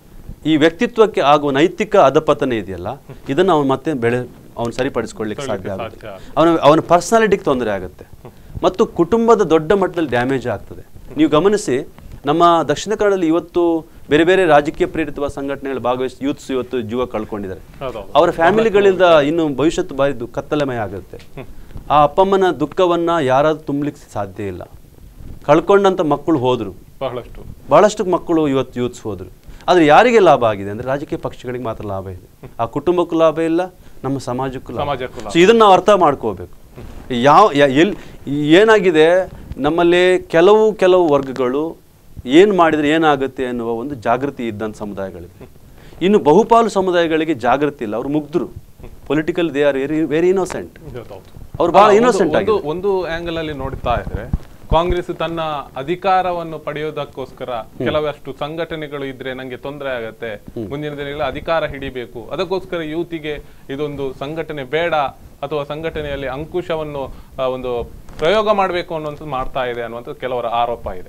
ಈ ವ್ಯಕ್ತಿತ್ವಕ್ಕೆ ಆಗುವ ನೈತಿಕ ಅಧಪತನ ಇದೆಯಲ್ಲ ಇದನ್ನು ಅವನು ಮತ್ತೆ ಬೆಳೆ ಅವನು ಸರಿಪಡಿಸ್ಕೊಳ್ಳಿಕ್ಕೆ ಸಾಧ್ಯ ಆಗುತ್ತೆ ಸಾಧ್ಯ. ಅವನ ಅವನ ಪರ್ಸನಾಲಿಟಿಗೆ ತೊಂದರೆ ಆಗುತ್ತೆ ಮತ್ತು ಕುಟುಂಬದ ದೊಡ್ಡ ಮಟ್ಟದಲ್ಲಿ ಡ್ಯಾಮೇಜ್ ಆಗ್ತದೆ ನೀವು ಗಮನಿಸಿ ನಮ್ಮ ದಕ್ಷಿಣ ಕನ್ನಡದಲ್ಲಿ ಇವತ್ತು ಬೇರೆ ಬೇರೆ ರಾಜಕೀಯ ಪ್ರೇರಿತವಾದ ಸಂಘಟನೆಗಳು ಭಾಗವಹಿಸಿ ಯೂತ್ಸ್ ಇವತ್ತು ಜೀವ ಕಳ್ಕೊಂಡಿದ್ದಾರೆ ಹೌದೌದು ಅವರ ಫ್ಯಾಮಿಲಿಗಳಿಂದ ಇನ್ನು ಭವಿಷ್ಯತ್ತು ಬಾರಿ ದು- ಕತ್ತಲೆಮಯ ಆಗುತ್ತೆ ಆ ಅಪ್ಪಮ್ಮನ ದುಃಖವನ್ನ ಯಾರಾದ್ರೂ ತುಂಬಲಿಕ್ಕೆ ಸಾಧ್ಯ ಇಲ್ಲ ಕಳ್ಕೊಂಡಂತ ಮಕ್ಕಳು ಹೋದ್ರು ಬಹಳಷ್ಟು ಬಹಳಷ್ಟು ಮಕ್ಕಳು ಇವತ್ತು ಯೂತ್ಸ್ ಹೋದ್ರು ಆದ್ರೆ ಯಾರಿಗೆ ಲಾಭ ಆಗಿದೆ ಅಂದ್ರೆ ರಾಜಕೀಯ ಪಕ್ಷಗಳಿಗೆ ಮಾತ್ರ ಲಾಭ ಇದೆ ಆ ಕುಟುಂಬಕ್ಕೂ ಲಾಭ ಇಲ್ಲ ನಮ್ಮ ಸಮಾಜಕ್ಕೂ ಲಾಭ ಸಮಾಜಕ್ಕೂ ಲಾಭ. ಸೊ ಇದನ್ನ ನಾವು ಅರ್ಥ ಮಾಡ್ಕೋಬೇಕು ಯಾವ ಯ- ಎಲ್ ಏನಾಗಿದೆ ನಮ್ಮಲ್ಲಿ ಕೆಲವು ಕೆಲವು ವರ್ಗಗಳು ಏನು ಮಾಡಿದ್ರೆ ಏನಾಗುತ್ತೆ ಅನ್ನುವ ಒಂದು ಜಾಗೃತಿ ಇದ್ದಂಥ ಸಮುದಾಯಗಳಿದೆ ಇನ್ನು ಬಹುಪಾಲು ಸಮುದಾಯಗಳಿಗೆ ಜಾಗೃತಿ ಇಲ್ಲ ಅವರು ಮುಗ್ಧರು political they are very very innocent ಹೌದೌದು. ಅವ್ರು ಬಹಳ ಆ, ಒಂದು- ಇನ್ನೋಸೆಂಟ್ ಒಂದು ಆಗಿದೆ ಒಂದು ಆಂಗಲ್ ಅಲ್ಲಿ ನೋಡ್ತಾ ಇದ್ರೆ ಕಾಂಗ್ರೆಸ್ ತನ್ನ ಅಧಿಕಾರವನ್ನು ಪಡೆಯೋದಕ್ಕೋಸ್ಕರ ಕೆಲವಷ್ಟು ಸಂಘಟನೆಗಳು ಇದ್ರೆ ನಂಗೆ ತೊಂದರೆ ಆಗತ್ತೆ ಮುಂದಿನ ದಿನಗಳಲ್ಲಿ ಅಧಿಕಾರ ಹಿಡಿಬೇಕು ಅದಕ್ಕೋಸ್ಕರ ಯೂತಿಗೆ ಇದೊಂದು ಸಂಘಟನೆ ಬೇಡ ಅಥವಾ ಸಂಘಟನೆಯಲ್ಲಿ ಅಂಕುಶವನ್ನು ಆ, ಒಂದು ಪ್ರಯೋಗ ಮಾಡಬೇಕು ಅನ್ನುವಂಥದ್ದು ಮಾಡ್ತಾ ಇದೆ ಅನ್ನುವಂಥದ್ದು ಕೆಲವರ ಆರೋಪ ಇದೆ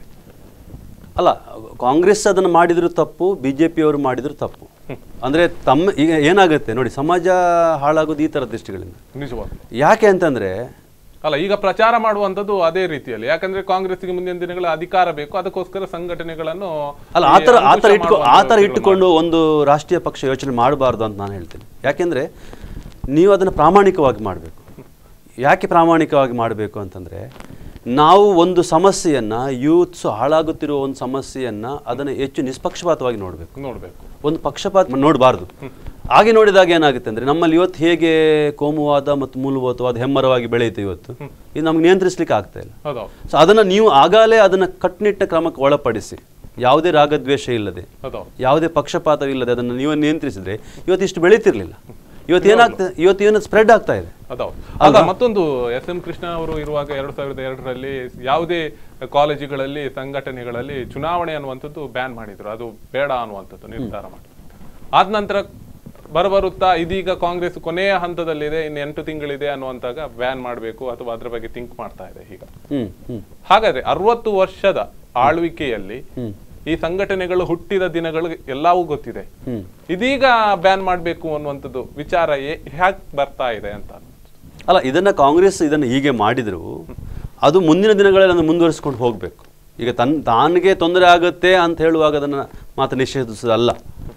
ಅಲ್ಲ ಕಾಂಗ್ರೆಸ್ ಅದನ್ನು ಮಾಡಿದ್ರು ತಪ್ಪು ಬಿ ಜೆ ಪಿಯವರು ಮಾಡಿದ್ರು ತಪ್ಪು ಅಂದ್ರೆ ತಮ್ಮ ಈಗ ಏನಾಗುತ್ತೆ ನೋಡಿ ಸಮಾಜ ಹಾಳಾಗೋದು ಈ ಥರ ದೃಷ್ಟಿಗಳಿಂದ ನಿಜವಾಗ್ಲು ಯಾಕೆ ಅಂತಂದ್ರೆ ಅಲ್ಲ ಈಗ ಪ್ರಚಾರ ಮಾಡುವಂತದ್ದು ಅದೇ ರೀತಿಯಲ್ಲಿ ಯಾಕಂದ್ರೆ ಕಾಂಗ್ರೆಸ್ಗೆ ಮುಂದಿನ ದಿನಗಳ ಅಧಿಕಾರ ಬೇಕು ಅದಕ್ಕೋಸ್ಕರ ಸಂಘಟನೆಗಳನ್ನು ಅಲ್ಲ ಈ ಆ ಥರ ಆ ಅಂಕುಶ ಥರ ಇಟ್ಕೊ ಆ ಥರ ಮಾಡುವಂಥದ್ದು ಇಟ್ಟುಕೊಂಡು ಒಂದು ರಾಷ್ಟ್ರೀಯ ಪಕ್ಷ ಯೋಚನೆ ಮಾಡಬಾರ್ದು ಅಂತ ನಾನು ಹೇಳ್ತೀನಿ ಯಾಕೆಂದ್ರೆ ನೀವು ಅದನ್ನು ಪ್ರಾಮಾಣಿಕವಾಗಿ ಮಾಡಬೇಕು ಯಾಕೆ ಪ್ರಾಮಾಣಿಕವಾಗಿ ಮಾಡಬೇಕು ಅಂತಂದ್ರೆ ನಾವು ಒಂದು ಸಮಸ್ಯೆಯನ್ನ ಯೂತ್ಸ್ ಹಾಳಾಗುತ್ತಿರುವ ಒಂದು ಸಮಸ್ಯೆಯನ್ನ ಅದನ್ನು ಹೆಚ್ಚು ನಿಷ್ಪಕ್ಷಪಾತವಾಗಿ ನೋಡಬೇಕು ನೋಡ್ಬೇಕು ಒಂದು ಪಕ್ಷಪಾತ ನೋಡಬಾರ್ದು ಹಾಗೆ ನೋಡಿದಾಗ ಏನಾಗುತ್ತೆ ಅಂದ್ರೆ ನಮ್ಮಲ್ಲಿ ಇವತ್ತು ಹೇಗೆ ಕೋಮುವಾದ ಮತ್ತು ಮೂಲಭೂತವಾದ ಹೆಮ್ಮರವಾಗಿ ಬೆಳೆಯುತ್ತೆ ಇವತ್ತು ಇದು ನಮ್ಗೆ ನಿಯಂತ್ರಿಸ್ಲಿಕ್ಕೆ ಆಗ್ತಾ ಇಲ್ಲ ಹೌದೌದು ಸೊ ಅದನ್ನ ನೀವು ಆಗಾಲೇ ಅದನ್ನ ಕಟ್ಟುನಿಟ್ಟ ಕ್ರಮಕ್ಕೆ ಒಳಪಡಿಸಿ ಯಾವುದೇ ರಾಗದ್ವೇಷ ಇಲ್ಲದೆ ಹೌದೌದು ಯಾವುದೇ ಪಕ್ಷಪಾತವಿಲ್ಲದೆ ಅದನ್ನು ನೀವು ನಿಯಂತ್ರಿಸಿದ್ರೆ ಇವತ್ತು ಇಷ್ಟು ಬೆಳೀತಿರ್ಲಿಲ್ಲ ಇವತ್ತು ಏನಾಗ್ತದೆ ಇವತ್ತು ಏನು ಸ್ಪ್ರೆಡ್ ಆಗ್ತಾ ಇದೆ ಅದೌದು ಅಲ್ಲ ಮತ್ತೊಂದು ಎಸ್ ಎಂ ಕೃಷ್ಣ ಅವರು ಇರುವಾಗ ಎರಡ್ ಸಾವಿರದ ಎರಡರಲ್ಲಿ ಯಾವುದೇ ಕಾಲೇಜುಗಳಲ್ಲಿ ಸಂಘಟನೆಗಳಲ್ಲಿ ಚುನಾವಣೆ ಅನ್ನುವಂಥದ್ದು ಬ್ಯಾನ್ ಮಾಡಿದ್ರು ಅದು ಬೇಡ ಅನ್ನುವಂಥದ್ದು ನಿರ್ಧಾರ ಮಾಡಿದ್ರು ಆದ ನಂತರ ಬರಬರುತ್ತಾ ಇದೀಗ ಕಾಂಗ್ರೆಸ್ ಕೊನೆಯ ಹಂತದಲ್ಲಿದೆ ಇನ್ನು ಎಂಟು ತಿಂಗಳಿದೆ ಅನ್ನುವಂತಾಗ ಬ್ಯಾನ್ ಮಾಡಬೇಕು ಅಥವಾ ಅದ್ರ ಬಗ್ಗೆ ಥಿಂಕ್ ಮಾಡ್ತಾ ಇದೆ ಈಗ ಹ್ಮ್ ಹ್ಮ್ ಹಾಗಾದ್ರೆ ಅರವತ್ತು ವರ್ಷದ ಆಳ್ವಿಕೆಯಲ್ಲಿ ಹ್ಮ್ ಈ ಸಂಘಟನೆಗಳು ಹುಟ್ಟಿದ ದಿನಗಳು ಎಲ್ಲವೂ ಗೊತ್ತಿದೆ ಹ್ಮ್ ಇದೀಗ ಬ್ಯಾನ್ ಮಾಡಬೇಕು ಅನ್ನುವಂಥದ್ದು ವಿಚಾರ ಹ್ಯಾಕ್ ಬರ್ತಾ ಇದೆ ಅಂತ ಅಲ್ಲ ಇದನ್ನ ಕಾಂಗ್ರೆಸ್ ಇದನ್ನು ಹೀಗೆ ಮಾಡಿದ್ರು ಅದು ಮುಂದಿನ ದಿನಗಳಲ್ಲಿ ಅದನ್ನು ಮುಂದುವರಿಸ್ಕೊಂಡು ಹೋಗಬೇಕು ಈಗ ತನ್ ತಾನಿಗೆ ತೊಂದರೆ ಆಗುತ್ತೆ ಅಂತ ಹೇಳುವಾಗ ಅದನ್ನು ಮಾತ್ರ ನಿಷೇಧಿಸೋದಲ್ಲ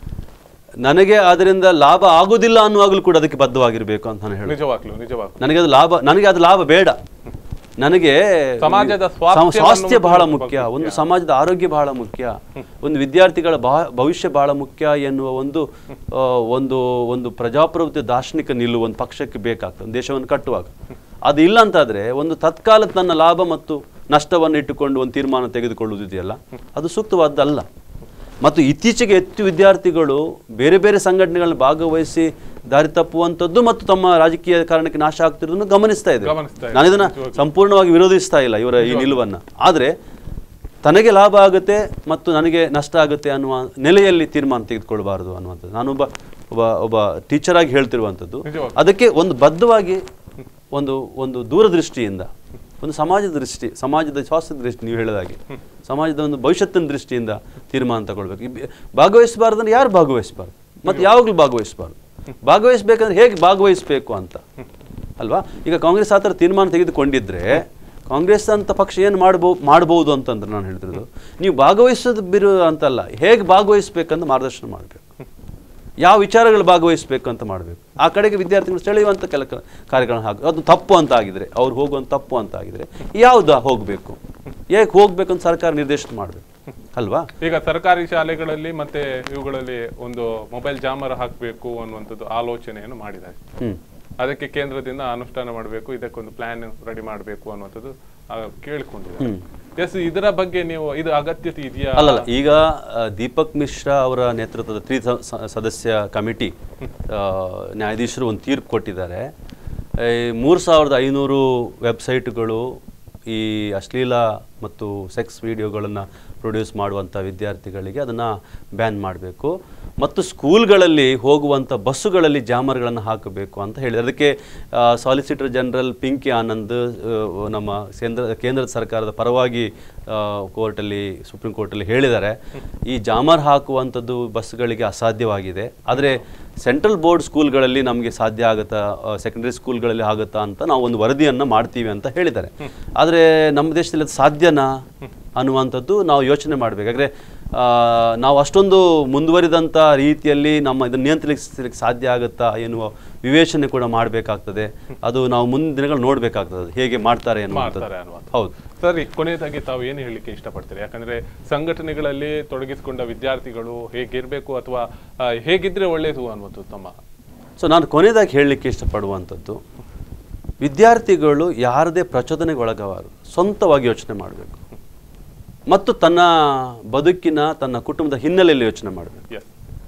ನನಗೆ ಅದರಿಂದ ಲಾಭ ಆಗೋದಿಲ್ಲ ಅನ್ನುವಾಗಲೂ ಕೂಡ ಅದಕ್ಕೆ ಬದ್ಧವಾಗಿರಬೇಕು ಅಂತ ನಾನು ಹೇಳಿ ನಿಜವಾಗ್ಲು ನಿಜವಾಗ್ಲು ನನಗೆ ಅದು ಲಾಭ ನನಗೆ ಅದು ಲಾಭ ಬೇಡ ನನಗೆ ಸಮಾಜದ ಸಮ- ಸ್ವಾಸ್ಥ್ಯವನ್ನು ಸ್ವಾಸ್ಥ್ಯ ಬಹಳ ಮುಖ್ಯ. ಮುಖ್ಯ ಒಂದು ಸಮಾಜದ ಆರೋಗ್ಯ ಬಹಳ ಮುಖ್ಯ ಒಂದು ವಿದ್ಯಾರ್ಥಿಗಳ ಬಹ- ಭವಿಷ್ಯ ಬಹಳ ಮುಖ್ಯ ಎನ್ನುವ ಒಂದು ಆ, ಒಂದು ಒಂದು ಪ್ರಜಾಪ್ರಭುತ್ವ ದಾರ್ಶನಿಕ ನಿಲುವು ಒಂದು ಪಕ್ಷಕ್ಕೆ ಬೇಕಾಗ್ತದೆ ಒಂದು ದೇಶವನ್ನು ಕಟ್ಟುವಾಗ ಅದು ಇಲ್ಲ ಅಂತಾದ್ರೆ ಒಂದು ತತ್ಕಾಲ ತನ್ನ ಲಾಭ ಮತ್ತು ನಷ್ಟವನ್ನು ಇಟ್ಟುಕೊಂಡು ಒಂದು ತೀರ್ಮಾನ ತೆಗೆದುಕೊಳ್ಳುವುದಿದೆಯಲ್ಲ ಅದು ಸೂಕ್ತವಾದ್ದಲ್ಲ ಮತ್ತು ಇತ್ತೀಚೆಗೆ ಹೆಚ್ಚು ವಿದ್ಯಾರ್ಥಿಗಳು ಬೇರೆ ಬೇರೆ ಸಂಘಟನೆಗಳಲ್ಲಿ ಭಾಗವಹಿಸಿ ದಾರಿ ತಪ್ಪುವಂಥದ್ದು ಮತ್ತು ತಮ್ಮ ರಾಜಕೀಯ ಕಾರಣಕ್ಕೆ ನಾಶ ಆಗ್ತಿರೋದನ್ನು ಗಮನಿಸ್ತಾ ಇದೆ ಗಮನಿಸ್ತಾ ಇದೆ. ನಾನು ಇದನ್ನ ಸಂಪೂರ್ಣವಾಗಿ ವಿರೋಧಿಸ್ತಾ ಇಲ್ಲ ಇವರ ಈ ನಿಲುವನ್ನ ಆದರೆ ತನಗೆ ಲಾಭ ಆಗುತ್ತೆ ಮತ್ತು ನನಗೆ ನಷ್ಟ ಆಗುತ್ತೆ ಅನ್ನುವ ನೆಲೆಯಲ್ಲಿ ತೀರ್ಮಾನ ತೆಗೆದುಕೊಳ್ಬಾರದು ಅನ್ನುವಂಥದ್ದು ನಾನೊಬ್ಬ ಒಬ್ಬ ಒಬ್ಬ ಟೀಚರ್ ಆಗಿ ಹೇಳ್ತಿರುವಂಥದ್ದು ನಿಜವಾಗ್ಲೂ. ಅದಕ್ಕೆ ಒಂದು ಬದ್ಧವಾಗಿ ಒಂದು ಒಂದು ದೂರದೃಷ್ಟಿಯಿಂದ ಒಂದು ಸಮಾಜದ ದೃಷ್ಟಿ ಸಮಾಜದ ಸ್ವಾಸ್ಥ್ಯ ದೃಷ್ಟಿ ನೀವು ಹೇಳಿದಾಗೆ ಸಮಾಜದ ಒಂದು ಭವಿಷ್ಯತ್ತಿನ ದೃಷ್ಟಿಯಿಂದ ತೀರ್ಮಾನ ತಗೊಳ್ಬೇಕು ಈ ಬೆ- ಭಾಗವಹಿಸಬಾರ್ದಂದ್ರೆ ಯಾರು ಭಾಗವಹಿಸಬಾರ್ದು ಮತ್ತು ಯಾವಾಗಲೂ ಭಾಗವಹಿಸಬಾರ್ದು ಭಾಗವಹಿಸ್ಬೇಕಂದ್ರೆ ಹೇಗೆ ಭಾಗವಹಿಸಬೇಕು ಅಂತ ಅಲ್ವಾ ಈಗ ಕಾಂಗ್ರೆಸ್ ಆ ಥರ ತೀರ್ಮಾನ ತೆಗೆದುಕೊಂಡಿದ್ರೆ ಕಾಂಗ್ರೆಸ್ ಅಂತ ಪಕ್ಷ ಏನು ಮಾಡ್ಬೋ ಮಾಡ್ಬೋದು ಅಂತಂದ್ರೆ ನಾನು ಹೇಳ್ತಿರೋದು ನೀವು ಭಾಗವಹಿಸೋದು ಬಿರು ಅಂತಲ್ಲ ಹೇಗೆ ಭಾಗವಹಿಸ್ಬೇಕಂತ ಮಾರ್ಗದರ್ಶನ ಮಾಡಬೇಕು ಯಾವ ವಿಚಾರಗಳು ಭಾಗವಹಿಸಬೇಕು ಅಂತ ಮಾಡಬೇಕು ಆ ಕಡೆಗೆ ವಿದ್ಯಾರ್ಥಿಗಳು ಸೆಳೆಯುವಂಥ ಕೆಲ ಕ- ಕಾರ್ಯಗಳನ್ನ ಹಾಕಿ ಅದು ತಪ್ಪು ಅಂತ ಆಗಿದ್ರೆ ಅವ್ರು ಹೋಗುವಂಥ ತಪ್ಪು ಅಂತ ಆಗಿದ್ರೆ ಯಾವುದು ಹೋಗಬೇಕು ಹೇಗೆ ಹೋಗ್ಬೇಕು ಅಂತ ಸರ್ಕಾರ ನಿರ್ದೇಶನ ಮಾಡಬೇಕು ಅಲ್ವಾ ಈಗ ಸರ್ಕಾರಿ ಶಾಲೆಗಳಲ್ಲಿ ಮತ್ತೆ ಇವುಗಳಲ್ಲಿ ಒಂದು ಮೊಬೈಲ್ ಜಾಮರ್ ಹಾಕಬೇಕು ಅನ್ನುವಂಥದ್ದು ಆಲೋಚನೆಯನ್ನು ಮಾಡಿದ್ದಾರೆ ಹ್ಮ್ ಅದಕ್ಕೆ ಕೇಂದ್ರದಿಂದ ಅನುಷ್ಠಾನ ಮಾಡಬೇಕು ಇದಕ್ಕೊಂದು ಪ್ಲಾನ್ ರೆಡಿ ಮಾಡಬೇಕು ಅನ್ನುವಂಥದ್ದು ಆ, ಕೇಳಿಕೊಂಡಿದ್ದಾರೆ ಎಸ್ ಇದರ ಬಗ್ಗೆ ನೀವು ಇದು ಅಗತ್ಯತೆ ಇದೆಯಾ ಅಲ್ಲಲ್ಲ ಈಗ ಆ, ದೀಪಕ್ ಮಿಶ್ರಾ ಅವರ ನೇತೃತ್ವದ ತ್ರಿ ಸ- ಸ- ಸದಸ್ಯ ಕಮಿಟಿ ಆ, ನ್ಯಾಯಾಧೀಶರು ಒಂದು ತೀರ್ಪು ಕೊಟ್ಟಿದ್ದಾರೆ ಈ ಮೂರು ಸಾವಿರದ ಐನೂರು ವೆಬ್ಸೈಟ್ಗಳು ಈ ಅಶ್ಲೀಲ ಮತ್ತು ಸೆಕ್ಸ್ ವಿಡಿಯೋಗಳನ್ನು ಪ್ರೊಡ್ಯೂಸ್ ಮಾಡುವಂಥ ವಿದ್ಯಾರ್ಥಿಗಳಿಗೆ ಅದನ್ನು ಬ್ಯಾನ್ ಮಾಡಬೇಕು ಮತ್ತು ಸ್ಕೂಲ್ಗಳಲ್ಲಿ ಹೋಗುವಂಥ ಬಸ್ಸುಗಳಲ್ಲಿ ಜಾಮರ್ಗಳನ್ನು ಹಾಕಬೇಕು ಅಂತ ಹೇಳಿದ್ದಾರೆ ಅದಕ್ಕೆ ಸಾಲಿಸಿಟರ್ ಜನರಲ್ ಪಿಂಕಿ ಆನಂದ್ ಆ, ನಮ್ಮ ಕೇಂದ್ರ ಕೇಂದ್ರ ಸರ್ಕಾರದ ಪರವಾಗಿ ಕೋರ್ಟಲ್ಲಿ ಸುಪ್ರೀಂ ಕೋರ್ಟಲ್ಲಿ ಹೇಳಿದ್ದಾರೆ ಈ ಜಾಮರ್ ಹಾಕುವಂಥದ್ದು ಬಸ್ಗಳಿಗೆ ಅಸಾಧ್ಯವಾಗಿದೆ ಆದರೆ ಸೆಂಟ್ರಲ್ ಬೋರ್ಡ್ ಸ್ಕೂಲ್ಗಳಲ್ಲಿ ನಮಗೆ ಸಾಧ್ಯ ಆಗುತ್ತಾ ಸೆಕೆಂಡರಿ ಸ್ಕೂಲ್ಗಳಲ್ಲಿ ಆಗುತ್ತಾ ಅಂತ ನಾವು ಒಂದು ವರದಿಯನ್ನು ಮಾಡ್ತೀವಿ ಅಂತ ಹೇಳಿದ್ದಾರೆ ಆದರೆ ನಮ್ಮ ದೇಶದಲ್ಲಿ ಅದು ಸಾಧ್ಯನಾ ಅನ್ನುವಂಥದ್ದು ನಾವು ಯೋಚನೆ ಮಾಡಬೇಕು ಯಾಕಂದರೆ ನಾವು ಅಷ್ಟೊಂದು ಮುಂದುವರಿದಂಥ ರೀತಿಯಲ್ಲಿ ನಮ್ಮ ಇದನ್ನು ನಿಯಂತ್ರಿಸಲಿಕ್ಕೆ ಸಾಧ್ಯ ಆಗುತ್ತಾ ಎನ್ನುವ ವಿವೇಚನೆ ಕೂಡ ಮಾಡಬೇಕಾಗ್ತದೆ ಅದು ನಾವು ಮುಂದಿನ ದಿನಗಳು ನೋಡಬೇಕಾಗ್ತದೆ ಅದು ಹೇಗೆ ಮಾಡ್ತಾರೆ ಮಾಡ್ತಾರೆ ಅನ್ನುವಂಥದ್ದು ಅನ್ನುವಂಥದ್ದು ಹೌದು ಸರಿ ಕೊನೆಯದಾಗಿ ತಾವು ಏನು ಹೇಳಲಿಕ್ಕೆ ಇಷ್ಟಪಡ್ತೀರಿ ಯಾಕಂದ್ರೆ ಸಂಘಟನೆಗಳಲ್ಲಿ ತೊಡಗಿಸಿಕೊಂಡ ವಿದ್ಯಾರ್ಥಿಗಳು ಹೇಗಿರ್ಬೇಕು ಅಥವಾ ಆ, ಹೇಗಿದ್ರೆ ಒಳ್ಳೆಯದು ಅನ್ನುವಂಥದ್ದು ತಮ್ಮ ಸೊ ನಾನು ಕೊನೆಯದಾಗಿ ಹೇಳಲಿಕ್ಕೆ ಇಷ್ಟಪಡುವಂಥದ್ದು ವಿದ್ಯಾರ್ಥಿಗಳು ಯಾರದೇ ಪ್ರಚೋದನೆಗೆ ಒಳಗಬಾರದು ಸ್ವಂತವಾಗಿ ಯೋಚನೆ ಮಾಡಬೇಕು ಮತ್ತು ತನ್ನ ಬದುಕಿನ ತನ್ನ ಕುಟುಂಬದ ಹಿನ್ನೆಲೆಯಲ್ಲಿ ಯೋಚನೆ ಮಾಡಬೇಕು ಎಸ್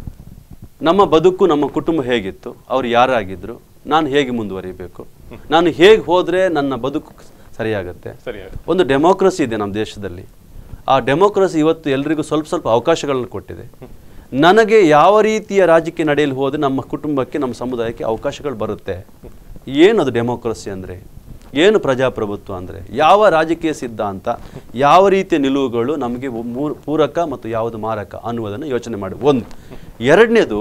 ನಮ್ಮ ಬದುಕು ನಮ್ಮ ಕುಟುಂಬ ಹೇಗಿತ್ತು ಅವ್ರು ಯಾರಾಗಿದ್ರು ನಾನು ಹೇಗೆ ಮುಂದುವರಿಬೇಕು ನಾನು ಹೇಗೆ ಹೋದರೆ ನನ್ನ ಬದುಕು ಸರಿಯಾಗುತ್ತೆ ಸರಿಯಾಗಿ ಒಂದು ಡೆಮೋಕ್ರಸಿ ಇದೆ ನಮ್ಮ ದೇಶದಲ್ಲಿ ಆ ಡೆಮೋಕ್ರಸಿ ಇವತ್ತು ಎಲ್ರಿಗೂ ಸ್ವಲ್ಪ ಸ್ವಲ್ಪ ಅವಕಾಶಗಳನ್ನು ಕೊಟ್ಟಿದೆ ನನಗೆ ಯಾವ ರೀತಿಯ ರಾಜಕೀಯ ನಡೆಯಲು ಹೋದರೆ ನಮ್ಮ ಕುಟುಂಬಕ್ಕೆ ನಮ್ಮ ಸಮುದಾಯಕ್ಕೆ ಅವಕಾಶಗಳು ಬರುತ್ತೆ ಏನದು ಡೆಮೋಕ್ರಸಿ ಅಂದರೆ ಏನು ಪ್ರಜಾಪ್ರಭುತ್ವ ಅಂದರೆ ಯಾವ ರಾಜಕೀಯ ಸಿದ್ಧಾಂತ ಯಾವ ರೀತಿಯ ನಿಲುವುಗಳು ನಮಗೆ ಮೂ- ಪೂರಕ ಮತ್ತು ಯಾವುದು ಮಾರಕ ಅನ್ನುವುದನ್ನು ಯೋಚನೆ ಮಾಡಿ ಒಂದು ಎರಡನೇದು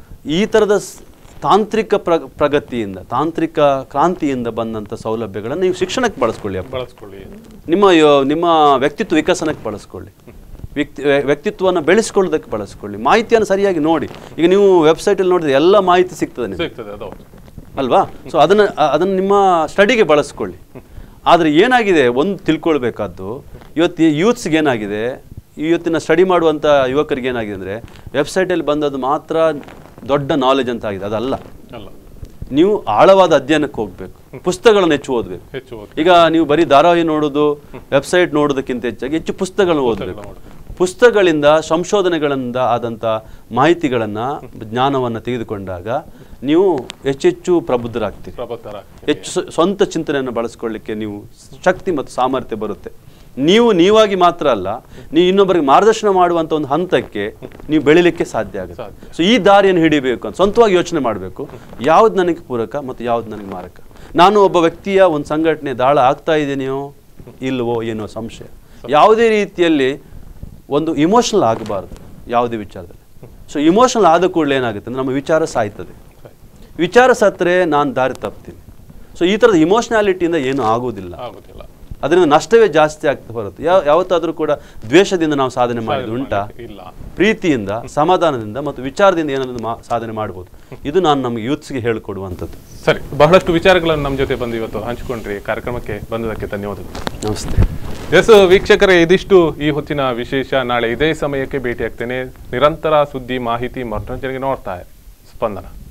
ಈ ಥರದ ಸ್- ತಾಂತ್ರಿಕ ಪ್ರ ಪ್ರಗತಿಯಿಂದ ತಾಂತ್ರಿಕ ಕ್ರಾಂತಿಯಿಂದ ಬಂದಂಥ ಸೌಲಭ್ಯಗಳನ್ನು ನೀವು ಶಿಕ್ಷಣಕ್ಕೆ ಬಳಸ್ಕೊಳ್ಳಿ ಅಪ್ಪ ಬಳಸ್ಕೊಳ್ಳಿ ನಿಮ್ಮ ಯೋ- ನಿಮ್ಮ ವ್ಯಕ್ತಿತ್ವ ವಿಕಸನಕ್ಕೆ ಬಳಸ್ಕೊಳ್ಳಿ ವ್ಯಕ್ತಿ ವ್ಯ- ವ್ಯಕ್ತಿತ್ವವನ್ನು ಬೆಳೆಸ್ಕೊಳ್ಳೋದಕ್ಕೆ ಬಳಸ್ಕೊಳ್ಳಿ ಮಾಹಿತಿಯನ್ನು ಸರಿಯಾಗಿ ನೋಡಿ ಈಗ ನೀವು ವೆಬ್ಸೈಟಲ್ಲಿ ನೋಡಿದ್ರೆ ಎಲ್ಲ ಮಾಹಿತಿ ಸಿಗ್ತದೆ ನಿಮಗೆ ಸಿಗ್ತದೆ ಅದು ಹೌದು. ಅಲ್ವಾ ಸೊ ಅದನ್ನು ಅ- ಅದನ್ನು ನಿಮ್ಮ ಸ್ಟಡಿಗೆ ಬಳಸ್ಕೊಳ್ಳಿ ಆದರೆ ಏನಾಗಿದೆ ಒಂದು ತಿಳ್ಕೊಳ್ಬೇಕಾದ್ದು ಇವತ್ತು ಯೂತ್ಸ್ಗೆ ಏನಾಗಿದೆ ಇವತ್ತಿನ ಸ್ಟಡಿ ಮಾಡುವಂಥ ಯುವಕರಿಗೆ ಏನಾಗಿದೆ ಅಂದರೆ ವೆಬ್ಸೈಟಲ್ಲಿ ಬಂದದ್ದು ಮಾತ್ರ ದೊಡ್ಡ ನಾಲೆಜ್ ಅಂತ ಆಗಿದೆ ಅದಲ್ಲ ಅಲ್ಲ ನೀವು ಆಳವಾದ ಅಧ್ಯಯನಕ್ಕೆ ಹೋಗಬೇಕು ಪುಸ್ತಕಗಳನ್ನು ಹೆಚ್ಚು ಓದಬೇಕು ಹೆಚ್ಚು ಓದಿ ಈಗ ನೀವು ಬರೀ ಧಾರಾವಾಹಿ ನೋಡೋದು ವೆಬ್ಸೈಟ್ ನೋಡೋದಕ್ಕಿಂತ ಹೆಚ್ಚಾಗಿ ಹೆಚ್ಚು ಪುಸ್ತಕಗಳನ್ನು ಓದಬೇಕು ನೋಡ್ಬೇಕು. ಪುಸ್ತಕಗಳಿಂದ ಸಂಶೋಧನೆಗಳಿಂದ ಆದಂಥ ಮಾಹಿತಿಗಳನ್ನು ಜ್ಞಾನವನ್ನು ತೆಗೆದುಕೊಂಡಾಗ ನೀವು ಹೆಚ್ಚೆಚ್ಚು ಪ್ರಬುದ್ಧರಾಗ್ತೀರಿ ಪ್ರಬುದ್ಧರ ಹೆಚ್ಚು ಸ್ವ- ಸ್ವಂತ ಚಿಂತನೆಯನ್ನು ಬಳಸ್ಕೊಳ್ಳಿಕ್ಕೆ ನೀವು ಶಕ್ತಿ ಮತ್ತು ಸಾಮರ್ಥ್ಯ ಬರುತ್ತೆ ನೀವು ನೀವಾಗಿ ಮಾತ್ರ ಅಲ್ಲ ನೀವು ಇನ್ನೊಬ್ಬರಿಗೆ ಮಾರ್ಗದರ್ಶನ ಮಾಡುವಂಥ ಒಂದು ಹಂತಕ್ಕೆ ನೀವು ಬೆಳಿಲಿಕ್ಕೆ ಸಾಧ್ಯ ಆಗುತ್ತೆ ಸಾಧ್ಯ. ಸೊ ಈ ದಾರಿಯನ್ನು ಹಿಡಿಬೇಕು ಅಂತ ಸ್ವಂತವಾಗಿ ಯೋಚನೆ ಮಾಡಬೇಕು ಯಾವ್ದು ನನಗೆ ಪೂರಕ ಮತ್ತು ಯಾವ್ದು ನನಗೆ ಮಾರಕ ನಾನು ಒಬ್ಬ ವ್ಯಕ್ತಿಯ ಒಂದು ಸಂಘಟನೆ ದಾಳ ಆಗ್ತಾ ಇದೆಯೋ ಇಲ್ವೋ ಎನ್ನುವ ಸಂಶಯ ಯಾವುದೇ ರೀತಿಯಲ್ಲಿ ಒಂದು ಇಮೋಷನಲ್ ಆಗಬಾರ್ದು ಯಾವುದೇ ವಿಚಾರದಲ್ಲಿ ಸೊ ಇಮೋಷನಲ್ ಆದ ಕೂಡಲೇ ಏನಾಗುತ್ತೆ ಅಂದ್ರೆ ನಮ್ಮ ವಿಚಾರ ಸಾಯ್ತದೆ ವಿಚಾರ ಸತ್ತರೆ ನಾನು ದಾರಿ ತಪ್ತೀನಿ ಸೊ ಈ ಥರದ ಇಮೋಷನಾಲಿಟಿಯಿಂದ ಏನೂ ಆಗೋದಿಲ್ಲ ಆಗುದಿಲ್ಲ ಅದರಿಂದ ನಷ್ಟವೇ ಜಾಸ್ತಿ ಆಗ್ತಾ ಬರುತ್ತೆ ಯಾವ ಯಾವತ್ತಾದರೂ ಕೂಡ ದ್ವೇಷದಿಂದ ನಾವು ಸಾಧನೆ ಮಾಡಿದ್ದು ಉಂಟಾ ಇಲ್ಲ ಪ್ರೀತಿಯಿಂದ ಸಮಾಧಾನದಿಂದ ಮತ್ತು ವಿಚಾರದಿಂದ ಏನಾದರೂ ಮಾ ಸಾಧನೆ ಮಾಡ್ಬೋದು ಇದು ನಾನು ನಮಗೆ ಯೂತ್ಸ್ಗೆ ಹೇಳಿಕೊಡುವಂಥದ್ದು ಸರಿ ಬಹಳಷ್ಟು ವಿಚಾರಗಳನ್ನು ನಮ್ಮ ಜೊತೆ ಬಂದು ಇವತ್ತು ಹಂಚಿಕೊಂಡ್ರಿ ಕಾರ್ಯಕ್ರಮಕ್ಕೆ ಬಂದದಕ್ಕೆ ಧನ್ಯವಾದಗಳು ನಮಸ್ತೆ ಎಸ್ ವೀಕ್ಷಕರೇ ಇದಿಷ್ಟು ಈ ಹೊತ್ತಿನ ವಿಶೇಷ ನಾಳೆ ಇದೇ ಸಮಯಕ್ಕೆ ಭೇಟಿಯಾಗ್ತೇನೆ ನಿರಂತರ ಸುದ್ದಿ ಮಾಹಿತಿ ಮನೋರಂಜನೆಗೆ ನೋಡ್ತಾ ಸ್ಪಂದನ